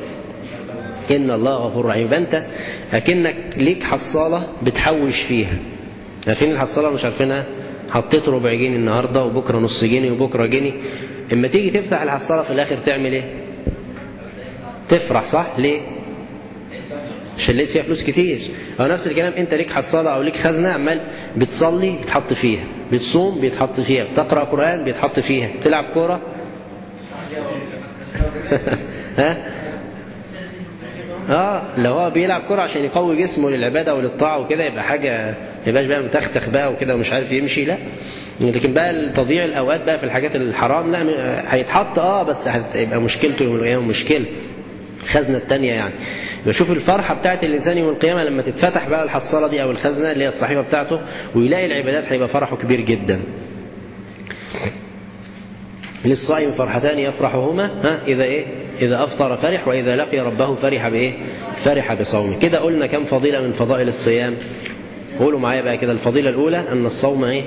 [SPEAKER 3] إن الله غفور رحيم يبقى أنت أكنك ليك حصالة بتحوش فيها عارفين الحصالة مش عارفينها حطيت ربع جنيه النهاردة وبكرة نص جنيه وبكرة جنيه اما تيجي تفتح الحصالة في الآخر تعمل إيه تفرح صح ليه شليت فيها فلوس كتير أو نفس الكلام أنت ليك حصالة أو ليك خزنة عمال بتصلي بتحط فيها بتصوم بيتحط فيها بتقرأ قرآن بيتحط فيها بتلعب كورة ها اه لو هو بيلعب كرة عشان يقوي جسمه للعبادة وللطاعة وكده يبقى حاجة ما يبقاش بقى متختخ بقى وكده ومش عارف يمشي لا لكن بقى تضييع الاوقات بقى في الحاجات الحرام لا هيتحط اه بس هيبقى مشكلته يوم القيامة مشكلة الخزنة التانية يعني يبقى شوف الفرحة بتاعت الإنسان يوم القيامة لما تتفتح بقى الحصالة دي أو الخزنة اللي هي الصحيفة بتاعته ويلاقي العبادات هيبقى فرحه كبير جدا للصائم فرحتان يفرحهما ها إذا إيه إذا أفطر فرح وإذا لقي ربه فرح بإيه فرح بصومه كده قلنا كم فضيلة من فضائل الصيام قولوا معايا بقى كده الفضيلة الأولى أن الصوم إيه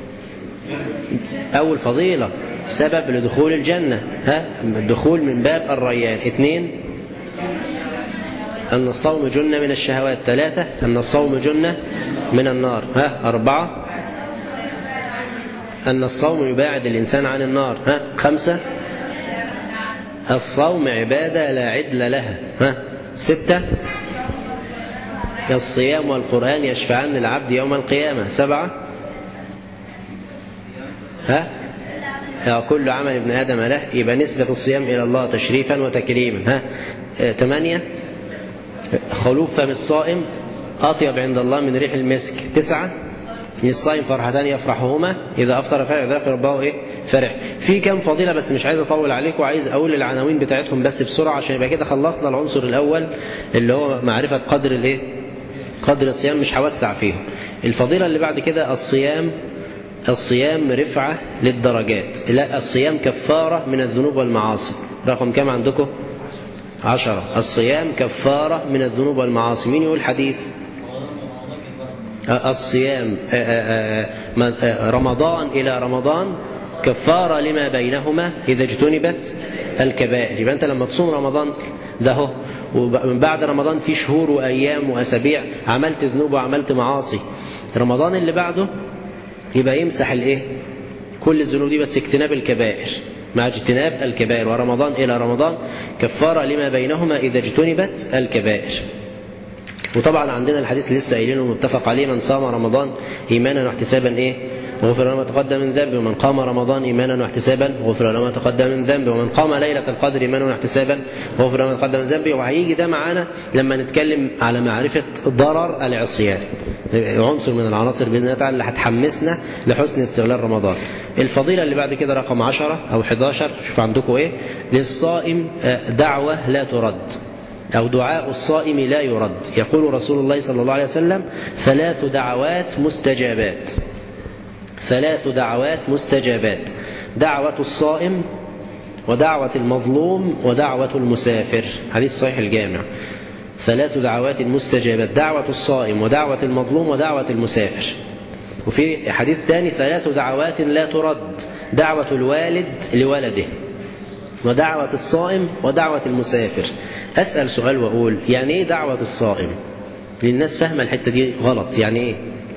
[SPEAKER 3] أول فضيلة سبب لدخول الجنة ها الدخول من باب الريان اثنين أن الصوم جنة من الشهوات ثلاثة أن الصوم جنة من النار ها أربعة أن الصوم يباعد الإنسان عن النار ها خمسة الصوم عبادة لا عدل لها ها ستة الصيام والقرآن يشفعان للعبد يوم القيامة سبعة ها كل عمل ابن آدم له يبقى نسبة الصيام إلى الله تشريفا وتكريما ها ثمانية خلوف فم الصائم أطيب عند الله من ريح المسك تسعة للصائم فرحتان يفرحهما إذا أفطر فرح ذاك ربه إيه فرح في كم فضيلة بس مش عايز أطول عليكم وعايز أقول العناوين بتاعتهم بس بسرعة عشان يبقى كده خلصنا العنصر الأول اللي هو معرفة قدر الإيه قدر الصيام مش هوسع فيه الفضيلة اللي بعد كده الصيام الصيام رفعة للدرجات لا الصيام كفارة من الذنوب والمعاصي رقم كم عندكم عشرة الصيام كفارة من الذنوب والمعاصي مين يقول حديث الصيام رمضان إلى رمضان كفارة لما بينهما إذا اجتنبت الكبائر يبقى أنت لما تصوم رمضان ده هو ومن بعد رمضان في شهور وأيام وأسابيع عملت ذنوب وعملت معاصي رمضان اللي بعده يبقى يمسح الايه كل الذنوب دي بس اجتناب الكبائر مع اجتناب الكبائر ورمضان إلى رمضان كفارة لما بينهما إذا اجتنبت الكبائر وطبعا عندنا الحديث اللي لسه قايلينه متفق عليه من صام رمضان إيمانا واحتسابا إيه غفر له ما تقدم من ذنبه ومن قام رمضان إيمانا واحتسابا غفر له ما تقدم من ذنبه ومن قام ليلة القدر إيمانا واحتسابا غفر له ما تقدم من ذنبه وهيجي ده معانا لما نتكلم على معرفة ضرر العصيان عنصر من العناصر بإذن الله تعالى اللي هتحمسنا لحسن استغلال رمضان الفضيلة اللي بعد كده رقم 10 أو 11 شوف عندكم إيه للصائم دعوة لا ترد أو دعاء الصائم لا يرد يقول رسول الله صلى الله عليه وسلم ثلاث دعوات مستجابات ثلاث دعوات مستجابات دعوة الصائم ودعوة المظلوم ودعوة المسافر حديث صحيح الجامع ثلاث دعوات مستجابات دعوة الصائم ودعوة المظلوم ودعوة المسافر وفي حديث ثاني ثلاث دعوات لا ترد دعوة الوالد لولده ودعوة الصائم ودعوة المسافر أسأل سؤال وأقول يعني إيه دعوة الصائم للناس فاهمة الحتة دي غلط يعني إيه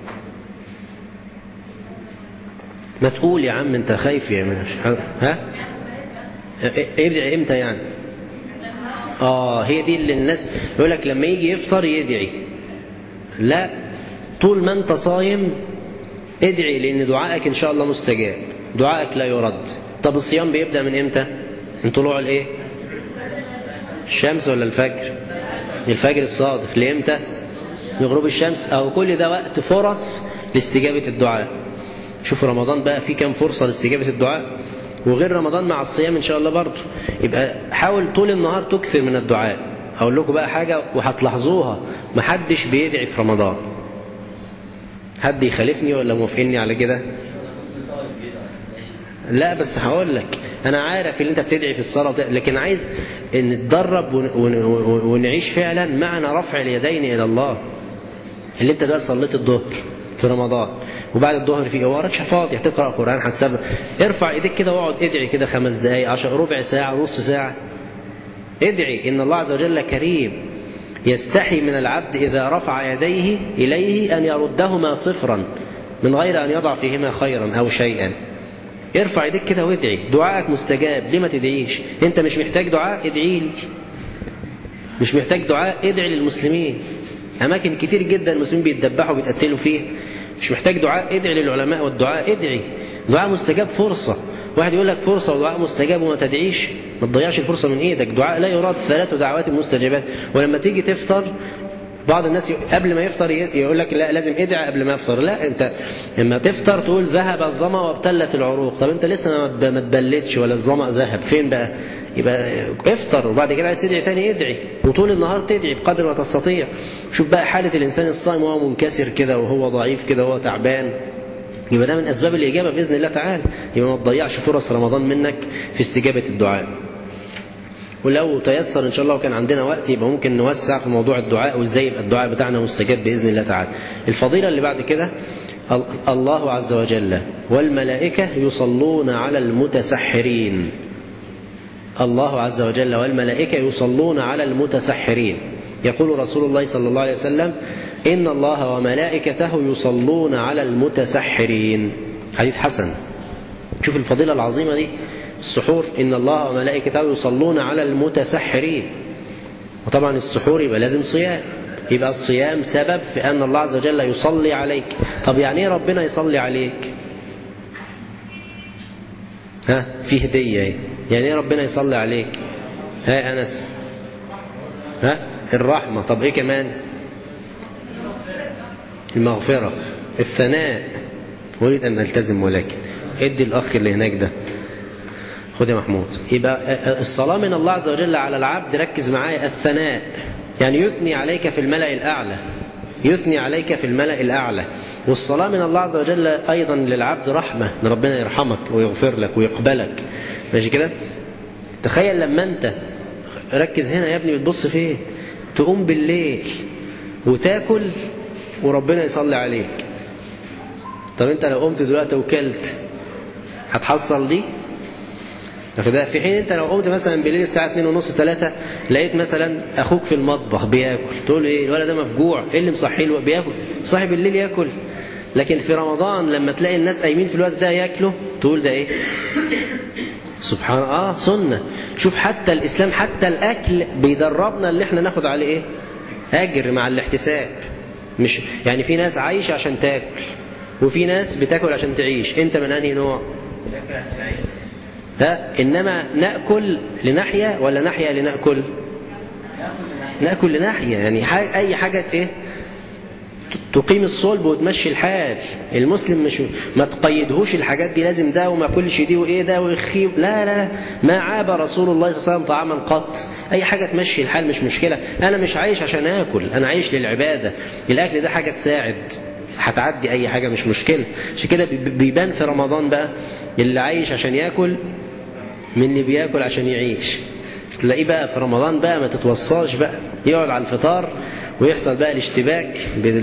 [SPEAKER 3] ما تقول يا عم انت خايف يا مش ها يدعي امتى يعني اه هي دي اللي الناس يقول لك لما يجي يفطر يدعي لا طول ما انت صايم ادعي لان دعائك ان شاء الله مستجاب دعائك لا يرد طب الصيام بيبدا من امتى من طلوع الايه الشمس ولا الفجر الفجر الصادق لامتى لغروب الشمس او كل ده وقت فرص لاستجابه الدعاء شوف رمضان بقى فيه كام فرصة لاستجابة الدعاء وغير رمضان مع الصيام إن شاء الله برضه يبقى حاول طول النهار تكثر من الدعاء أقول لكم بقى حاجة وهتلاحظوها محدش بيدعي في رمضان حد يخالفني ولا موافقني على كده لا بس هقول لك أنا عارف اللي أنت بتدعي في الصلاة لكن عايز إن نتدرب ونعيش فعلا معنى رفع اليدين إلى الله اللي أنت دلوقتي صليت الظهر في رمضان وبعد الظهر في وراكش فاضي هتقرا قران هتسبح ارفع ايديك كده واقعد ادعي كده خمس دقائق عشر ربع ساعه نص ساعه ادعي ان الله عز وجل كريم يستحي من العبد اذا رفع يديه اليه ان يردهما صفرا من غير ان يضع فيهما خيرا او شيئا ارفع ايديك كده وادعي دعائك مستجاب ليه ما تدعيش انت مش محتاج دعاء ادعي لي مش محتاج دعاء ادعي للمسلمين اماكن كتير جدا المسلمين بيتدبحوا وبيتقتلوا فيها مش محتاج دعاء ادعي للعلماء والدعاء ادعي دعاء مستجاب فرصة واحد يقول لك فرصة ودعاء مستجاب وما تدعيش ما تضيعش الفرصة من ايدك دعاء لا يراد ثلاث دعوات مستجابات ولما تيجي تفطر بعض الناس قبل ما يفطر يقول لك لا لازم ادعي قبل ما يفطر لا انت لما تفطر تقول ذهب الظما وابتلت العروق طب انت لسه ما تبلتش ولا الظما ذهب فين بقى يبقى افطر وبعد كده عايز تدعي تاني ادعي وطول النهار تدعي بقدر ما تستطيع شوف بقى حالة الإنسان الصائم وهو منكسر كده وهو ضعيف كده وهو تعبان يبقى ده من أسباب الإجابة بإذن الله تعالى يبقى ما تضيعش فرص رمضان منك في استجابة الدعاء ولو تيسر إن شاء الله وكان عندنا وقت يبقى ممكن نوسع في موضوع الدعاء وإزاي يبقى الدعاء بتاعنا مستجاب بإذن الله تعالى الفضيلة اللي بعد كده الله عز وجل والملائكة يصلون على المتسحرين الله عز وجل والملائكة يصلون على المتسحرين يقول رسول الله صلى الله عليه وسلم إن الله وملائكته يصلون على المتسحرين حديث حسن شوف الفضيلة العظيمة دي السحور إن الله وملائكته يصلون على المتسحرين وطبعا السحور يبقى لازم صيام يبقى الصيام سبب في أن الله عز وجل يصلي عليك طب يعني ايه ربنا يصلي عليك ها في هدية ايه يعني ايه ربنا يصلي عليك ها أنس ها الرحمة طب ايه كمان المغفرة الثناء أريد أن ألتزم ولكن ادي الأخ اللي هناك ده خد يا محمود يبقى الصلاة من الله عز وجل على العبد ركز معايا الثناء يعني يثني عليك في الملأ الأعلى يثني عليك في الملأ الأعلى والصلاة من الله عز وجل أيضا للعبد رحمة ان ربنا يرحمك ويغفر لك ويقبلك ماشي كده تخيل لما أنت ركز هنا يا ابني بتبص فين تقوم بالليل وتاكل وربنا يصلي عليك طب انت لو قمت دلوقتي وكلت هتحصل دي فده في حين انت لو قمت مثلا بالليل الساعه 2 ونص 3 لقيت مثلا اخوك في المطبخ بياكل تقول له ايه الولد ده مفجوع ايه اللي مصحيه له بياكل صاحب الليل ياكل لكن في رمضان لما تلاقي الناس قايمين في الوقت ده ياكلوا تقول ده ايه سبحان اه سنه شوف حتى الاسلام حتى الاكل بيدربنا اللي احنا ناخد عليه ايه اجر مع الاحتساب مش يعني في ناس عايشه عشان تاكل وفي ناس بتاكل عشان تعيش انت من انهي نوع ها انما ناكل لنحيا ولا نحيا لناكل ناكل لنحيا يعني اي حاجه ايه تقيم الصلب وتمشي الحال المسلم مش ما تقيدهوش الحاجات دي لازم ده وما كلش دي وايه ده ويخيب لا لا ما عاب رسول الله صلى الله عليه وسلم طعاما قط اي حاجه تمشي الحال مش مشكله انا مش عايش عشان اكل انا عايش للعباده الاكل ده حاجه تساعد هتعدي اي حاجه مش مشكله عشان كده بيبان في رمضان بقى اللي عايش عشان ياكل من اللي بياكل عشان يعيش تلاقيه بقى في رمضان بقى ما تتوصاش بقى يقعد على الفطار ويحصل بقى الاشتباك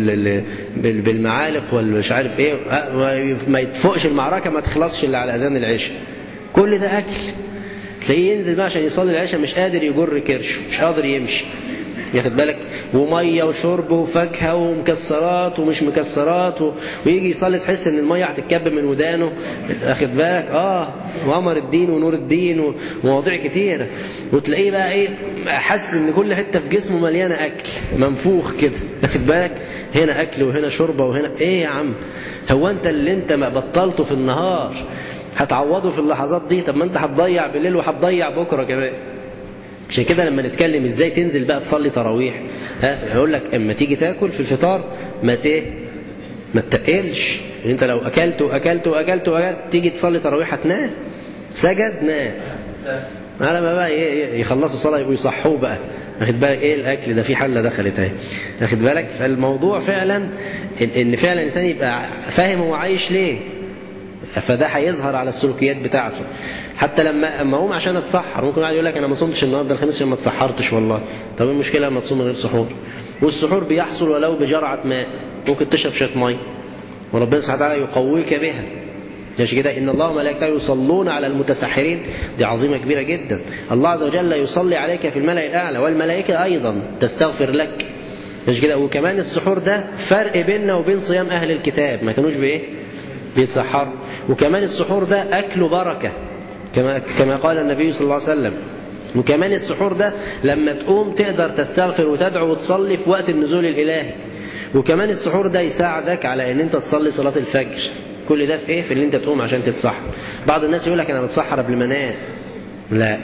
[SPEAKER 3] بالمعالق والمش عارف ايه ما يتفوقش المعركه ما تخلصش الا على اذان العشاء كل ده اكل تلاقيه ينزل بقى عشان يصلي العشاء مش قادر يجر كرشه مش قادر يمشي ياخد بالك وميه وشرب وفاكهه ومكسرات ومش مكسرات و... ويجي يصلي تحس ان الميه هتتكب من ودانه واخد بالك اه وقمر الدين ونور الدين ومواضيع كتيره وتلاقيه بقى ايه حاسس ان كل حته في جسمه مليانه اكل منفوخ كده واخد بالك هنا اكل وهنا شوربه وهنا ايه يا عم هو انت اللي انت ما بطلته في النهار هتعوضه في اللحظات دي طب ما انت هتضيع بالليل وهتضيع بكره كمان عشان كده لما نتكلم ازاي تنزل بقى تصلي تراويح ها يقول لك اما تيجي تاكل في الفطار ما ايه ما تتقلش انت لو اكلت واكلت واكلت واكلت تيجي تصلي تراويح هتنام سجد نام على ما بقى ايه يخلصوا الصلاه يبقوا يصحوه بقى واخد بالك ايه الاكل ده في حله دخلت اهي واخد بالك فالموضوع فعلا ان فعلا الانسان يبقى فاهم هو عايش ليه فده هيظهر على السلوكيات بتاعته حتى لما اما اقوم عشان اتسحر ممكن واحد يقول لك انا ما صمتش النهارده الخميس عشان ما اتسحرتش والله طب ايه المشكله لما تصوم من غير سحور والسحور بيحصل ولو بجرعه ماء ممكن تشرب شويه ميه وربنا سبحانه وتعالى يقويك بها عشان كده ان الله وملائكته يصلون على المتسحرين دي عظيمه كبيره جدا الله عز وجل يصلي عليك في الملأ الاعلى والملائكه ايضا تستغفر لك مش كده وكمان السحور ده فرق بيننا وبين صيام اهل الكتاب ما كانوش بايه بيتسحروا وكمان السحور ده اكله بركه كما كما قال النبي صلى الله عليه وسلم وكمان السحور ده لما تقوم تقدر تستغفر وتدعو وتصلي في وقت النزول الالهي وكمان السحور ده يساعدك على ان انت تصلي صلاه الفجر كل ده في ايه في اللي انت تقوم عشان تتسحر بعض الناس يقول لك انا بتسحر قبل ما انام لا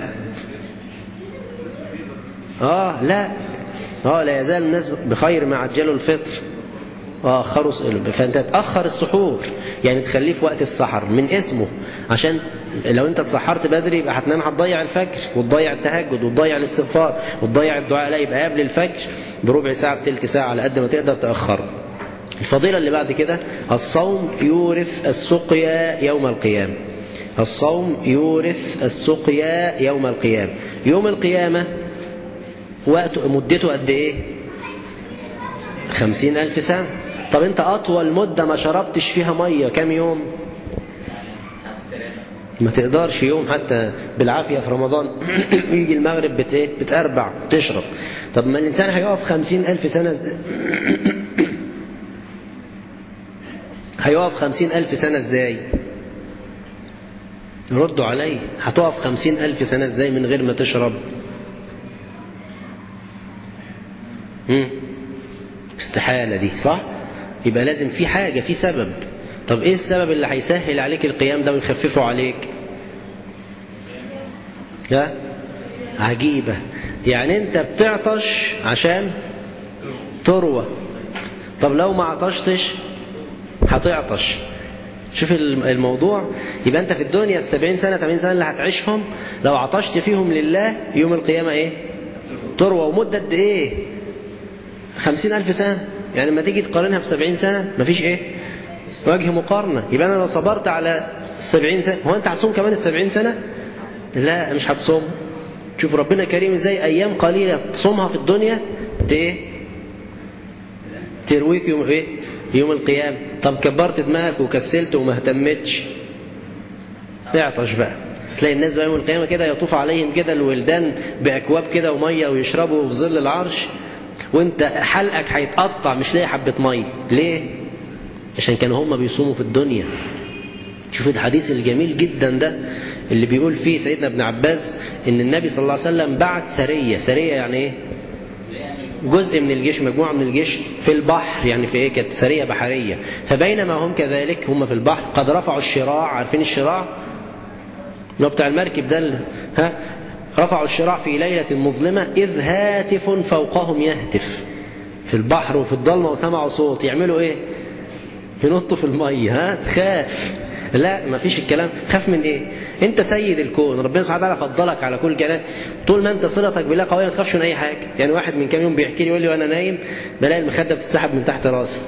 [SPEAKER 3] اه لا اه لا يزال الناس بخير ما عجلوا الفطر واخروا فانت تاخر السحور يعني تخليه في وقت السحر من اسمه عشان لو انت اتسحرت بدري يبقى هتنام هتضيع الفجر وتضيع التهجد وتضيع الاستغفار وتضيع الدعاء لا يبقى قبل الفجر بربع ساعه بثلث ساعه على قد ما تقدر تاخره الفضيلة اللي بعد كده الصوم يورث السقيا يوم القيامة الصوم يورث السقيا يوم القيامة يوم القيامة وقت مدته قد ايه خمسين ألف سنة طب انت أطول مدة ما شربتش فيها مية كام يوم ما تقدرش يوم حتى بالعافية في رمضان يجي المغرب بت ايه بتأربع تشرب طب ما الإنسان هيقف خمسين ألف سنة هيقف خمسين ألف سنة ازاي ردوا علي هتقف خمسين ألف سنة ازاي من غير ما تشرب مم. استحالة دي صح يبقى لازم في حاجة في سبب طب ايه السبب اللي هيسهل عليك القيام ده ويخففه عليك ها عجيبة يعني انت بتعطش عشان تروى طب لو ما عطشتش هتعطش شوف الموضوع يبقى انت في الدنيا السبعين سنة 80 سنة اللي هتعيشهم لو عطشت فيهم لله يوم القيامة ايه تروى ومدة قد ايه خمسين ألف سنة يعني لما تيجي تقارنها بسبعين سنة مفيش ايه وجه مقارنة يبقى انا لو صبرت على السبعين سنة هو انت هتصوم كمان السبعين سنة لا مش هتصوم شوف ربنا كريم ازاي ايام قليلة تصومها في الدنيا ايه ترويك يوم ايه يوم القيامة طب كبرت دماغك وكسلت وما اهتمتش اعطش بقى تلاقي الناس بقى يوم القيامة كده يطوف عليهم كده الولدان بأكواب كده ومية ويشربوا في ظل العرش وانت حلقك هيتقطع مش لاقي حبة مية ليه؟ عشان كانوا هم بيصوموا في الدنيا شوف الحديث الجميل جدا ده اللي بيقول فيه سيدنا ابن عباس ان النبي صلى الله عليه وسلم بعت سرية سرية يعني ايه جزء من الجيش مجموعة من الجيش في البحر يعني في ايه كانت سرية بحرية فبينما هم كذلك هم في البحر قد رفعوا الشراع عارفين الشراع اللي هو بتاع المركب ده ها رفعوا الشراع في ليلة مظلمة إذ هاتف فوقهم يهتف في البحر وفي الضلمة وسمعوا صوت يعملوا ايه ينطوا في المية ها خاف لا ما فيش الكلام خاف من ايه انت سيد الكون ربنا سبحانه وتعالى فضلك على كل كلام طول ما انت صلتك بالله قويه ما تخافش من اي حاجه يعني واحد من كام يوم بيحكي لي يقول لي وانا نايم بلاقي المخده بتتسحب من تحت راسي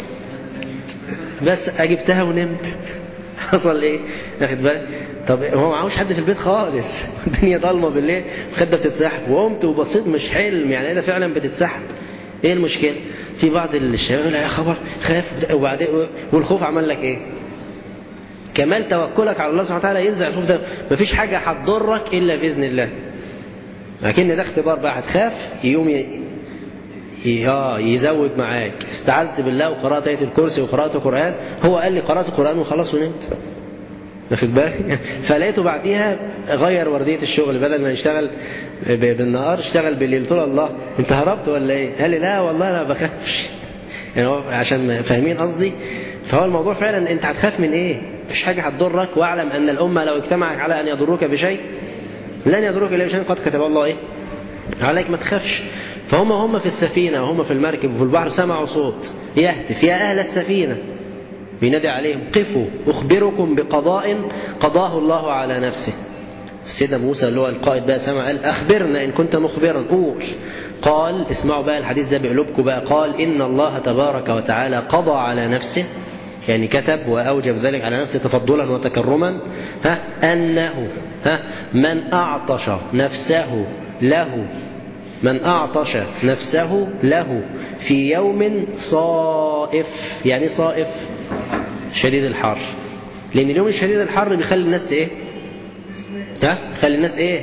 [SPEAKER 3] بس اجبتها ونمت حصل ايه واخد بالك طب هو معهوش حد في البيت خالص الدنيا ضلمه بالليل المخده بتتسحب وقمت وبصيت مش حلم يعني ده فعلا بتتسحب ايه المشكله في بعض الشباب يقول يا خبر خاف وبعدين والخوف عمل لك ايه كمال توكلك على الله سبحانه وتعالى ينزع الخوف ده مفيش حاجة هتضرك إلا بإذن الله لكن ده اختبار بقى هتخاف يقوم ي... ي... آه يزود معاك استعذت بالله وقرأت آية الكرسي وقرأت القرآن هو قال لي قرأت القرآن وخلاص ونمت واخد بالك فلقيته بعديها غير وردية الشغل بدل ما يشتغل بالنهار اشتغل بالليل طول الله انت هربت ولا ايه قال لي لا والله انا بخافش يعني هو عشان فاهمين قصدي فهو الموضوع فعلا انت هتخاف من ايه مفيش حاجة هتضرك واعلم أن الأمة لو اجتمعت على أن يضروك بشيء لن يضروك إلا بشيء قد كتب الله إيه عليك ما تخافش فهم هم في السفينة وهم في المركب وفي البحر سمعوا صوت يهتف يا أهل السفينة بينادي عليهم قفوا أخبركم بقضاء قضاه الله على نفسه سيدنا موسى اللي هو القائد بقى سمع قال أخبرنا إن كنت مخبرا قول قال اسمعوا بقى الحديث ده بقلوبكم بقى قال إن الله تبارك وتعالى قضى على نفسه يعني كتب وأوجب ذلك على نفسه تفضلا وتكرما ها أنه ها من أعطش نفسه له من أعطش نفسه له في يوم صائف يعني صائف شديد الحر لأن اليوم الشديد الحر بيخلي الناس إيه ها يخلي الناس إيه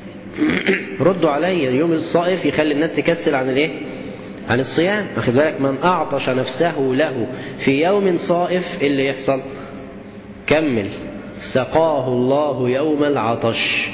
[SPEAKER 3] ردوا عليا اليوم الصائف يخلي الناس تكسل عن الإيه عن الصيام واخد بالك من أعطش نفسه له في يوم صائف اللي يحصل كمل سقاه الله يوم العطش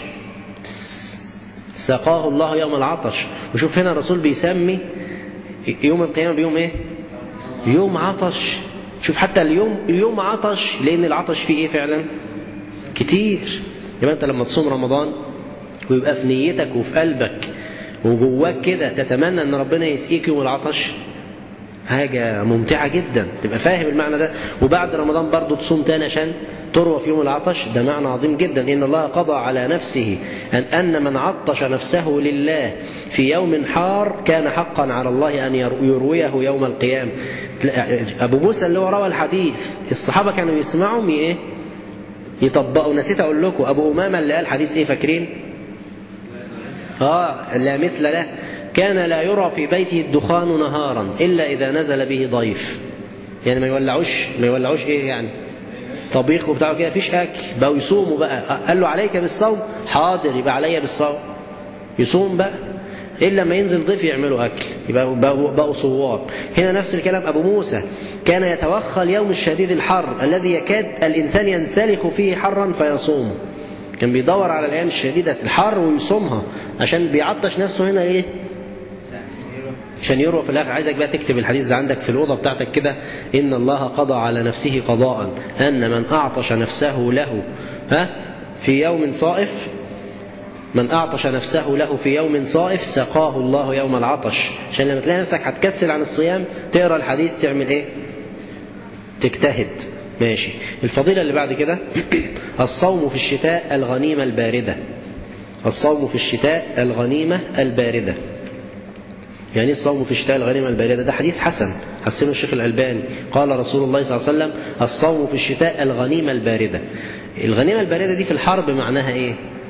[SPEAKER 3] سقاه الله يوم العطش وشوف هنا الرسول بيسمي يوم القيامة بيوم ايه يوم عطش شوف حتى اليوم يوم عطش لأن العطش فيه ايه فعلا كتير يبقى انت لما تصوم رمضان ويبقى في نيتك وفي قلبك وجواك كده تتمنى ان ربنا يسقيك يوم العطش حاجة ممتعة جدا تبقى فاهم المعنى ده وبعد رمضان برضو تصوم تاني عشان تروى في يوم العطش ده معنى عظيم جدا إن الله قضى على نفسه أن أن من عطش نفسه لله في يوم حار كان حقا على الله أن يرويه يوم القيامة أبو موسى اللي هو روى الحديث الصحابة كانوا يسمعوا إيه يطبقوا نسيت أقول لكم أبو أمامة اللي قال حديث إيه فاكرين آه لا مثل له كان لا يرى في بيته الدخان نهارا إلا إذا نزل به ضيف يعني ما يولعوش ما يولعوش إيه يعني طبيخ وبتاع كده مفيش أكل بقوا يصوموا بقى قال له عليك بالصوم حاضر يبقى عليا بالصوم يصوم بقى إلا ما ينزل ضيف يعملوا أكل يبقى بقوا صوام هنا نفس الكلام أبو موسى كان يتوخى اليوم الشديد الحر الذي يكاد الإنسان ينسلخ فيه حرا فيصوم كان بيدور على الأيام الشديدة الحر ويصومها عشان بيعطش نفسه هنا إيه عشان يروى في الآخر عايزك بقى تكتب الحديث ده عندك في الأوضة بتاعتك كده إن الله قضى على نفسه قضاء أن من أعطش نفسه له ها في يوم صائف من أعطش نفسه له في يوم صائف سقاه الله يوم العطش عشان لما تلاقي نفسك هتكسل عن الصيام تقرأ الحديث تعمل إيه تجتهد ماشي الفضيلة اللي بعد كده الصوم في الشتاء الغنيمة الباردة الصوم في الشتاء الغنيمة الباردة يعني الصوم في الشتاء الغنيمة الباردة ده حديث حسن حسنه الشيخ الألباني قال رسول الله صلى الله عليه وسلم الصوم في الشتاء الغنيمة الباردة الغنيمة الباردة دي في الحرب معناها ايه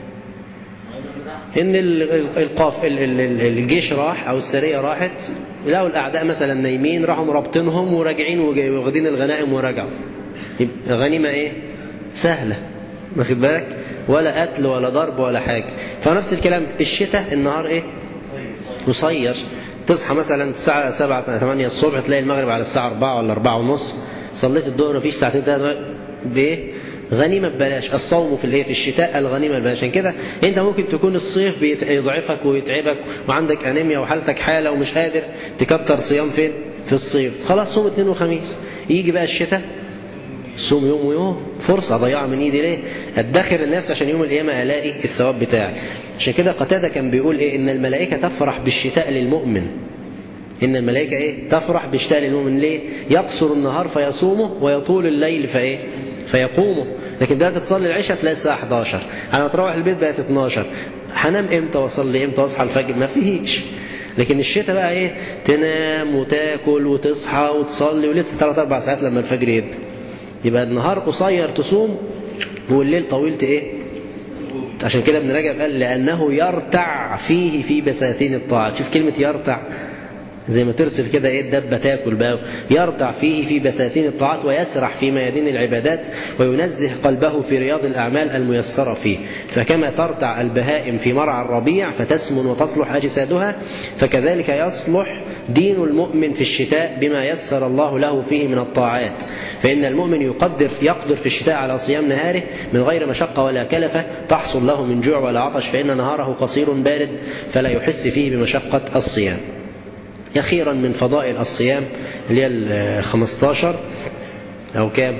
[SPEAKER 3] ان القاف الجيش راح او السرية راحت لقوا الاعداء مثلا نايمين راحوا مرابطينهم وراجعين واخدين الغنائم ورجعوا يبقى غنيمة ايه سهلة واخد بالك ولا قتل ولا ضرب ولا حاجة فنفس الكلام الشتاء النهار ايه قصير تصحى مثلا الساعة 7 8 الصبح تلاقي المغرب على الساعة 4 ولا 4 ونص صليت الظهر مفيش ساعتين ثلاثة بايه غنيمة ببلاش الصوم في الايه في الشتاء الغنيمة ببلاش عشان كده انت ممكن تكون الصيف بيضعفك ويتعبك وعندك انيميا وحالتك حالة ومش قادر تكتر صيام فين في الصيف خلاص صوم اثنين وخميس يجي بقى الشتاء صوم يوم ويوم فرصة ضيعها من ايدي ليه ادخر النفس عشان يوم القيامة الاقي الثواب بتاعي عشان كده قتادة كان بيقول ايه ان الملائكة تفرح بالشتاء للمؤمن ان الملائكة ايه تفرح بالشتاء للمؤمن ليه يقصر النهار فيصومه ويطول الليل فايه فيقومه لكن ده تصلي العشاء تلاقي الساعة 11 انا تروح البيت بقت 12 هنام امتى واصلي امتى واصحى الفجر ما فيش لكن الشتاء بقى ايه تنام وتاكل وتصحى وتصلي ولسه 3 4 ساعات لما الفجر يبدا يبقى النهار قصير تصوم والليل طويل ايه عشان كده ابن رجب قال لأنه يرتع فيه في بساتين الطاعات شوف كلمة يرتع زي ما ترسل كده ايه الدبة تاكل بقى يرتع فيه في بساتين الطاعات ويسرح في ميادين العبادات وينزه قلبه في رياض الأعمال الميسرة فيه فكما ترتع البهائم في مرعى الربيع فتسمن وتصلح أجسادها فكذلك يصلح دين المؤمن في الشتاء بما يسر الله له فيه من الطاعات فإن المؤمن يقدر يقدر في الشتاء على صيام نهاره من غير مشقة ولا كلفة تحصل له من جوع ولا عطش فإن نهاره قصير بارد فلا يحس فيه بمشقة الصيام أخيرا من فضائل الصيام اللي هي ال 15 أو كام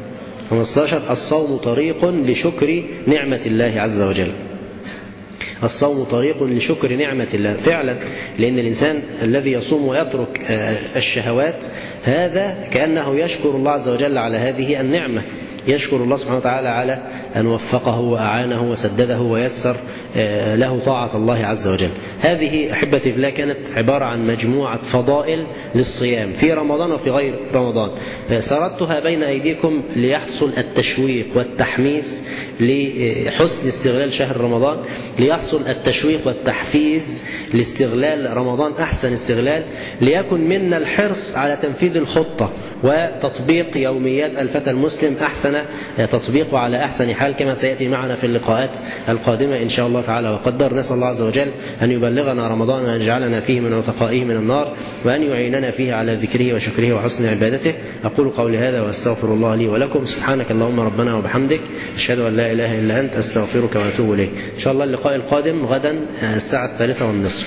[SPEAKER 3] 15 الصوم طريق لشكر نعمة الله عز وجل الصوم طريق لشكر نعمة الله فعلا لأن الإنسان الذي يصوم ويترك الشهوات هذا كأنه يشكر الله عز وجل على هذه النعمة يشكر الله سبحانه وتعالى على أن وفقه وأعانه وسدده ويسر له طاعة الله عز وجل هذه أحبتي في الله كانت عبارة عن مجموعة فضائل للصيام في رمضان وفي غير رمضان سردتها بين أيديكم ليحصل التشويق والتحميس لحسن استغلال شهر رمضان ليحصل التشويق والتحفيز لاستغلال رمضان أحسن استغلال ليكن منا الحرص على تنفيذ الخطة وتطبيق يوميات الفتى المسلم أحسن تطبيق وعلى أحسن حال كما سيأتي معنا في اللقاءات القادمة إن شاء الله تعالى وقدر نسأل الله عز وجل أن يبلغنا رمضان وأن يجعلنا فيه من عتقائه من النار وأن يعيننا فيه على ذكره وشكره وحسن عبادته أقول قولي هذا وأستغفر الله لي ولكم سبحانك اللهم ربنا وبحمدك أشهد أن لا إله إلا أنت أستغفرك وأتوب إليك إن شاء الله اللقاء القادم غدا الساعة الثالثة والنصف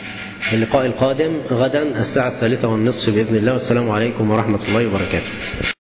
[SPEAKER 3] اللقاء القادم غدا الساعة الثالثة والنصف بإذن الله والسلام عليكم ورحمة الله وبركاته